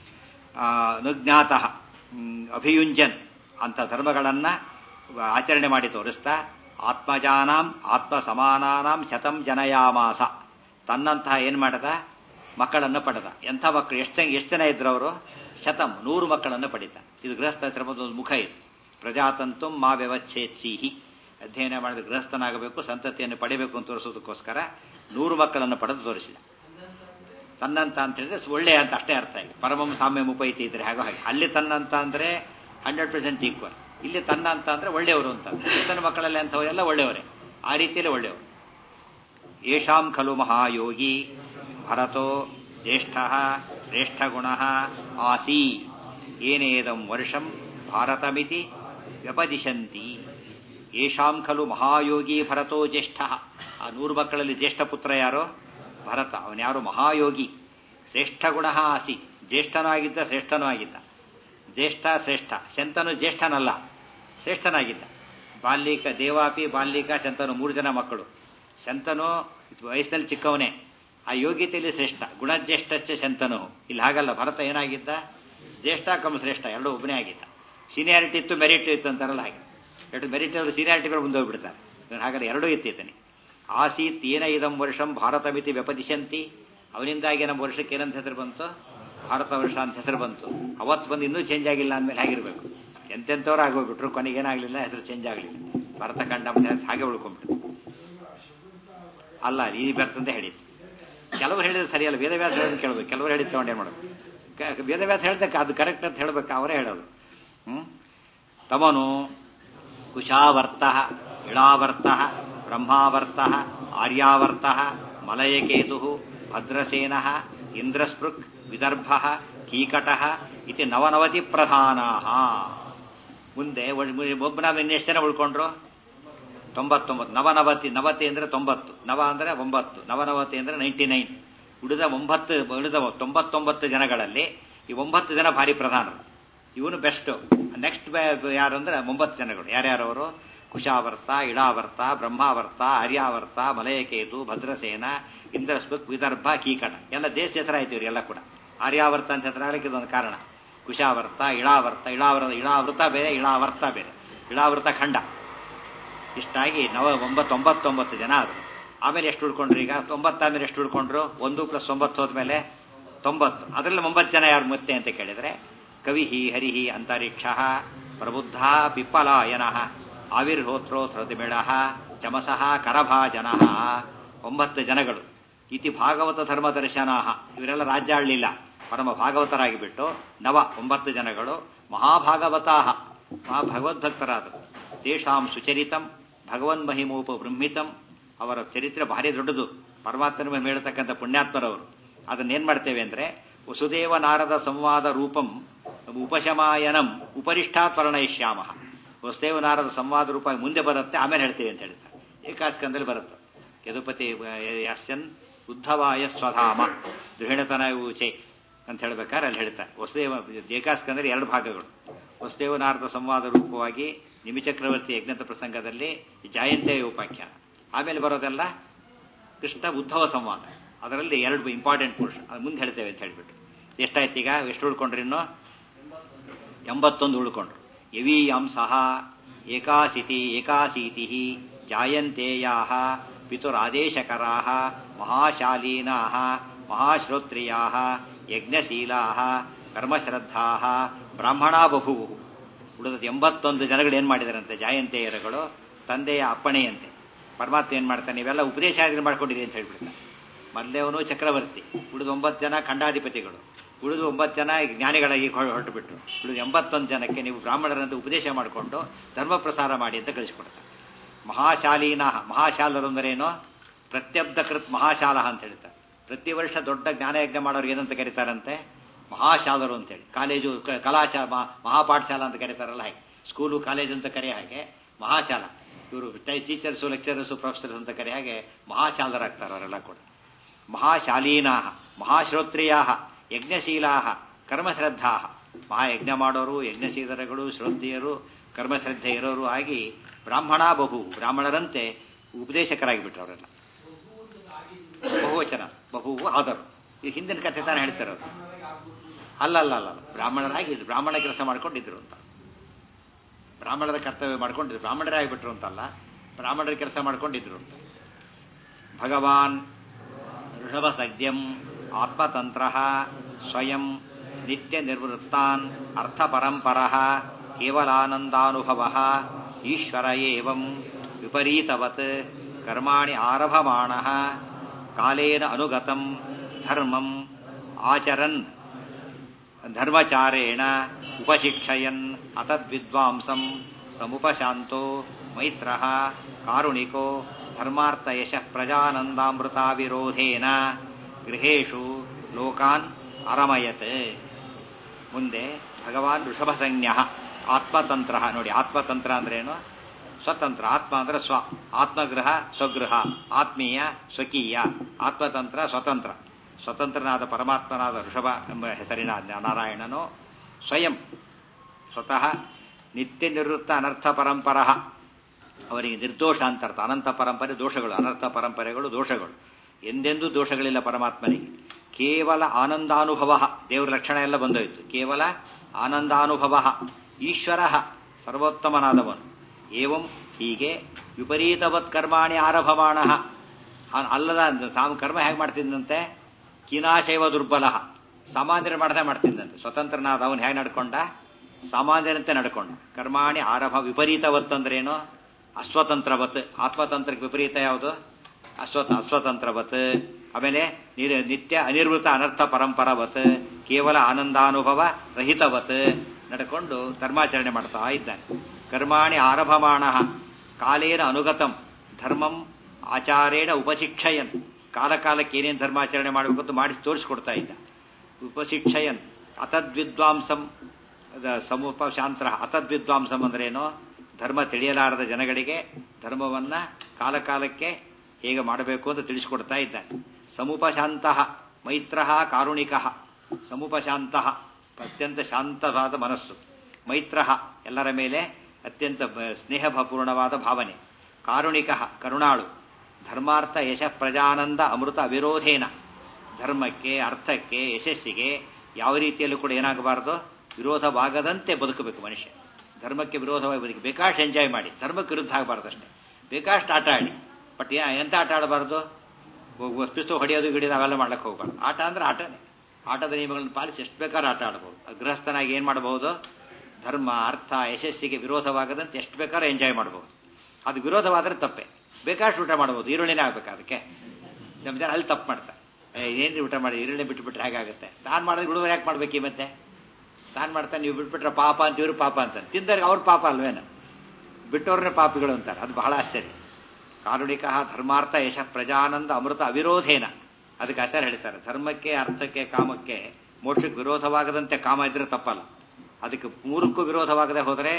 A: ಅನುಜ್ಞಾತ ಅಭಿಯುಂಜನ್ ಅಂತ ಧರ್ಮಗಳನ್ನು ಆಚರಣೆ ಮಾಡಿ ತೋರಿಸ್ತಾ ಆತ್ಮಜಾನಾಂ ಆತ್ಮ ಸಮಾನಾನಾಂ ಶತಂ ಜನಯಾಮಾಸ ತನ್ನಂತಹ ಏನು ಮಾಡದ ಮಕ್ಕಳನ್ನು ಪಡೆದ ಎಂಥ ಮಕ್ಕಳು ಎಷ್ಟು ಎಷ್ಟು ಜನ ಇದ್ರು ಅವರು ಶತಂ ನೂರು ಮಕ್ಕಳನ್ನು ಪಡಿತ ಇದು ಗೃಹಸ್ಥ ಧರ್ಮದ ಒಂದು ಮುಖ ಇದು ಪ್ರಜಾತಂತು ಮಾ ವ್ಯವಚ್ಛೇತ್ಸಿಹಿ ಅಧ್ಯಯನ ಮಾಡಿದ ಗೃಹಸ್ಥನಾಗಬೇಕು ಸಂತತಿಯನ್ನು ಪಡಿಬೇಕು ಅಂತ ತೋರಿಸೋದಕ್ಕೋಸ್ಕರ ನೂರು ಮಕ್ಕಳನ್ನು ಪಡೆದು ತೋರಿಸಿದ ತನ್ನಂತ ಅಂತ ಹೇಳಿದ್ರೆ ಒಳ್ಳೆಯ ಅಂತ ಅಷ್ಟೇ ಅರ್ಥ ಇಲ್ಲ ಪರಮಂ ಸಾಮ್ಯ ಮುಪೈತಿ ಇದ್ರೆ ಹಾಗೋ ಹಾಗೆ ಅಲ್ಲಿ ತನ್ನಂತ ಅಂದ್ರೆ ಹಂಡ್ರೆಡ್ ಪರ್ಸೆಂಟ್ ಈಕ್ವಲ್ ಇಲ್ಲಿ ತನ್ನ ಅಂತ ಅಂದ್ರೆ ಒಳ್ಳೆಯವರು ಅಂತ ತನ್ನ ಮಕ್ಕಳಲ್ಲಿ ಅಂಥವರೆಲ್ಲ ಒಳ್ಳೆಯವರೇ ಆ ರೀತಿಯಲ್ಲಿ ಒಳ್ಳೆಯವರು ಯೇಷಾಂ ಖಲು ಮಹಾಯೋಗಿ ಭರತೋ ಜ್ಯೇಷ್ಠ ಶ್ರೇಷ್ಠಗುಣ ಆಸೀ ಏನೇದಂ ವರ್ಷಂ ಭಾರತಮಿತಿ ವ್ಯಪದಿಶಂತಿ ಯೇಷಾಂ ಖಲು ಮಹಾಯೋಗಿ ಭರತೋ ಜ್ಯೇಷ್ಠ ಆ ನೂರು ಮಕ್ಕಳಲ್ಲಿ ಜ್ಯೇಷ್ಠ ಪುತ್ರ ಯಾರೋ ಭರತ ಅವನ್ಯಾರು ಮಹಾಯೋಗಿ ಶ್ರೇಷ್ಠ ಗುಣ ಆಸಿ ಜ್ಯೇಷ್ಠನೂ ಆಗಿದ್ದ ಶ್ರೇಷ್ಠನೂ ಆಗಿದ್ದ ಜ್ಯೇಷ್ಠ ಶ್ರೇಷ್ಠ ಶಂತನು ಜ್ಯೇಷ್ಠನಲ್ಲ ಶ್ರೇಷ್ಠನಾಗಿದ್ದ ಬಾಲ್ಯಕ ದೇವಾಪಿ ಬಾಲ್ಯಕ ಶಂತನು ಮೂರು ಜನ ಮಕ್ಕಳು ಶಂತನು ವಯಸ್ಸಿನಲ್ಲಿ ಚಿಕ್ಕವನೇ ಆ ಯೋಗ್ಯತೆಯಲ್ಲಿ ಶ್ರೇಷ್ಠ ಗುಣಜ್ಯೇಷ್ಠಚ್ಚ ಶಂತನು ಇಲ್ಲಿ ಹಾಗಲ್ಲ ಭರತ ಏನಾಗಿದ್ದ ಜ್ಯೇಷ್ಠ ಕಮ್ ಶ್ರೇಷ್ಠ ಎರಡೂ ಒಬ್ಬನೇ ಆಗಿದ್ದ ಸೀನಿಯಾರಿಟಿ ಇತ್ತು ಮೆರಿಟ್ ಇತ್ತು ಅಂತಾರಲ್ಲ ಹಾಗೆ ಎರಡು ಮೆರಿಟ್ ಅವರು ಸೀನಿಯಾರಿಟಿಗಳು ಮುಂದೆ ಹೋಗ್ಬಿಡ್ತಾರೆ ಇವನು ಹಾಗಲ್ಲ ಎರಡೂ ಇತ್ತಿದ್ದಾನೆ ಆಸೀತ್ ಏನ ಇದಂ ವರ್ಷಂ ಭಾರತ ಮಿತಿ ವ್ಯಪದಿಶಂತಿ ಅವನಿಂದಾಗಿ ನಮ್ಮ ವರ್ಷಕ್ಕೆ ಏನಂತ ಹೆಸರು ಬಂತು ಭಾರತ ವರ್ಷ ಅಂತ ಹೆಸರು ಬಂತು ಅವತ್ತು ಬಂದು ಇನ್ನೂ ಚೇಂಜ್ ಆಗಿಲ್ಲ ಅಂದಮೇಲೆ ಹೇಗಿರ್ಬೇಕು ಎಂತೆಂಥವ್ರು ಆಗೋಗ್ಬಿಟ್ರು ಕೊನೆಗೆ ಏನಾಗಲಿಲ್ಲ ಹೆಸರು ಚೇಂಜ್ ಆಗಲಿಲ್ಲ ಭಾರತ ಕಂಡ ಹಾಗೆ ಉಳ್ಕೊಂಡ್ಬಿಟ್ಟು ಅಲ್ಲ ಈ ಬರ್ತಂತ ಹೇಳಿದ್ದು ಕೆಲವರು ಹೇಳಿದ್ರೆ ಸರಿಯಲ್ಲ ವೇದವ್ಯಾಸ ಹೇಳೋದು ಕೇಳಬೇಕು ಕೆಲವರು ಹೇಳಿದ್ದು ತಗೊಂಡು ಏನು ಮಾಡೋದು ವೇದವ್ಯಾಸ ಹೇಳ್ದಕ್ಕೆ ಅದು ಕರೆಕ್ಟ್ ಅಂತ ಹೇಳ್ಬೇಕು ಅವರೇ ಹೇಳೋದು ಹ್ಮ್ ತಮನು ಕುಶಾವರ್ತ ಇಳಾವರ್ತ ಬ್ರಹ್ಮಾವರ್ತ ಆರ್ಯಾವರ್ತ ಮಲಯಕೇತು ಭದ್ರಸೇನ ಇಂದ್ರಸ್ಪೃಕ್ ವಿದರ್ಭ ಕೀಕಟ ಇತಿ ನವನವತಿ ಪ್ರಧಾನ ಮುಂದೆ ಒಬ್ಬನಾಗ ಇನ್ನೆಷ್ಟು ಜನ ಉಳ್ಕೊಂಡ್ರು ತೊಂಬತ್ತೊಂಬತ್ತು ನವನವತಿ ನವತಿ ಅಂದ್ರೆ ತೊಂಬತ್ತು ನವ ಅಂದ್ರೆ ಒಂಬತ್ತು ನವನವತಿ ಅಂದ್ರೆ ನೈಂಟಿ ನೈನ್ ಉಳಿದ ಒಂಬತ್ತು ಉಳಿದ ತೊಂಬತ್ತೊಂಬತ್ತು ಜನಗಳಲ್ಲಿ ಈ ಒಂಬತ್ತು ಜನ ಭಾರಿ ಪ್ರಧಾನರು ಇವನು ಬೆಸ್ಟ್ ನೆಕ್ಸ್ಟ್ ಯಾರು ಅಂದ್ರೆ ಒಂಬತ್ತು ಜನಗಳು ಯಾರ್ಯಾರವರು ಕುಶಾವರ್ತ ಇಳಾವರ್ತ ಬ್ರಹ್ಮಾವರ್ತ ಆರ್ಯಾವರ್ತ ಮಲಯಕೇತು ಭದ್ರಸೇನ ಇಂದ್ರಸ್ಪುಕ್ ವಿದರ್ಭ ಕೀಕಟ ಎಲ್ಲ ದೇಶ ಹೆಸರಾಯ್ತು ಇವ್ರು ಎಲ್ಲ ಕೂಡ ಆರ್ಯಾವರ್ತ ಅಂತ ಹೆಸರಾಗಲಿಕ್ಕೆ ಇದೊಂದು ಕಾರಣ ಕುಶಾವರ್ತ ಇಳಾವರ್ತ ಇಳಾವರ್ತ ಇಳಾವೃತ ಬೇರೆ ಇಳಾವರ್ತ ಬೇರೆ ಇಳಾವೃತ ಖಂಡ ಇಷ್ಟಾಗಿ ನವ ಒಂಬತ್ತೊಂಬತ್ತೊಂಬತ್ತು ಜನ ಆದರು ಆಮೇಲೆ ಎಷ್ಟು ಉಳ್ಕೊಂಡ್ರು ಈಗ ತೊಂಬತ್ತಾದ್ಮೇಲೆ ಎಷ್ಟು ಉಳ್ಕೊಂಡ್ರು ಒಂದು ಪ್ಲಸ್ ಒಂಬತ್ತು ಹೋದ್ಮೇಲೆ ತೊಂಬತ್ತು ಅದರಲ್ಲಿ ಒಂಬತ್ತು ಜನ ಯಾರು ಮತ್ತೆ ಅಂತ ಕೇಳಿದ್ರೆ ಕವಿಹಿ ಹರಿಹಿ ಅಂತರಿಕ್ಷ ಪ್ರಬುದ್ಧ ಪಿಪ್ಪಲಾಯನ ಆವಿರ್ಹೋತ್ರೋ ಧೃತಿಮಿಳ ಚಮಸಃ ಕರಭಾಜನ ಒಂಬತ್ತು ಜನಗಳು ಇತಿ ಭಾಗವತ ಧರ್ಮ ದರ್ಶನ ಇವರೆಲ್ಲ ರಾಜ್ಯ ಆಳಲಿಲ್ಲ ಪರಮ ಭಾಗವತರಾಗಿ ಬಿಟ್ಟು ನವ ಒಂಬತ್ತು ಜನಗಳು ಮಹಾಭಾಗವತಾ ಮಹಾಭಗವದ್ಭಕ್ತರಾದರು ತೇಷಾಂ ಸುಚರಿತಂ ಭಗವನ್ ಮಹಿಮೋಪ ಬ್ರಹ್ಮಿತಂ ಅವರ ಚರಿತ್ರೆ ಭಾರಿ ದೊಡ್ಡದು ಪರಮಾತ್ಮನ ಮಹಿಮೆ ಹೇಳ್ತಕ್ಕಂಥ ಪುಣ್ಯಾತ್ಮರವರು ಅದನ್ನೇನ್ ಮಾಡ್ತೇವೆ ಅಂದ್ರೆ ವಸುದೇವ ನಾರದ ಸಂವಾದ ರೂಪಂ ಉಪಶಮಾಯನಂ ಉಪರಿಷ್ಠಾತ್ ವರ್ಣಯಿಷ್ಯಾಮ ವಸುದೇವ ನಾರದ ಸಂವಾದ ರೂಪ ಮುಂದೆ ಬರುತ್ತೆ ಆಮೇಲೆ ಹೇಳ್ತೀವಿ ಅಂತ ಹೇಳ್ತಾರೆ ಏಕಾಸ್ಕಂದಲ್ಲಿ ಬರುತ್ತೆ ಯದುಪತಿ ಯಸ್ಯನ್ ಉದ್ಧವಾಯ ಸ್ವಧಾಮ ದೃಢತನ ಊಚೆ ಅಂತ ಹೇಳ್ಬೇಕಾದ್ರೆ ಅಲ್ಲಿ ಹೇಳ್ತಾರೆ ವಸುದೇವ ಏಕಾಸ್ಕಂದ್ರೆ ಎರಡು ಭಾಗಗಳು ವಸುದೇವ ನಾರದ ಸಂವಾದ ರೂಪವಾಗಿ ನಿಮಿಚಕ್ರವರ್ತಿ ಯಜ್ಞದ ಪ್ರಸಂಗದಲ್ಲಿ ಜಾಯಂತೆಯ ಉಪಾಖ್ಯಾನ ಆಮೇಲೆ ಬರೋದೆಲ್ಲ ಕೃಷ್ಣ ಉದ್ಧವ ಸಂವಾದ ಅದರಲ್ಲಿ ಎರಡು ಇಂಪಾರ್ಟೆಂಟ್ ಪುರುಷ ಅದು ಮುಂದೆ ಹೇಳ್ತೇವೆ ಅಂತ ಹೇಳ್ಬಿಟ್ಟು ಎಷ್ಟಾಯ್ತು ಈಗ ಎಷ್ಟು ಉಳ್ಕೊಂಡ್ರಿ ಇನ್ನು ಎಂಬತ್ತೊಂದು ಉಳ್ಕೊಂಡ್ರು ಯವೀಯಾಂಸಃ ಏಕಾಸಿತಿ ಏಕಾಸೀತಿ ಜಾಯಂತೇಯಾ ಪಿತುರಾದೇಶಕರಾ ಮಹಾಶಾಲೀನಾ ಮಹಾಶ್ರೋತ್ರಿಯಾ ಯಜ್ಞಶೀಲಾ ಕರ್ಮಶ್ರದ್ಧಾ ಬ್ರಾಹ್ಮಣಾ ಬಭುವು ಉಳಿದ ಎಂಬತ್ತೊಂದು ಜನಗಳು ಏನು ಮಾಡಿದಾರಂತೆ ಜಾಯಂತೇಯರುಗಳು ತಂದೆಯ ಅಪ್ಪಣೆಯಂತೆ ಪರಮಾತ್ಮ ಏನು ಮಾಡ್ತಾನೆ ನೀವೆಲ್ಲ ಉಪದೇಶ ಆದ್ರೆ ಮಾಡ್ಕೊಂಡಿರಿ ಅಂತ ಹೇಳ್ಬಿಡ್ತಾನೆ ಮೊದಲೇವನು ಚಕ್ರವರ್ತಿ ಉಳಿದ ಒಂಬತ್ತು ಜನ ಖಂಡಾಧಿಪತಿಗಳು ಉಳಿದು ಒಂಬತ್ತು ಜನ ಜ್ಞಾನಿಗಳಾಗಿ ಹೊರಟು ಬಿಟ್ರು ಉಳಿದ ಎಂಬತ್ತೊಂದು ಜನಕ್ಕೆ ನೀವು ಬ್ರಾಹ್ಮಣರಂತ ಉಪದೇಶ ಮಾಡಿಕೊಂಡು ಧರ್ಮ ಪ್ರಸಾರ ಮಾಡಿ ಅಂತ ಕಳಿಸ್ಕೊಡ್ತಾರೆ ಮಹಾಶಾಲೀನ ಮಹಾಶಾಲರು ಅಂದರೇನು ಪ್ರತ್ಯಬ್ಧಕೃತ್ ಮಹಾಶಾಲ ಅಂತ ಹೇಳ್ತಾರೆ ಪ್ರತಿ ವರ್ಷ ದೊಡ್ಡ ಜ್ಞಾನಯಜ್ಞ ಮಾಡೋರು ಏನಂತ ಕರೀತಾರಂತೆ ಮಹಾಶಾಲರು ಅಂತೇಳಿ ಕಾಲೇಜು ಕಲಾಶಾ ಮಹಾಪಾಠಶಾಲಾ ಅಂತ ಕರೀತಾರಲ್ಲ ಹಾಗೆ ಸ್ಕೂಲು ಕಾಲೇಜು ಅಂತ ಕರೆಯ ಹಾಗೆ ಮಹಾಶಾಲ ಇವರು ಟೀಚರ್ಸು ಲೆಕ್ಚರರ್ಸು ಪ್ರೊಫೆಸರ್ಸ್ ಅಂತ ಕರೆಯ ಹಾಗೆ ಮಹಾಶಾಲರಾಗ್ತಾರೆ ಅವರೆಲ್ಲ ಕೂಡ ಮಹಾಶಾಲೀನಾ ಮಹಾಶ್ರೋತ್ರಿಯಾ ಯಜ್ಞಶೀಲಾ ಕರ್ಮಶ್ರದ್ಧಾ ಮಹಾಯಜ್ಞ ಮಾಡೋರು ಯಜ್ಞಶೀಲರಗಳು ಶ್ರದ್ಧೆಯರು ಕರ್ಮಶ್ರದ್ಧೆ ಇರೋರು ಆಗಿ ಬ್ರಾಹ್ಮಣ ಬಹು ಬ್ರಾಹ್ಮಣರಂತೆ ಉಪದೇಶಕರಾಗಿಬಿಟ್ರು ಅವರೆಲ್ಲ ಬಹುವಚನ ಬಹು ಆದರು ಈ ಹಿಂದಿನ ಕಥೆ ತಾನೇ ಹೇಳ್ತಿರೋದು ಅಲ್ಲ ಅಲ್ಲ ಅಲ್ಲ ಬ್ರಾಹ್ಮಣರಾಗಿ ಬ್ರಾಹ್ಮಣ ಕೆಲಸ ಮಾಡ್ಕೊಂಡಿದ್ರು ಅಂತ ಬ್ರಾಹ್ಮಣರ ಕರ್ತವ್ಯ ಮಾಡ್ಕೊಂಡಿದ್ರು ಬ್ರಾಹ್ಮಣರೇ ಆಗಿಬಿಟ್ರು ಅಂತಲ್ಲ ಬ್ರಾಹ್ಮಣರ ಕೆಲಸ ಮಾಡ್ಕೊಂಡಿದ್ರು ಅಂತ ಭಗವಾನ್ ಋಷಭ ಸದ್ಯಂ ಆತ್ಮತಂತ್ರ ಸ್ವಯಂ ನಿತ್ಯ ನಿರ್ವೃತ್ತಾನ್ ಅರ್ಥಪರಂಪರ ಕೇವಲಾನಂದಾನುಭವ ಈಶ್ವರ ಏವಂ ವಿಪರೀತವತ್ ಕರ್ಮಾಣಿ ಆರಭಮಾಣ ಕಾಲೇನ ಅನುಗತಂ ಧರ್ಮಂ ಆಚರನ್ ಧರ್ಮಚಾರೇಣ ಉಪಶಿಕ್ಷಯನ್ ಅತದ್ವಿದ್ವಾಂಸಂ ಸಮುಪಶಾಂತೋ ಮೈತ್ರ ಕಾರುಣಿಕೋ ಧರ್ಮಾರ್ಥಯಶ ಪ್ರಜಾನಂದಾಮೃತಾವಿರೋಧೇನ ಗೃಹೇಶು ಲೋಕಾನ್ ಅರಮಯತ್ ಮುಂದೆ ಭಗವಾನ್ ಋಷಭಸಂಜ್ಞ ಆತ್ಮತಂತ್ರ ನೋಡಿ ಆತ್ಮತಂತ್ರ ಅಂದ್ರೇನು ಸ್ವತಂತ್ರ ಆತ್ಮ ಅಂದ್ರೆ ಸ್ವ ಆತ್ಮಗೃಹ ಸ್ವಗೃಹ ಆತ್ಮೀಯ ಸ್ವಕೀಯ ಆತ್ಮತಂತ್ರ ಸ್ವತಂತ್ರ ಸ್ವತಂತ್ರನಾದ ಪರಮಾತ್ಮನಾದ ಋಷಭ ಎಂಬ ಹೆಸರಿನ ನಾರಾಯಣನು ಸ್ವಯಂ ಸ್ವತಃ ನಿತ್ಯ ನಿವೃತ್ತ ಅನರ್ಥ ಪರಂಪರ ಅವರಿಗೆ ನಿರ್ದೋಷ ಅಂತರ್ಥ ಅನಂತ ಪರಂಪರೆ ದೋಷಗಳು ಅನರ್ಥ ಪರಂಪರೆಗಳು ದೋಷಗಳು ಎಂದೆಂದೂ ದೋಷಗಳಿಲ್ಲ ಪರಮಾತ್ಮನಿಗೆ ಕೇವಲ ಆನಂದಾನುಭವ ದೇವರ ಲಕ್ಷಣ ಎಲ್ಲ ಬಂದೋಯ್ತು ಕೇವಲ ಆನಂದಾನುಭವ ಈಶ್ವರ ಸರ್ವೋತ್ತಮನಾದವನು ಏವಂ ಹೀಗೆ ವಿಪರೀತವತ್ ಕರ್ಮಾಣಿ ಆರಭಮಾಣ ಅಲ್ಲದ ತಾವು ಕರ್ಮ ಹೇಗೆ ಮಾಡ್ತಿದ್ದಂತೆ ಕಿನಾಶೈವ ದುರ್ಬಲ ಸಾಮಾನ್ಯರು ಮಾಡ್ದೆ ಮಾಡ್ತಿದ್ದಂತೆ ಸ್ವತಂತ್ರನಾದ ಅವನು ಹೇಗೆ ನಡ್ಕೊಂಡ ಸಾಮಾನ್ಯರಂತೆ ನಡ್ಕೊಂಡ ಕರ್ಮಾಣಿ ಆರಭ ವಿಪರೀತವತ್ ಅಂದ್ರೇನು ಅಸ್ವತಂತ್ರವತ್ ಆತ್ಮತಂತ್ರಕ್ಕೆ ವಿಪರೀತ ಯಾವುದು ಅಸ್ವತ ಅಸ್ವತಂತ್ರವತ್ ಆಮೇಲೆ ನಿತ್ಯ ಅನಿರ್ವೃತ ಅನರ್ಥ ಪರಂಪರವತ್ ಕೇವಲ ಆನಂದಾನುಭವ ರಹಿತವತ್ ನಡ್ಕೊಂಡು ಧರ್ಮಾಚರಣೆ ಮಾಡ್ತಾ ಇದ್ದಾನೆ ಕರ್ಮಾಣಿ ಆರಭಮಾಣ ಕಾಲೇನ ಅನುಗತಂ ಧರ್ಮಂ ಆಚಾರೇಣ ಉಪಶಿಕ್ಷಯನ್ ಕಾಲ ಕಾಲಕ್ಕೆ ಏನೇನು ಧರ್ಮಾಚರಣೆ ಮಾಡಬೇಕು ಅಂತ ಮಾಡಿಸಿ ತೋರಿಸ್ಕೊಡ್ತಾ ಇದ್ದ ಉಪಶಿಕ್ಷಯನ್ ಅತದ್ವಿದ್ವಾಂಸಂ ಸಮುಪಶಾಂತರ ಅತದ್ವಿದ್ವಾಂಸಂ ಅಂದ್ರೇನು ಧರ್ಮ ತಿಳಿಯಲಾರದ ಜನಗಳಿಗೆ ಧರ್ಮವನ್ನ ಕಾಲಕಾಲಕ್ಕೆ ಹೇಗೆ ಮಾಡಬೇಕು ಅಂತ ತಿಳಿಸಿಕೊಡ್ತಾ ಇದ್ದಾನೆ ಸಮುಪಶಾಂತ ಮೈತ್ರ ಕಾರುಣಿಕ ಸಮುಪಶಾಂತ ಅತ್ಯಂತ ಶಾಂತವಾದ ಮನಸ್ಸು ಮೈತ್ರ ಎಲ್ಲರ ಮೇಲೆ ಅತ್ಯಂತ ಸ್ನೇಹಪೂರ್ಣವಾದ ಭಾವನೆ ಕಾರುಣಿಕ ಕರುಣಾಳು ಧರ್ಮಾರ್ಥ ಯಶ ಪ್ರಜಾನಂದ ಅಮೃತ ಅವಿರೋಧೇನ ಧರ್ಮಕ್ಕೆ ಅರ್ಥಕ್ಕೆ ಯಶಸ್ಸಿಗೆ ಯಾವ ರೀತಿಯಲ್ಲೂ ಕೂಡ ಏನಾಗಬಾರದು ವಿರೋಧವಾಗದಂತೆ ಬದುಕಬೇಕು ಮನುಷ್ಯ ಧರ್ಮಕ್ಕೆ ವಿರೋಧವಾಗಿ ಬದುಕಿ ಬೇಕಾಷ್ಟು ಎಂಜಾಯ್ ಮಾಡಿ ಧರ್ಮಕ್ಕೆ ವಿರುದ್ಧ ಆಗಬಾರ್ದು ಅಷ್ಟೇ ಬೇಕಾಷ್ಟು ಆಟ ಆಡಿ ಬಟ್ ಎಂತ ಆಟ ಆಡಬಾರ್ದು ಪಿಸ್ತು ಹೊಡೆಯೋದು ಗಿಡಿಯೋದು ಅವೆಲ್ಲ ಮಾಡ್ಲಿಕ್ಕೆ ಹೋಗ್ಬಾರ್ದು ಆಟ ಅಂದ್ರೆ ಆಟನೇ ಆಟದ ನಿಯಮಗಳನ್ನು ಪಾಲಿಸಿ ಎಷ್ಟು ಬೇಕಾದ್ರೂ ಆಟ ಆಡ್ಬೋದು ಗೃಹಸ್ಥನಾಗಿ ಏನು ಮಾಡಬಹುದು ಧರ್ಮ ಅರ್ಥ ಯಶಸ್ಸಿಗೆ ವಿರೋಧವಾಗದಂತೆ ಎಷ್ಟು ಬೇಕಾದ್ರೂ ಎಂಜಾಯ್ ಮಾಡಬಹುದು ಅದು ವಿರೋಧವಾದರೆ ತಪ್ಪೆ ಬೇಕಾಷ್ಟು ಊಟ ಮಾಡ್ಬೋದು ಈರುಳ್ಳಿನೇ ಆಗ್ಬೇಕು ಅದಕ್ಕೆ ನಮ್ಮ ಜನ ಅಲ್ಲಿ ತಪ್ಪು ಮಾಡ್ತಾರೆ ಏನು ಊಟ ಮಾಡಿ ಈರುಳ್ಳಿ ಬಿಟ್ಬಿಟ್ರೆ ಹೇಗಾಗುತ್ತೆ ತಾನು ಮಾಡಿದ್ರೆ ಹುಡುಗರು ಯಾಕೆ ಮಾಡ್ಬೇಕು ಮತ್ತೆ ತಾನು ಮಾಡ್ತಾನೆ ನೀವು ಬಿಟ್ಬಿಟ್ರೆ ಪಾಪ ಅಂತ ಇವರು ಪಾಪ ಅಂತಾರೆ ತಿಂದವ್ರಿಗೆ ಅವ್ರ ಪಾಪ ಅಲ್ವೇನು ಬಿಟ್ಟವ್ರನ್ನೇ ಪಾಪಿಗಳು ಅಂತಾರೆ ಅದು ಬಹಳ ಆಶ್ಚರ್ಯ ಕಾರುಣಿಕ ಧರ್ಮಾರ್ಥ ಯಶ ಪ್ರಜಾನಂದ ಅಮೃತ ಅವಿರೋಧೇನ ಅದಕ್ಕೆ ಆಚಾರ ಹೇಳ್ತಾರೆ ಧರ್ಮಕ್ಕೆ ಅರ್ಥಕ್ಕೆ ಕಾಮಕ್ಕೆ ಮೋಕ್ಷಕ್ಕೆ ವಿರೋಧವಾಗದಂತೆ ಕಾಮ ಇದ್ರೆ ತಪ್ಪಲ್ಲ ಅದಕ್ಕೆ ಮೂರಕ್ಕೂ ವಿರೋಧವಾಗದೆ ಹೋದರೆ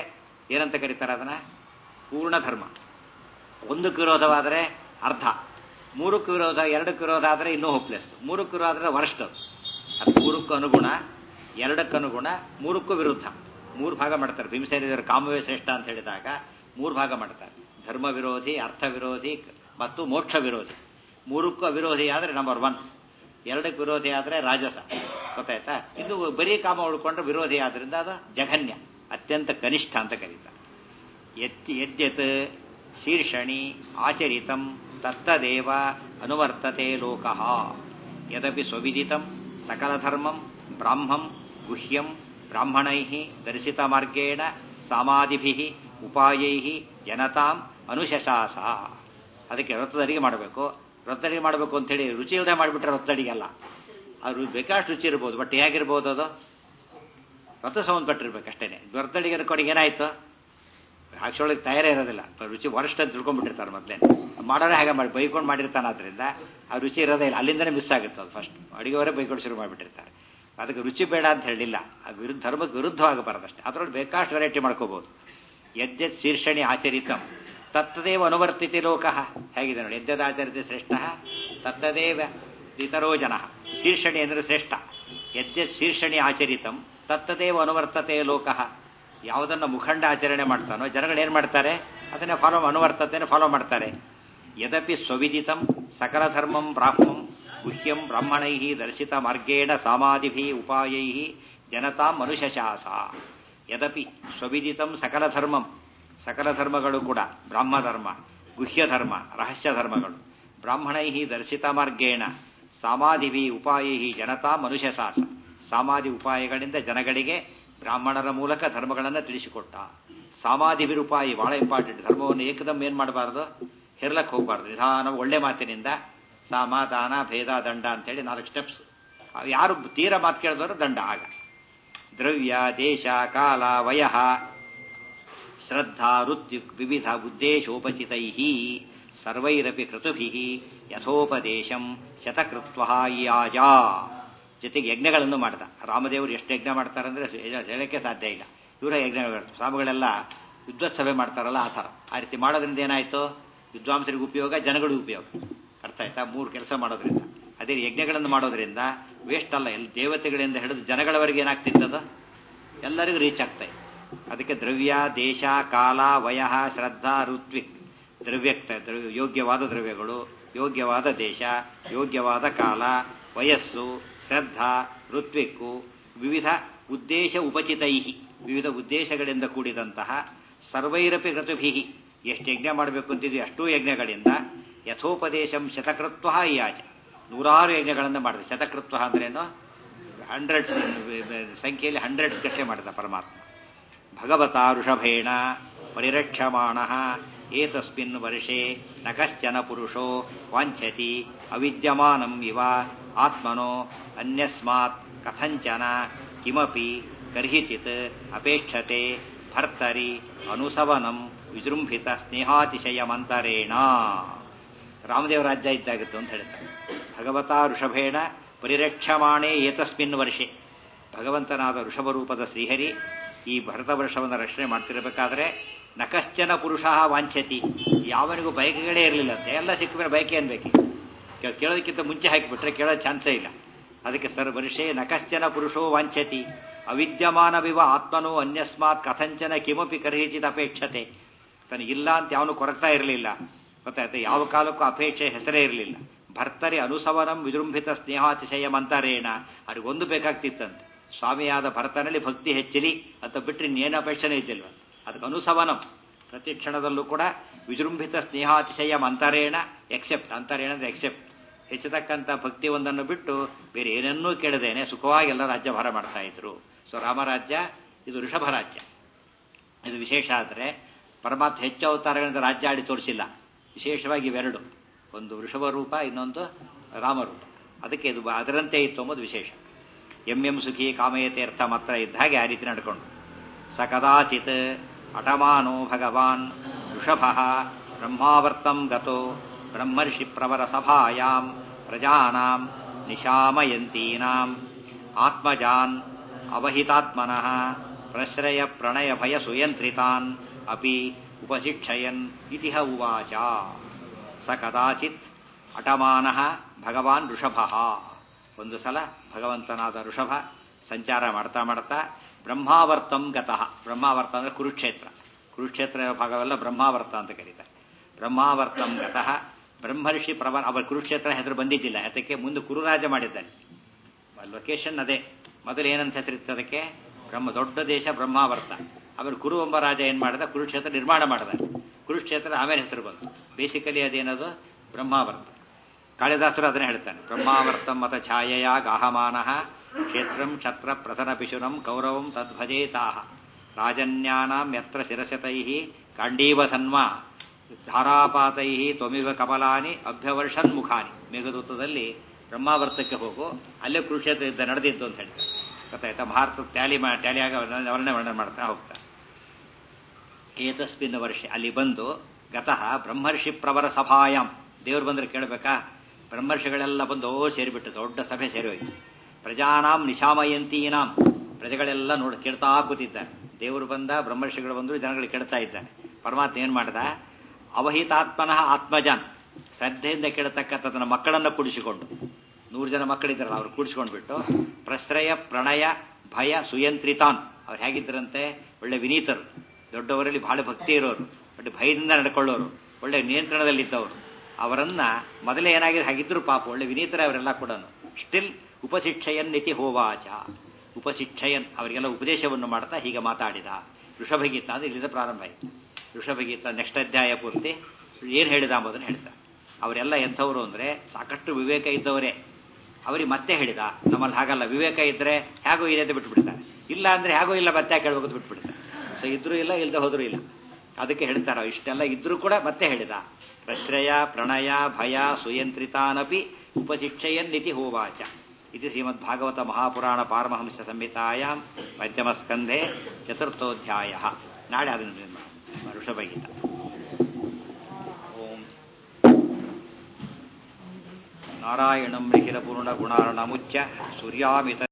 A: ಏನಂತ ಕರೀತಾರೆ ಅದನ್ನ ಪೂರ್ಣ ಧರ್ಮ ಒಂದಕ್ಕೆ ವಿರೋಧವಾದರೆ ಅರ್ಧ ಮೂರಕ್ಕೆ ವಿರೋಧ ಎರಡಕ್ಕೆ ವಿರೋಧ ಆದರೆ ಇನ್ನೂ ಹೋಪ್ಲೆಸ್ ಮೂರಕ್ಕೆ ವಿರೋಧ ಆದರೆ ವರ್ಸ್ಟ್ ಅದು ಮೂರಕ್ಕೂ ಅನುಗುಣ ಎರಡಕ್ಕೆ ಅನುಗುಣ ಮೂರಕ್ಕೂ ವಿರುದ್ಧ ಮೂರು ಭಾಗ ಮಾಡ್ತಾರೆ ಭೀಮಸೇನಿದರು ಕಾಮವೇ ಶ್ರೇಷ್ಠ ಅಂತ ಹೇಳಿದಾಗ ಮೂರು ಭಾಗ ಮಾಡ್ತಾರೆ ಧರ್ಮ ವಿರೋಧಿ ಅರ್ಥ ವಿರೋಧಿ ಮತ್ತು ಮೋಕ್ಷ ವಿರೋಧಿ ಮೂರಕ್ಕೂ ಅವಿರೋಧಿ ಆದರೆ ನಂಬರ್ ಒನ್ ಎರಡಕ್ಕೆ ವಿರೋಧಿ ಆದರೆ ರಾಜಸ ಗೊತ್ತಾಯ್ತಾ ಇದು ಬರೀ ಕಾಮ ಉಳ್ಕೊಂಡ್ರೆ ವಿರೋಧಿ ಆದ್ರಿಂದ ಅದು ಜಘನ್ಯ ಅತ್ಯಂತ ಕನಿಷ್ಠ ಅಂತ ಕರೀತಾರೆ ಎತ್ತಿ ಯದ್ಯತ್ ಶೀರ್ಷಣಿ ಆಚರಿತಂ ತತ್ತದೇವ ಅನುವರ್ತತೆ ಲೋಕಃ ಯದಪಿ ಸ್ವವಿದಿತಂ ಸಕಲಧರ್ಮಂ ಬ್ರಾಹ್ಮಂ ಗುಹ್ಯಂ ಬ್ರಾಹ್ಮಣೈ ದರ್ಶಿತ ಮಾರ್ಗೇಣ ಸಾಮಾದಿಭಿ ಉಪಾಯೈ ಜನತಾಂ ಅನುಶಶಾಸ ಅದಕ್ಕೆ ವ್ರತದಡಿಗೆ ಮಾಡಬೇಕು ವ್ರತದಡಿಗೆ ಮಾಡಬೇಕು ಅಂತೇಳಿ ರುಚಿ ಇಲ್ಲದೆ ಮಾಡಿಬಿಟ್ರೆ ವ್ರತದಡಿಗೆ ಅಲ್ಲ ಅದು ಬೇಕಾಷ್ಟು ರುಚಿ ಇರ್ಬೋದು ಬಟ್ ಹೇಗಿರ್ಬೋದು ಅದು ವ್ರತ ಸಂಬಂಧಪಟ್ಟಿರ್ಬೇಕು ಅಷ್ಟೇನೆ ವ್ರತದಡಿಗೆ ಕೊನೆಗೆ ಏನಾಯ್ತು ಹಾಕ್ಸೊಳಗೆ ತಯಾರೇ ಇರೋದಿಲ್ಲ ರುಚಿ ವರಿಷ್ಠ ಅಂತ ತಿಳ್ಕೊಂಡ್ಬಿಟ್ಟಿರ್ತಾರೆ ಮೊದಲೇ ಮಾಡೋರೇ ಹಾಗೆ ಮಾಡಿ ಬೈಕೊಂಡು ಮಾಡಿರ್ತಾನಾದ್ರಿಂದ ಆ ರುಚಿ ಇರೋದೇ ಇಲ್ಲ ಅಲ್ಲಿಂದನೇ ಮಿಸ್ ಆಗುತ್ತೆ ಅದು ಫಸ್ಟ್ ಅಡಿಗೆವರೇ ಬೈಕೊಂಡು ಶುರು ಮಾಡಿಬಿಟ್ಟಿರ್ತಾರೆ ಅದಕ್ಕೆ ರುಚಿ ಬೇಡ ಅಂತ ಹೇಳಿಲ್ಲ ಆ ವಿರುದ್ಧ ಧರ್ಮಕ್ಕೆ ವಿರುದ್ಧವಾಗಬಾರದಷ್ಟೇ ಅದರೊಳಗೆ ಬೇಕಾಷ್ಟು ವೆರೈಟಿ ಮಾಡ್ಕೋಬಹುದು ಯದ್ಯತ್ ಶೀರ್ಷಣಿ ಆಚರಿತಂ ತತ್ತದೇವ ಅನುವರ್ತಿತಿ ಲೋಕಃ ಹೇಗಿದೆ ನೋಡಿ ಯದ್ಯದಾಚರಿತ ಶ್ರೇಷ್ಠ ತತ್ತದೇವ ಇತರೋ ಜನ ಶೀರ್ಷಣಿ ಅಂದರೆ ಶ್ರೇಷ್ಠ ಯದ್ಯತ್ ಶೀರ್ಷಣಿ ಆಚರಿತಂ ತತ್ತದೇವ ಅನುವರ್ತತೆ ಲೋಕಃ ಯಾವುದನ್ನ ಮುಖಂಡ ಆಚರಣೆ ಮಾಡ್ತಾನೋ ಜನಗಳು ಏನ್ ಮಾಡ್ತಾರೆ ಅದನ್ನೇ ಫಾಲೋ ಅನುವರ್ತತೆಯನ್ನು ಫಾಲೋ ಮಾಡ್ತಾರೆ ಯದಪಿ ಸ್ವವಿದಿತಂ ಸಕಲ ಧರ್ಮಂ ಬ್ರಾಹ್ಮಂ ಗುಹ್ಯಂ ಬ್ರಾಹ್ಮಣೈ ದರ್ಶಿತ ಮಾರ್ಗೇಣ ಸಾಮಾದಿಭಿ ಉಪಾಯೈ ಜನತಾಂ ಮನುಷ್ಯಶಾಸ ಯದಪಿ ಸ್ವವಿದಿತಂ ಸಕಲ ಧರ್ಮಂ ಸಕಲ ಧರ್ಮಗಳು ಕೂಡ ಬ್ರಾಹ್ಮ ಧರ್ಮ ಗುಹ್ಯ ಧರ್ಮ ರಹಸ್ಯ ಧರ್ಮಗಳು ಬ್ರಾಹ್ಮಣೈ ದರ್ಶಿತ ಮಾರ್ಗೇಣ ಸಾಮಾಧಿಭಿ ಉಪಾಯೈ ಜನತಾ ಮನುಷ್ಯಶಾಸ ಸಾಮಾಧಿ ಉಪಾಯಗಳಿಂದ ಜನಗಳಿಗೆ ಬ್ರಾಹ್ಮಣರ ಮೂಲಕ ಧರ್ಮಗಳನ್ನು ತಿಳಿಸಿಕೊಟ್ಟ ಸಾಮಾಧಿಭಿರುಪಾಯಿ ಬಹಳ ಇಂಪಾರ್ಟೆಂಟ್ ಧರ್ಮವನ್ನು ಏಕದಮ್ ಏನ್ ಮಾಡಬಾರ್ದು ಹೆರ್ಲಕ್ಕೆ ಹೋಗಬಾರ್ದು ನಿಧಾನ ಒಳ್ಳೆ ಮಾತಿನಿಂದ ಸಾಮ ದಾನ ಭೇದ ದಂಡ ಅಂತೇಳಿ ನಾಲ್ಕು ಸ್ಟೆಪ್ಸ್ ಯಾರು ತೀರ ಮಾತು ಕೇಳಿದವರು ದಂಡ ಆಗ ದ್ರವ್ಯ ದೇಶ ಕಾಲ ವಯ ಶ್ರದ್ಧಾ ಋತ್ಯು ವಿವಿಧ ಉದ್ದೇಶೋಪಚಿತೈ ಸರ್ವೈರಪಿ ಕೃತುಭಿ ಯಥೋಪದೇಶಂ ಶತಕೃತ್ವ ಯಾಜ ಜೊತೆಗೆ ಯಜ್ಞಗಳನ್ನು ಮಾಡ್ದ ರಾಮದೇವರು ಎಷ್ಟು ಯಜ್ಞ ಮಾಡ್ತಾರಂದ್ರೆ ಹೇಳಕ್ಕೆ ಸಾಧ್ಯ ಇಲ್ಲ ಇವರ ಯಜ್ಞಗಳು ಸ್ವಾಮಿಗಳೆಲ್ಲ ವಿದ್ವತ್ ಸಭೆ ಮಾಡ್ತಾರಲ್ಲ ಆ ಥರ ಆ ರೀತಿ ಮಾಡೋದ್ರಿಂದ ಏನಾಯ್ತು ವಿದ್ವಾಂಸರಿಗೆ ಉಪಯೋಗ ಜನಗಳಿಗೆ ಉಪಯೋಗ ಅರ್ಥ ಆಯ್ತಾ ಮೂರು ಕೆಲಸ ಮಾಡೋದ್ರಿಂದ ಅದೇ ಯಜ್ಞಗಳನ್ನು ಮಾಡೋದ್ರಿಂದ ವೇಸ್ಟ್ ಅಲ್ಲ ಎಲ್ಲ ದೇವತೆಗಳಿಂದ ಹಿಡಿದು ಜನಗಳವರೆಗೆ ಏನಾಗ್ತಿತ್ತದ ಎಲ್ಲರಿಗೂ ರೀಚ್ ಆಗ್ತಾ ಇತ್ತು ಅದಕ್ಕೆ ದ್ರವ್ಯ ದೇಶ ಕಾಲ ವಯ ಶ್ರದ್ಧಾ ಋತ್ವಿಕ್ ದ್ರವ್ಯಕ್ತ ದ್ರವ್ಯ ಯೋಗ್ಯವಾದ ದ್ರವ್ಯಗಳು ಯೋಗ್ಯವಾದ ದೇಶ ಯೋಗ್ಯವಾದ ಕಾಲ ವಯಸ್ಸು ಶ್ರದ್ಧಾ ಋತ್ವಿಕ್ಕು ವಿವಿಧ ಉದ್ದೇಶ ಉಪಚಿತೈ ವಿವಿಧ ಉದ್ದೇಶಗಳಿಂದ ಕೂಡಿದಂತಹ ಸರ್ವೈರಪಿ ಋತುಭಿ ಎಷ್ಟು ಯಜ್ಞ ಮಾಡಬೇಕು ಅಂತಿದ್ವಿ ಅಷ್ಟೂ ಯಜ್ಞಗಳಿಂದ ಯಥೋಪದೇಶಂ ಶತಕೃತ್ವ ಯಾಜ ನೂರಾರು ಯಜ್ಞಗಳನ್ನು ಮಾಡಿದೆ ಶತಕೃತ್ವ ಅಂದ್ರೇನು ಹಂಡ್ರೆಡ್ಸ್ ಸಂಖ್ಯೆಯಲ್ಲಿ ಹಂಡ್ರೆಡ್ಸ್ ಗಟ್ಟಲೆ ಮಾಡಿದ ಪರಮಾತ್ಮ ಭಗವತ ಋಷಭೇಣ ಪರಿರಕ್ಷಮಾಣ ಏತಸ್ಮಿನ್ ವರ್ಷೆ ನ ಕಶ್ಚನ ಪುರುಷೋ ವಾಂಛತಿ ಅವಿದ್ಯಮಾನಂ ಇವ ಆತ್ಮನೋ ಅನ್ಯಸ್ಮಾತ್ ಕಥಂಚನ ಕಿಮಪಿ ಕರ್ಹಿಚಿತ್ ಅಪೇಕ್ಷತೆ ಭರ್ತರಿ ಅನುಸವನಂ ವಿಜೃಂಭಿತ ಸ್ನೇಹಾತಿಶಯಮಂತರೇಣ ರಾಮದೇವ ರಾಜ್ಯ ಇದ್ದಾಗಿತ್ತು ಅಂತ ಹೇಳ್ತಾರೆ ಭಗವತ ಋಷಭೇಣ ಪರಿರಕ್ಷಮಾಣೆ ಏತಸ್ಮಿನ್ ವರ್ಷೆ ಭಗವಂತನಾದ ಋಷಭ ರೂಪದ ಶ್ರೀಹರಿ ಈ ಭರತ ವರ್ಷವನ್ನು ರಕ್ಷಣೆ ಮಾಡ್ತಿರಬೇಕಾದ್ರೆ ನಕಶ್ಚನ ಪುರುಷ ವಾಂಛತಿ ಯಾವನಿಗೂ ಬಯಕೆಗಳೇ ಇರಲಿಲ್ಲ ಅಂತ ಎಲ್ಲ ಸಿಕ್ಕ ಮೇಲೆ ಬಯಕೆ ಅನ್ಬೇಕು ಕೇಳೋದಕ್ಕಿಂತ ಮುಂಚೆ ಹಾಕಿಬಿಟ್ರೆ ಕೇಳೋ ಚಾನ್ಸೇ ಇಲ್ಲ ಅದಕ್ಕೆ ಸರ್ ವರ್ಷೆ ನಕಶ್ಚನ ಪುರುಷೋ ವಾಂಛತಿ ಅವಿದ್ಯಮಾನವಿವ ಆತ್ಮನೋ ಅನ್ಯಸ್ಮಾತ್ ಕಥಂಚನ ಕಿಮಪಿ ಕರ್ಹಿಚಿದ ಅಪೇಕ್ಷತೆ ತನಗಿಲ್ಲ ಅಂತ ಯಾವನು ಕೊರಗ್ತಾ ಇರಲಿಲ್ಲ ಗೊತ್ತಾಯ್ತು ಯಾವ ಕಾಲಕ್ಕೂ ಅಪೇಕ್ಷೆ ಹೆಸರೇ ಇರಲಿಲ್ಲ ಭರ್ತರಿ ಅನುಸವನಂ ವಿಜೃಂಭಿತ ಸ್ನೇಹಾತಿಶಯ ಮಂತರೇಣ ಅವ್ರಿಗೊಂದು ಬೇಕಾಗ್ತಿತ್ತಂತೆ ಸ್ವಾಮಿಯಾದ ಭರತನಲ್ಲಿ ಭಕ್ತಿ ಹೆಚ್ಚಲಿ ಅಂತ ಬಿಟ್ಟರೆ ಇನ್ನೇನು ಅಪೇಕ್ಷೆನೇ ಇದ್ದಿಲ್ವ ಅದಕ್ಕೆ ಅನುಸವನಂ ಪ್ರತಿ ಕ್ಷಣದಲ್ಲೂ ಕೂಡ ವಿಜೃಂಭಿತ ಸ್ನೇಹಾತಿಶಯ ಅಂತರೇಣ ಎಕ್ಸೆಪ್ಟ್ ಅಂತರೇಣ ಅಂದ್ರೆ ಎಕ್ಸೆಪ್ಟ್ ಹೆಚ್ಚತಕ್ಕಂಥ ಭಕ್ತಿ ಒಂದನ್ನು ಬಿಟ್ಟು ಬೇರೆ ಏನನ್ನೂ ಕೇಳದೇನೆ ಸುಖವಾಗಿ ಎಲ್ಲ ರಾಜ್ಯಭಾರ ಮಾಡ್ತಾ ಇದ್ರು ಸೊ ರಾಮರಾಜ್ಯ ಇದು ಋಷಭ ರಾಜ್ಯ ಇದು ವಿಶೇಷ ಆದರೆ ಪರಮಾತ್ಮ ಹೆಚ್ಚು ಅವತಾರಗಳಿಂದ ರಾಜ್ಯ ಆಡಿ ತೋರಿಸಿಲ್ಲ ವಿಶೇಷವಾಗಿ ಇವೆರಡು ಒಂದು ವೃಷಭ ರೂಪ ಇನ್ನೊಂದು ರಾಮರೂಪ ಅದಕ್ಕೆ ಇದು ಅದರಂತೆ ಇತ್ತು ಎಂಬುದು ವಿಶೇಷ ಎಂ ಎಂ ಸುಖಿ ಕಾಮಯತೆ ಅರ್ಥ ಮಾತ್ರ ಇದ್ದ ಹಾಗೆ ಆ ರೀತಿ ನಡ್ಕೊಂಡು ಸ ಕದಾಚಿತ್ ಅಟಮಾನೋ ಭಗವಾನ್ ಋಷಭ ಬ್ರಹ್ಮಾವರ್ತಂ ಗತೋ ಬ್ರಹ್ಮರ್ಷಿ ಪ್ರವರ ಸಭಾಯಾಂ ಪ್ರಜಾನಾಂ ನಿಶಾಮಯಂತೀನಾಂ ಆತ್ಮಜಾನ್ ಅವಹಿತಾತ್ಮನಃ ಪ್ರಶ್ರಯ ಪ್ರಣಯ ಭಯ ಸುಯಂತ್ರಿತಾನ್ ಅಪಿ ಉಪಶಿಕ್ಷಯನ್ ಇತಿಹ ಉವಾಚ ಸ ಕದಾಚಿತ್ ಅಟಮಾನಃ ಭಗವಾನ್ ಋಷಭ ಒಂದು ಸಲ ಭಗವಂತನಾದ ಋಷಭ ಸಂಚಾರ ಮಾಡ್ತಾ ಮಾಡ್ತಾ ಬ್ರಹ್ಮಾವರ್ತಂ ಗತಃ ಬ್ರಹ್ಮಾವರ್ತ ಅಂದ್ರೆ ಕುರುಕ್ಷೇತ್ರ ಕುರುಕ್ಷೇತ್ರ ಭಾಗವೆಲ್ಲ ಬ್ರಹ್ಮಾವರ್ತ ಅಂತ ಕರೀತಾರೆ ಬ್ರಹ್ಮಾವರ್ತಂ ಗತಃ ಬ್ರಹ್ಮರ್ಷಿ ಪ್ರವರ್ ಅವರ ಕುರುಕ್ಷೇತ್ರ ಹೆಸರು ಬಂದಿದ್ದಿಲ್ಲ ಅದಕ್ಕೆ ಮುಂದೆ ಕುರುರಾಜ ಮಾಡಿದ್ದಾನೆ ಲೊಕೇಶನ್ ಅದೇ ಮೊದಲು ಏನಂತ ಹೆಸರಿತ್ತು ಅದಕ್ಕೆ ಬ್ರಹ್ಮ ದೊಡ್ಡ ದೇಶ ಬ್ರಹ್ಮಾವರ್ತ ಆಮೇಲೆ ಕುರು ಎಂಬ ರಾಜ ಏನ್ ಮಾಡಿದ ಕುರುಕ್ಷೇತ್ರ ನಿರ್ಮಾಣ ಮಾಡಿದ ಕುರುಕ್ಷೇತ್ರ ಆಮೇಲೆ ಹೆಸರು ಬಂತು ಬೇಸಿಕಲಿ ಅದೇನದು ಬ್ರಹ್ಮಾವರ್ತ ಕಾಳಿದಾಸರು ಅದನ್ನೇ ಹೇಳ್ತಾನೆ ಬ್ರಹ್ಮಾವರ್ತಂ ಮತ ಛಾಯೆಯ ಗಾಹಮಾನಃ ಕ್ಷೇತ್ರಂ ಕ್ಷತ್ರ ಪ್ರಥನ ಪಿಶುನಂ ಕೌರವಂ ತದ್ಭಜೇತಾಹ ರಾಜನ್ಯಾನಾಂ ಯತ್ರ ಶಿರಸತೈ ಕಾಂಡೀವಧನ್ವ ಧಾರಾಪಾತೈ ತ್ವಮಿವ ಕಮಲಾನಿ ಅಭ್ಯವರ್ಷನ್ ಮುಖಾನಿ ಮೇಘದೂತದಲ್ಲಿ ಬ್ರಹ್ಮಾವರ್ತಕ್ಕೆ ಹೋಗು ಅಲ್ಲೇ ಕುರುಕ್ಷೇತ್ರ ಯುದ್ಧ ನಡೆದಿದ್ದು ಅಂತ ಹೇಳ್ತಾರೆ ಗೊತ್ತಾಯ್ತಾ ಭಾರತ ಟ್ಯಾಲಿ ಮಾ ಟ್ಯಾಲಿ ಆಗ ವರ್ಣನೆ ವರ್ಣನೆ ಮಾಡ್ತಾ ಹೋಗ್ತಾ ಏತಸ್ಮಿನ್ ವರ್ಷ ಅಲ್ಲಿ ಬಂದು ಗತಃ ಬ್ರಹ್ಮರ್ಷಿ ಪ್ರವರ ಸಭಾಯಾಮ್ ದೇವ್ರು ಬಂದ್ರೆ ಕೇಳಬೇಕಾ ಬ್ರಹ್ಮರ್ಷಿಗಳೆಲ್ಲ ಬಂದು ಓ ಸೇರಿಬಿಟ್ಟು ದೊಡ್ಡ ಸಭೆ ಸೇರಿ ಹೋಯ್ತು ಪ್ರಜಾನಾಂ ನಿಶಾಮಯಂತೀನಾಂ ಪ್ರಜೆಗಳೆಲ್ಲ ನೋಡಿ ಕೇಳ್ತಾ ಕೂತಿದ್ದಾರೆ ದೇವರು ಬಂದ ಬ್ರಹ್ಮರ್ಷಿಗಳು ಬಂದ್ರು ಜನಗಳು ಕೇಳ್ತಾ ಇದ್ದಾನೆ ಪರಮಾತ್ಮ ಏನ್ ಮಾಡ್ದ ಅವಹಿತಾತ್ಮನಃ ಆತ್ಮಜಾನ್ ಶ್ರದ್ಧೆಯಿಂದ ಕೇಳತಕ್ಕಂಥ ತನ್ನ ಮಕ್ಕಳನ್ನ ಕೂಡಿಸಿಕೊಂಡು ನೂರು ಜನ ಮಕ್ಕಳಿದ್ದಾರಲ್ಲ ಅವ್ರು ಕೂಡಿಸ್ಕೊಂಡ್ಬಿಟ್ಟು ಪ್ರಶ್ರಯ ಪ್ರಣಯ ಭಯ ಸುಯಂತ್ರಿತಾನ್ ಅವ್ರು ಹೇಗಿದ್ದರಂತೆ ಒಳ್ಳೆ ವಿನೀತರು ದೊಡ್ಡವರಲ್ಲಿ ಬಹಳ ಭಕ್ತಿ ಇರೋರು ಬಟ್ ಭಯದಿಂದ ನಡ್ಕೊಳ್ಳೋರು ಒಳ್ಳೆ ನಿಯಂತ್ರಣದಲ್ಲಿದ್ದವರು ಅವರನ್ನ ಮೊದಲೇ ಏನಾಗಿದೆ ಹಾಗಿದ್ರು ಪಾಪ ಒಳ್ಳೆ ವಿನೀತರ ಅವರೆಲ್ಲ ಕೂಡ ಸ್ಟಿಲ್ ಉಪಶಿಕ್ಷಯನ್ ಇತಿ ಹೋವಾಚ ಉಪಶಿಕ್ಷಯನ್ ಅವರಿಗೆಲ್ಲ ಉಪದೇಶವನ್ನು ಮಾಡ್ತಾ ಹೀಗೆ ಮಾತಾಡಿದ ಋಷಭಗೀತ ಅಂದ್ರೆ ಇಲ್ಲಿಂದ ಪ್ರಾರಂಭ ಆಯಿತು ಋಷಭಗೀತ ನೆಕ್ಸ್ಟ್ ಅಧ್ಯಾಯ ಪೂರ್ತಿ ಏನು ಹೇಳಿದ ಅಂಬೋದನ್ನು ಹೇಳ್ತಾರೆ ಅವರೆಲ್ಲ ಎಂಥವ್ರು ಅಂದ್ರೆ ಸಾಕಷ್ಟು ವಿವೇಕ ಇದ್ದವರೇ ಅವರಿಗೆ ಮತ್ತೆ ಹೇಳಿದ ನಮ್ಮಲ್ಲಿ ಹಾಗಲ್ಲ ವಿವೇಕ ಇದ್ರೆ ಹೇಗೋ ಇದೆ ಅಂತ ಬಿಟ್ಬಿಡ್ತಾರೆ ಇಲ್ಲ ಅಂದ್ರೆ ಹೇಗೋ ಇಲ್ಲ ಮತ್ತೆ ಕೇಳ್ಬೇಕು ಬಿಟ್ಬಿಡ್ತಾರೆ ಸೊ ಇದ್ರೂ ಇಲ್ಲ ಇಲ್ಲದೆ ಹೋದ್ರೂ ಇಲ್ಲ ಅದಕ್ಕೆ ಹೇಳ್ತಾರ ಇಷ್ಟೆಲ್ಲ ಇದ್ರೂ ಕೂಡ ಮತ್ತೆ ಹೇಳಿದ ಪ್ರಶ್ರಯ ಪ್ರಣಯ ಭಯ ಸುಯಂತ್ರಿತಾನಪಿ ಉಪಶಿಕ್ಷಯನ್ನಿತಿ ಹೋವಾಚ ಇದು ಶ್ರೀಮದ್ ಭಾಗವತ ಮಹಾಪುರಾಣ ಪಾರಮಹಂಸ ಸಂಹಿತಾಯಾಮ್ ಪಂಚಮಸ್ಕಂಧೆ ಚತುರ್ಥೋಧ್ಯಾಯ ನಾಳೆ ಅದನ್ನು ಋಷಭಗೀತ ಓಂ ನಾರಾಯಣಂ ಲಿಖಿತ ಪೂರ್ಣ ಗುಣಾರ್ಣಮುಚ್ಚ ಸೂರ್ಯಾಮಿತ